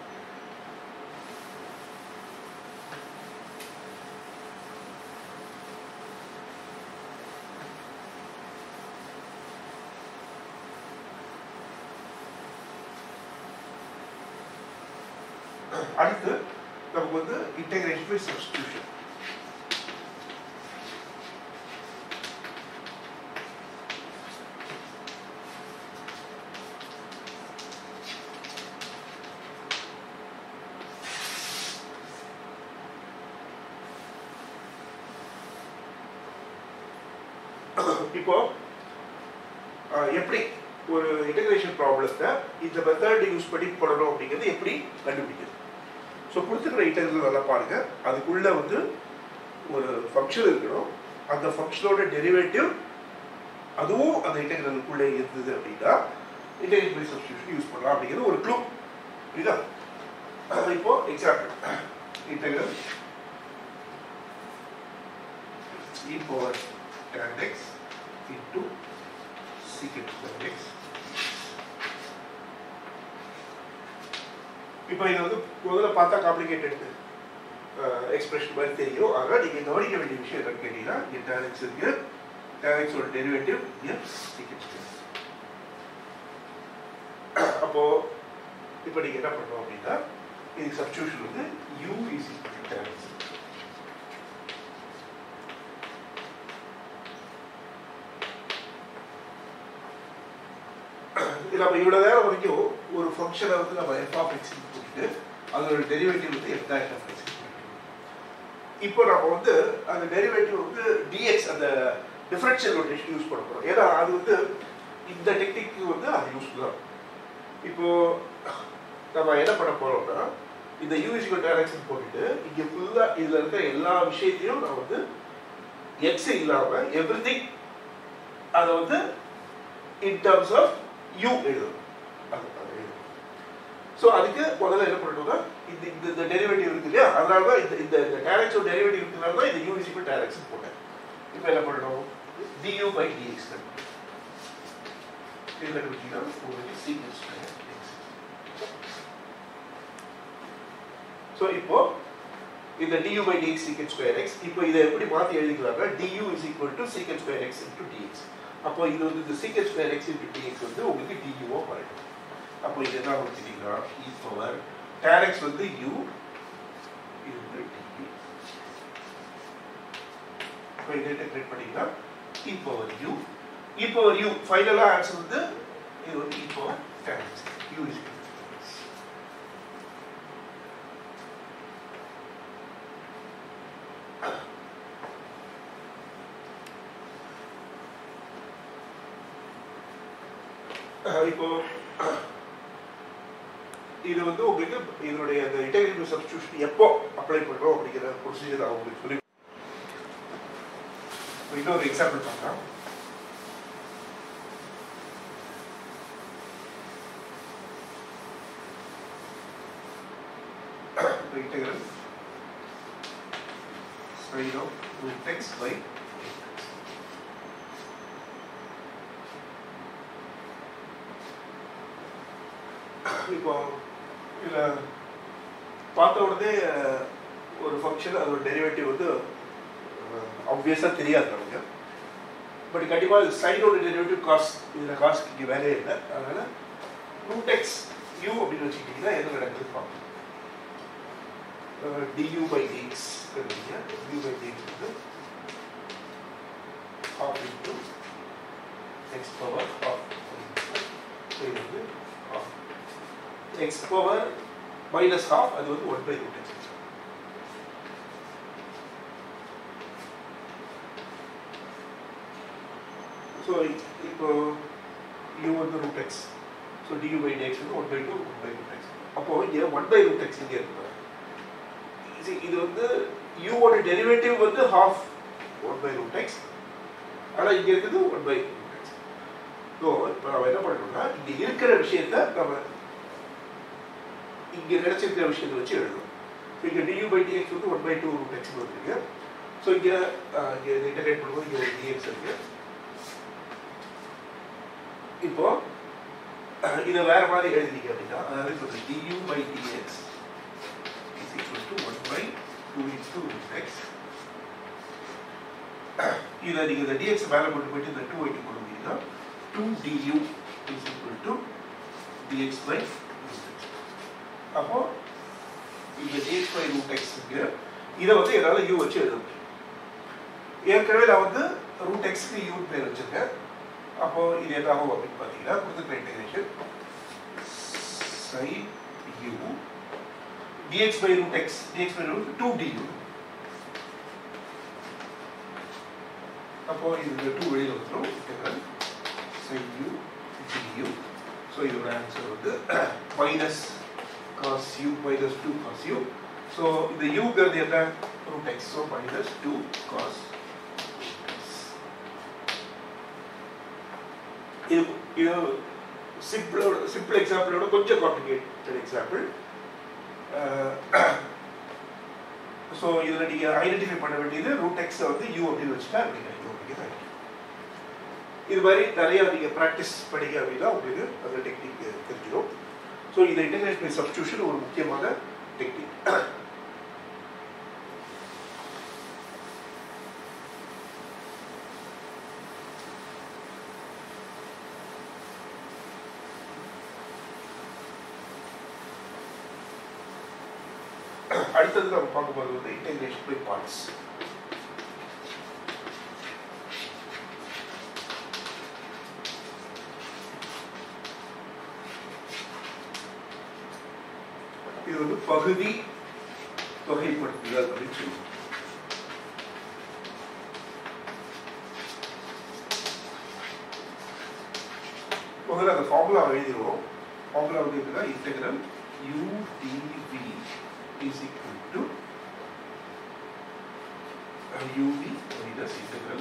அடுத்து நமக்கு வந்து இன்டெகிரேஷன் பை சப்ஸ்டியூஷன் இப்போ அஹ், எப்படி ஒரு இன்டகிரேஷன் ப்ராப்ளத்தை இந்த மெத்தட் யூஸ் பண்ணி பண்ணணும் அப்படிங்கிறது எப்படி கண்டுபிடிக்கிறது ஸோ கொடுத்துருக்கிற இன்டெகிரல் நல்லா பாருங்க அதுக்குள்ள வந்து ஒரு ஃபங்க்ஷன் இருக்கணும் அந்த ஃபங்க்ஷனோட டெரிவேட்டிவ் அதுவும் அந்த இன்டெகிரலுக்குள்ளே இருந்தது அப்படின்னா இன்டெகிரேட் பை சப்ஸ்டியூஷன் யூஸ் பண்ணலாம் அப்படிங்கிறது ஒரு க்ளூ புரியுதா அஹ் இப்போ example integral e power tan x into secant square x இப்போ இது வந்து முதல்ல பார்த்தா காம்ப்ளிகேட்டட் எக்ஸ்பிரஷன் மாதிரி தெரியும் ஆனால் நீங்கள் கவனிக்க வேண்டிய விஷயம் என்னன்னு கேட்டீங்கன்னா இங்கே tan x இருக்கு tan x ஓட டெரிவேட்டிவ் இங்கே secant square அப்போ இப்போ நீங்கள் என்ன பண்ணணும் அப்படின்னா இதுக்கு சப்ஸ்டியூஷன் வந்து u is equal to tan x இது நம்ம இவ்வளோ நேரம் வரைக்கும் ஒரு ஃபங்க்ஷனை வந்து நம்ம எஃப் ஆஃப் எக்ஸ் போட்டுட்டு அதோட டெரிவேட்டிவ் வந்து எஃப் டேஷ் ஆஃப் எக்ஸ் இப்போ நம்ம வந்து அந்த டெரிவேட்டிவ் வந்து டிஎக்ஸ் அந்த டிஃபரன்ஷியல் ரொட்டேஷன் யூஸ் பண்ண போகிறோம் ஏன்னா அது வந்து இந்த டெக்னிக்கு வந்து அது யூஸ்ஃபுல்லாக இப்போ நம்ம என்ன பண்ண போறோம்னா இந்த யூஎஸ்கோ டைரக்ஷன் போட்டுட்டு இங்க ஃபுல்லா இதுல இருக்க எல்லா விஷயத்தையும் நான் வந்து எக்ஸ் இல்லாம எவ்ரி திங் அதை வந்து இன் டர்ம்ஸ் ஆஃப் யூ எழுதணும் அது அது எழுதணும் ஸோ அதுக்கு முதல்ல என்ன பண்ணணும்னா இந்த இந்த இந்த டெரிவேட்டிவ் இருக்கு இல்லையா அதனால தான் இந்த இந்த இந்த டைரக்ஷன் டெரிவேட்டிவ் இருக்கிறனால தான் இந்த யூஎஸ்கோ டைரக்ஷன் போட்டேன் இப்போ என்ன பண்ணணும் டியூ பை டிஎக்ஸ் இது கண்டுபிடிச்சீங்கன்னா உங்களுக்கு சீக்வன்ஸ் எக்ஸ் ஸோ இப்போ இந்த du by dx secant square x இப்போ இதை எப்படி மாற்றி எழுதிக்கலாம்னா du is equal to secant square x into dx அப்போ இது வந்து இந்த secant square x into dx வந்து உங்களுக்கு du ஆ மாறிடும் அப்போ இது என்ன வச்சுட்டீங்கன்னா e பவர் tan x வந்து u இது வந்து du இப்போ இதை இன்டெகிரேட் பண்ணீங்கன்னா e power u e power u ஃபைனலாக ஆன்சர் வந்து இது வந்து e power tan x u is equal to x அஹ் இப்போ இது வந்து உங்களுக்கு இதனுடைய அந்த இன்டெகிரேட்டிவ் சப்ஸ்டியூஷன் எப்போ அப்ளை பண்ணுறோம் அப்படிங்கிற ப்ரொசீஜர் நான் உங்களுக்கு சொல்லி இப்போ இன்னொரு எக்ஸாம்பிள் பார்க்கலாம் இப்போ integral sin of root x by இப்போ இதில் பார்த்த உடனே அஹ், ஒரு ஃபங்க்ஷன் அதோட டெரிவேட்டிவ் வந்து ஆப்வியஸாக தெரியாது நமக்கு பட் கண்டிப்பாக சைனோட டெரிவேட்டிவ் காஸ் இதில் காஸ்க்கு இங்கே வேலையே இல்லை அதனால் ரூட் எக்ஸ் யூ அப்படின்னு வச்சுக்கிட்டிங்கன்னா என்ன நடக்குது பார்ப்போம் du by dx கண்டுபிடிங்க du by dx வந்து half into x power half So இது வந்து half x power minus half அது வந்து 1 by root x ஸோ இப்போ u வந்து root x so du by dx வந்து 1 by 2 1 by root x அப்போ இங்கே 1 by root x இங்கே இருக்கு See, இது வந்து u ஓட டெரிவேட்டிவ் வந்து half 1 by root x ஆனா இங்க இருக்குது 1 by root x ஸோ இப்போ நம்ம என்ன பண்ணணும்னா இங்க இருக்கிற விஷயத்த நம்ம இங்க கிடைச்சிருக்கிற விஷயத்தை வச்சு எழுதணும் ஸோ இங்க டியூ பை டிஎக்ஸ் வந்து ஒன் பை டூ டெக்ஸ்ட் வந்துருக்கு ஸோ இங்க அஹ், இங்க இன்டகிரேட் பண்ணும்போது இங்க ஒரு டிஎக்ஸ் இருக்கு இப்போ அஹ், இதை வேற மாதிரி எழுதிக்க அப்படின்னா அதாவது இப்போ d u by d x is equal to one by two into x இதை நீங்க இந்த டிஎக்ஸ் மேலே கொண்டு போயிட்டு இந்த டூ வைக்க கொடுத்தீங்கன்னா two d u is equal to d x by அப்போ இந்த டிஎக்ஸ் பை ரூட் எக்ஸ் இருக்கு இதை வந்து என்னால் யூ வச்சு எழுத முடியும் ஏற்கனவே நான் வந்து ரூட் எக்ஸ்க்கு யூ பேர் வச்சிருக்கேன் அப்போ இது என்ன ஆகும் அப்படின்னு பார்த்தீங்கன்னா கொடுத்துருக்க இன்டெகிரேஷன் சை u dx by root x dx by root 2 du அப்போ இது இந்த 2 வெளியில வந்துரும் integral sin u du so இதோட ஆன்சர் வந்து minus cos u minus two cos u so இந்த யூங்கிறது என்ன root x so minus two cos இது இது சிம்பிளோட சிம்பிள் எக்ஸாம்பிளோட கொஞ்சம் காம்ப்ளிகேட்டட் எக்ஸாம்பிள் ஸோ இதில் நீங்கள் ஐடென்டிஃபை பண்ண வேண்டியது ரூட் எக்ஸை வந்து யூ அப்படின்னு வச்சுட்டா அப்படி கிடைக்கும் அப்படிங்கிறது இது மாதிரி நிறைய நீங்கள் ப்ராக்டிஸ் படிக்க அப்படின்னா உங்களுக்கு அந்த டெக்னிக் தெரிஞ்சிடும் ஸோ இந்த இன்டெகிரேட் பை சப்ஸ்டியூஷன் ஒரு முக்கியமான டெக்னிக் அடுத்தது நம்ம பார்க்கும்போது வந்து இன்டெகிரேஷன் பை பார்ட்ஸ் இது வந்து பகுதி தொகைப்படுத்துதல் அப்படின்னு சொல்லுவோம் முதல்ல அந்த ஃபார்முலா எழுதிடுவோம் ஃபார்முலா வந்து எப்படின்னா integral u d v is equal to u v minus integral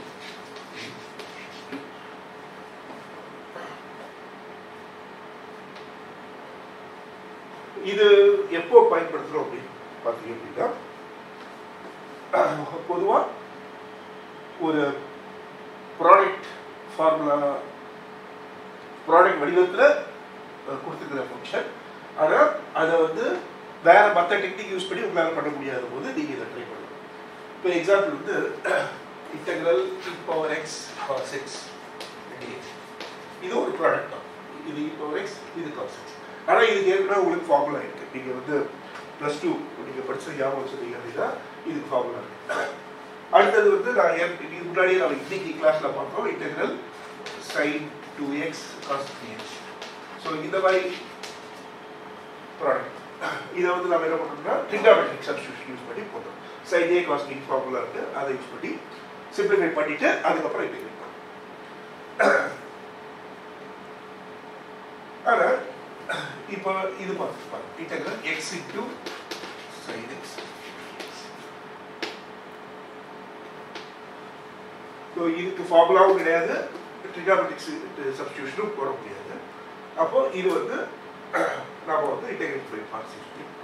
இது எப்போ பயன்படுத்துறோம் அப்படின்னு பார்த்தீங்க அப்படின்னா பொதுவா ஒரு ப்ராடக்ட் ஃபார்முலா ப்ராடக்ட் வடிவத்தில் கொடுத்துருக்கிற ஃபங்க்ஷன் ஆனால் அதை வந்து வேற மற்ற டெக்னிக் யூஸ் பண்ணி உங்களால் பண்ண முடியாத போது நீங்கள் இதை ட்ரை பண்ணணும் இப்போ எக்ஸாம்பிள் வந்து integral e power x cos x இது ஒரு ப்ராடக்ட் தான் இது இ பவர் எக்ஸ் இது காஸ் எக்ஸ் ஆனால் இதுக்கு ஏற்கனவே உங்களுக்கு ஃபார்முலா இருக்கு நீங்கள் வந்து ப்ளஸ் டூ நீங்கள் படிச்ச ஞாபகம் வச்சுருந்தீங்க அப்படின்னா இதுக்கு ஃபார்முலா இருக்கு அடுத்தது வந்து நான் ஏற்க- இதுக்கு முன்னாடியே நம்ம இன்னைக்கு கிளாஸ்ல பார்த்தோம் integral sin two x cos three x so இந்த மாதிரி ப்ராடக்ட் இதை வந்து நம்ம என்ன பண்ணோம்னா ட்ரிகாமெட்ரிக் சப்ஸ்டியூஷன் யூஸ் பண்ணி போட்டோம் sin a cos b formula இருக்கு அதை யூஸ் பண்ணி சிம்பிளிஃபை பண்ணிட்டு அதுக்கப்புறம் இன்டெகிரேட் பண்ணோம் ஆனா இப்போ இது பார்த்துப்பாங்க integral x into sin x so இதுக்கு ஃபார்முலாவும் கிடையாது ட்ரிகாமெட்ரிக் சப்ஸ்டியூஷனும் போட முடியாது அப்போ இது வந்து நாம வந்து இன்டெகிரேட் பை பார்ட்ஸ் யூஸ் பண்ணி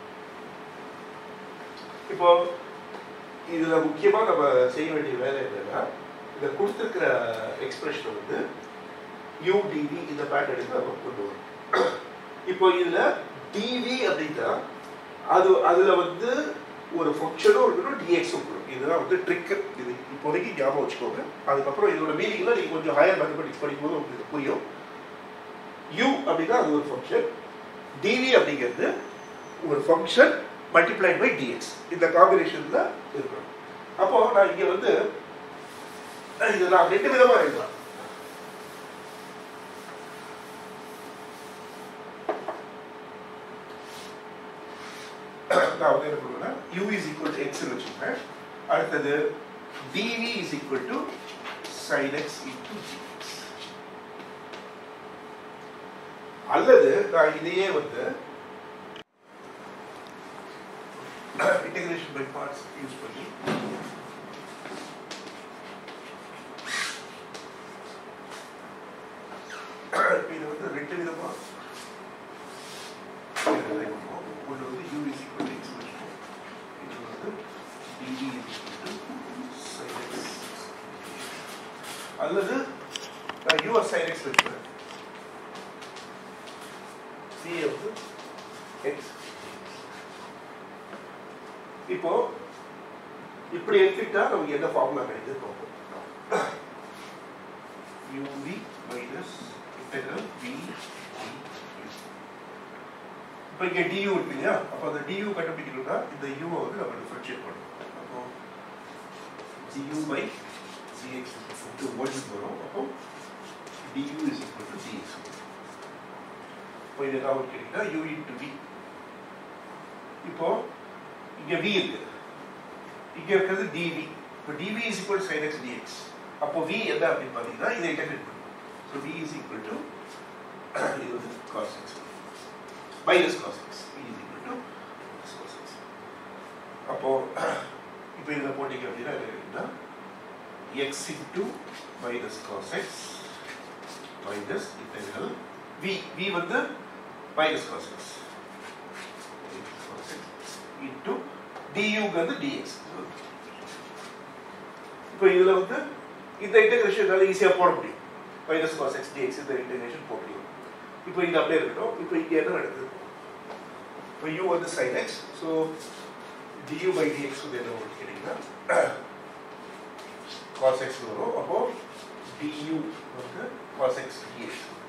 இப்போ இதுல முக்கியமா நம்ம செய்ய வேண்டிய வேலை என்னன்னா இதை கொடுத்துருக்கிற எக்ஸ்பிரஷன் வந்து யூடிவி இந்த பேட்டர்னுக்கு நம்ம கொண்டு வரும் இப்போ இதுல டிவி அப்படின்னா அது அதுல வந்து ஒரு ஃபங்க்ஷனும் இருக்கணும் டிஎக்ஸும் இருக்கணும் இதுதான் வந்து ட்ரிக் இது இப்போதைக்கு ஞாபகம் வச்சுக்கோங்க அதுக்கப்புறம் இதோட மீனிங்ல நீங்க கொஞ்சம் ஹையர் மேத்தமெட்டிக்ஸ் படிக்கும்போது உங்களுக்கு புரியும் u அப்படின்னா அது ஒரு ஃபங்க்ஷன் dv அப்படிங்கிறது ஒரு ஃபங்க்ஷன் மல்டிப்ளைட் பை dx இந்த காம்பினேஷன்ல இருக்கணும் அப்போ நான் இங்க வந்து இது நான் ரெண்டு விதமா எழுதலாம் நான் வந்து என்ன பண்ணுவேன்னா u is equal to x ன்னு வச்சுக்கோங்க அடுத்தது dv is equal to sin x into dx அல்லது நான் இதையே வந்து இன்டகிரேஷன் பை பார்ட்ஸ் யூஸ் பண்ணி இது வந்து ரெண்டு விதமா ஒன்று வந்து u is equal to x வச்சுக்கோம் இது வந்து dv is equal to sin x அல்லது நான் u as sin x வச்சுக்கிறேன் c வந்து x இப்போ இப்படி எடுத்துக்கிட்டா நமக்கு என்ன ஃபார்முலா கிடைக்குது பார்ப்போம் uv minus integral v இப்போ இங்கே du இருக்கு இல்லையா அப்போ அந்த du கண்டுபிடிக்கணும்னா இந்த u வை வந்து நம்ம டிஃபரன்ஷியேட் பண்ணணும் அப்போ gu by gx into 1 வரும் அப்போ du is equal to gx இப்போ இது என்ன ஆகும் கேட்டீங்கன்னா u into v இப்போ இங்க v இருக்கு இங்க இருக்கிறது dv இப்போ dv is equal to sin x dx அப்போ v என்ன அப்படின்னு பார்த்தீங்கன்னா இதை இன்டெகிரேட் பண்ணும் so v is equal to இது வந்து cos x minus cos x v is equal to minus cos x அப்போ இப்போ இதில் போட்டீங்க அப்படின்னா என்ன கிடைக்குன்னா x into minus cos x minus integral v v வந்து minus cos x minus cos x into duங்கிறது dx இப்போ இதுல வந்து இந்த இன்டெகிரேஷன் ஈஸியா போட முடியும் மைனஸ் காஸ் எக்ஸ் டிஎக்ஸ் இந்த இன்டெகிரேஷன் போட முடியும் இப்போ இது அப்படியே இருக்கட்டும் இப்போ இங்க என்ன நடக்குது இப்போ u வந்து sin x so du by dx வந்து என்ன வரும் கேட்டீங்கன்னா cos x வரும் அப்போ du வந்து cos x dx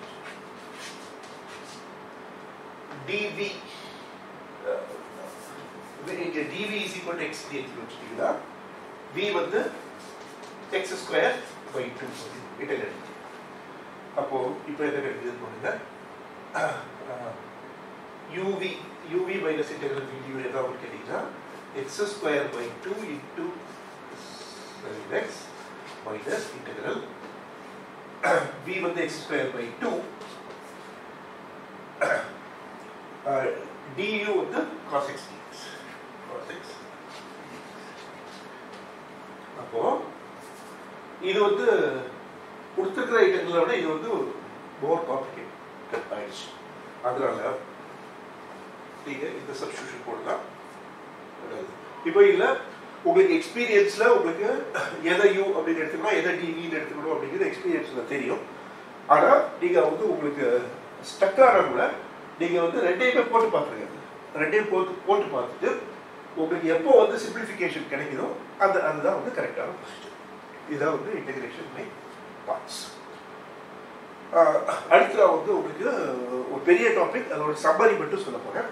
dv அஹ், இங்க dv is equal to x dx வச்சுட்டீங்கன்னா v வந்து x square by two integrate அப்போ இப்போ என்ன கிடைக்குது போடுங்க uv uv minus integral v du என்ன வரும் கேட்டீங்கன்னா x square by two into x minus integral v வந்து x square by two du வந்து cos x dx cos x அப்போ இது வந்து கொடுத்துருக்கிற ஐட்டங்களை விட இது வந்து மோர் காம்ப்ளிகேட் ஆயிடுச்சு அதனால நீங்க இந்த சப்ஸ்டியூஷன் போடலாம் இப்போ இதுல உங்களுக்கு எக்ஸ்பீரியன்ஸ்ல உங்களுக்கு எதை யூ அப்படின்னு எடுத்துக்கணும் எதை டிவின்னு எடுத்துக்கணும் அப்படிங்கிறது எக்ஸ்பீரியன்ஸ்ல தெரியும் ஆனா நீங்க வந்து உங்களுக்கு ஸ்டக் ஆகிறவங்கள நீங்க வந்து ரெண்டையுமே போட்டு பார்த்துருங்க ரெண்டையும் போட்டு போட்டு பார்த்துட்டு உங்களுக்கு எப்போ வந்து சிம்பிளிஃபிகேஷன் கிடைக்குதோ அந்த அதுதான் வந்து கரெக்டான ப்ரொசீஜர் இதுதான் வந்து இன்டெகிரேஷன் பை பார்ட்ஸ் அடுத்து நான் வந்து உங்களுக்கு ஒரு பெரிய டாபிக் அதோட சம்மரி மட்டும் சொல்ல போறேன்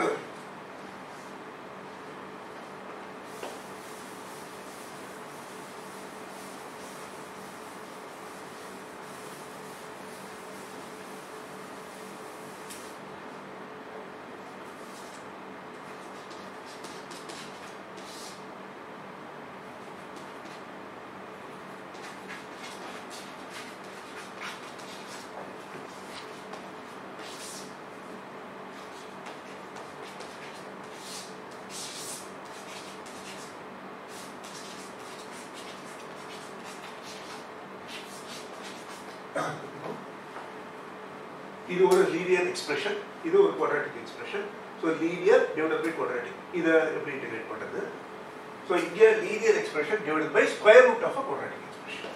இது ஒரு லீனியர் எக்ஸ்பிரஷன் இது ஒரு quadratic expression so linear divided by quadratic இதை எப்படி இன்டிகிரேட் பண்ணுறது ஸோ இங்கே linear expression divided by square root of a quadratic expression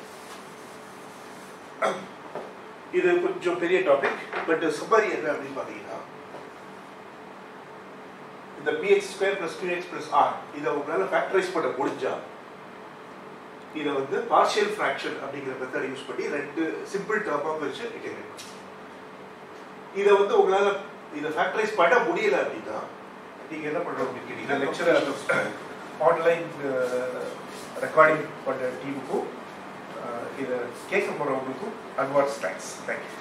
இது கொஞ்சம் பெரிய டாபிக் பட் சம்மரி என்ன அப்படின்னு பார்த்தீங்கன்னா இந்த p x square plus q x plus r இதை உங்களால் ஃபேக்டரைஸ் பண்ண முடிஞ்சா இதை வந்து பார்ஷியல் ஃப்ராக்ஷன் அப்படிங்கிற மெத்தட் யூஸ் பண்ணி ரெண்டு சிம்பிள் டேர்மாக பிரிச்சு இன்டெகிரேட் பண்ணலாம் இதை வந்து உங்களால இதை ஃபேக்டரைஸ் பண்ண முடியல அப்படின்னா நீங்க என்ன பண்ணணும் அப்படின்னு கேட்டீங்கன்னா லெக்சர் ஆன்லைன் ரெக்கார்டிங் பண்ண டீமுக்கும் இதை கேட்க போறவங்களுக்கும் அட்வான்ஸ் தேங்க்ஸ் தேங்க்யூ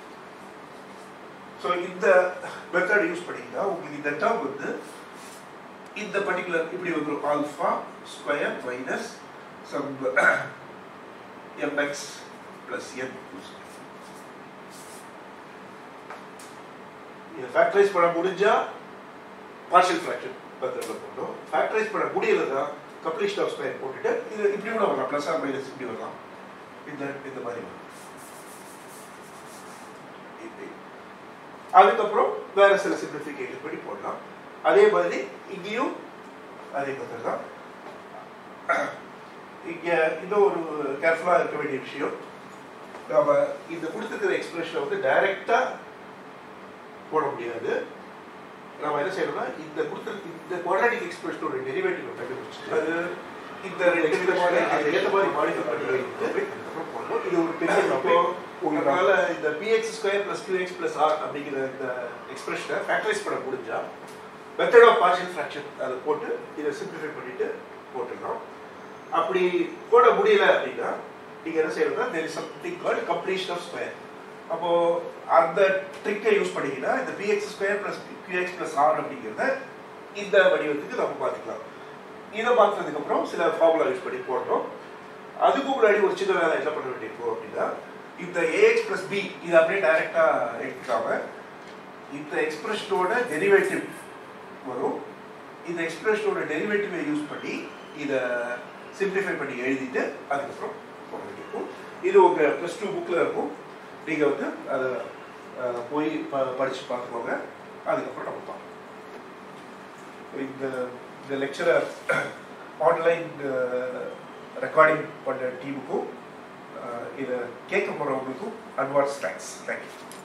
ஸோ இந்த மெத்தட் யூஸ் பண்ணீங்கன்னா உங்களுக்கு இந்த டேர்ம் வந்து இந்த பர்டிகுலர் இப்படி வந்துடும் alpha square minus some m x plus n இதை ஃபேக்டரைஸ் பண்ண முடிஞ்சா பார்ஷியல் ஃப்ராக்ஷன் மெத்தட்ல போட்டோம் ஃபேக்டரைஸ் பண்ண முடியலன்னா கம்ப்ளீஷன் ஆஃப் ஸ்கொயர் போட்டுட்டு இது இப்படி கூட வரலாம் ப்ளஸ் ஆர் மைனஸ் இப்படி வரலாம் இந்த இந்த மாதிரி வரும் இப்படி அதுக்கப்புறம் வேற சில சிம்பிளிஃபிகேஷன் பண்ணி போடலாம் அதே மாதிரி இங்கேயும் அதே மாதிரி தான் இங்க இன்னும் ஒரு கேர்ஃபுல்லா இருக்க வேண்டிய விஷயம் நாம இந்த கொடுத்துருக்கிற எக்ஸ்பிரஷனை வந்து டைரக்டா போட முடியாது நம்ம என்ன செய்யணும்னா இந்த கொடுத்த இந்த குவாட்ராட்டிக் எக்ஸ்பிரஷனோட டெரிவேட்டிவ் கண்டுபிடிச்சிட்டு அது இந்த ரெண்டு விதமான அது ஏற்ற மாதிரி மாடிஃபை பண்ணி வைத்து அதுக்கப்புறம் போடணும். இது ஒரு பெரிய அப்போ உங்களால இந்த p x square plus q x plus r அப்படிங்கிற இந்த எக்ஸ்பிரஷனை ஃபேக்டரைஸ் பண்ண முடிஞ்சா மெத்தட் ஆஃப் பார்ஷியல் ஃப்ராக்ஷன் அதை போட்டு இதை சிம்பிளிஃபை பண்ணிட்டு போட்டுடலாம் அப்படி போட முடியல அப்படின்னா நீங்க என்ன செய்யணும்னா there is something called completion of square அப்போ அந்த ட்ரிக்கை யூஸ் பண்ணீங்கன்னா இந்த p x square plus q x plus r அப்படிங்கிறத இந்த வடிவத்துக்கு நம்ம பார்த்துக்கலாம் இதை பார்த்ததுக்கு அப்புறம் சில ஃபார்முலா யூஸ் பண்ணி போடுறோம் அதுக்கு முன்னாடி ஒரு சின்ன வேலை என்ன பண்ண வேண்டியிருக்கும் அப்படின்னா இந்த ஏஎக்ஸ் பிளஸ் பி இது அப்படியே டைரக்டா எடுத்துக்காம இந்த எக்ஸ்பிரஷனோட டெரிவேட்டிவ் வரும் இந்த எக்ஸ்பிரஷனோட டெரிவேட்டிவை யூஸ் பண்ணி இதை சிம்பிளிஃபை பண்ணி எழுதிட்டு அதுக்கப்புறம் போட வேண்டியிருக்கும் இது உங்க ப்ளஸ் டூ புக்கில் இருக்கும் நீங்கள் வந்து அதை அஹ், போய் ப படித்து பார்த்துக்கோங்க அதுக்கப்புறம் நம்ம பார்க்கலாம் இந்த இந்த லெக்சரை ஆன்லைன் ரெக்கார்டிங் பண்ண டீமுக்கும் இதை கேட்க போகிறவங்களுக்கும் அட்வான்ஸ் தேங்க்ஸ் தேங்க்யூ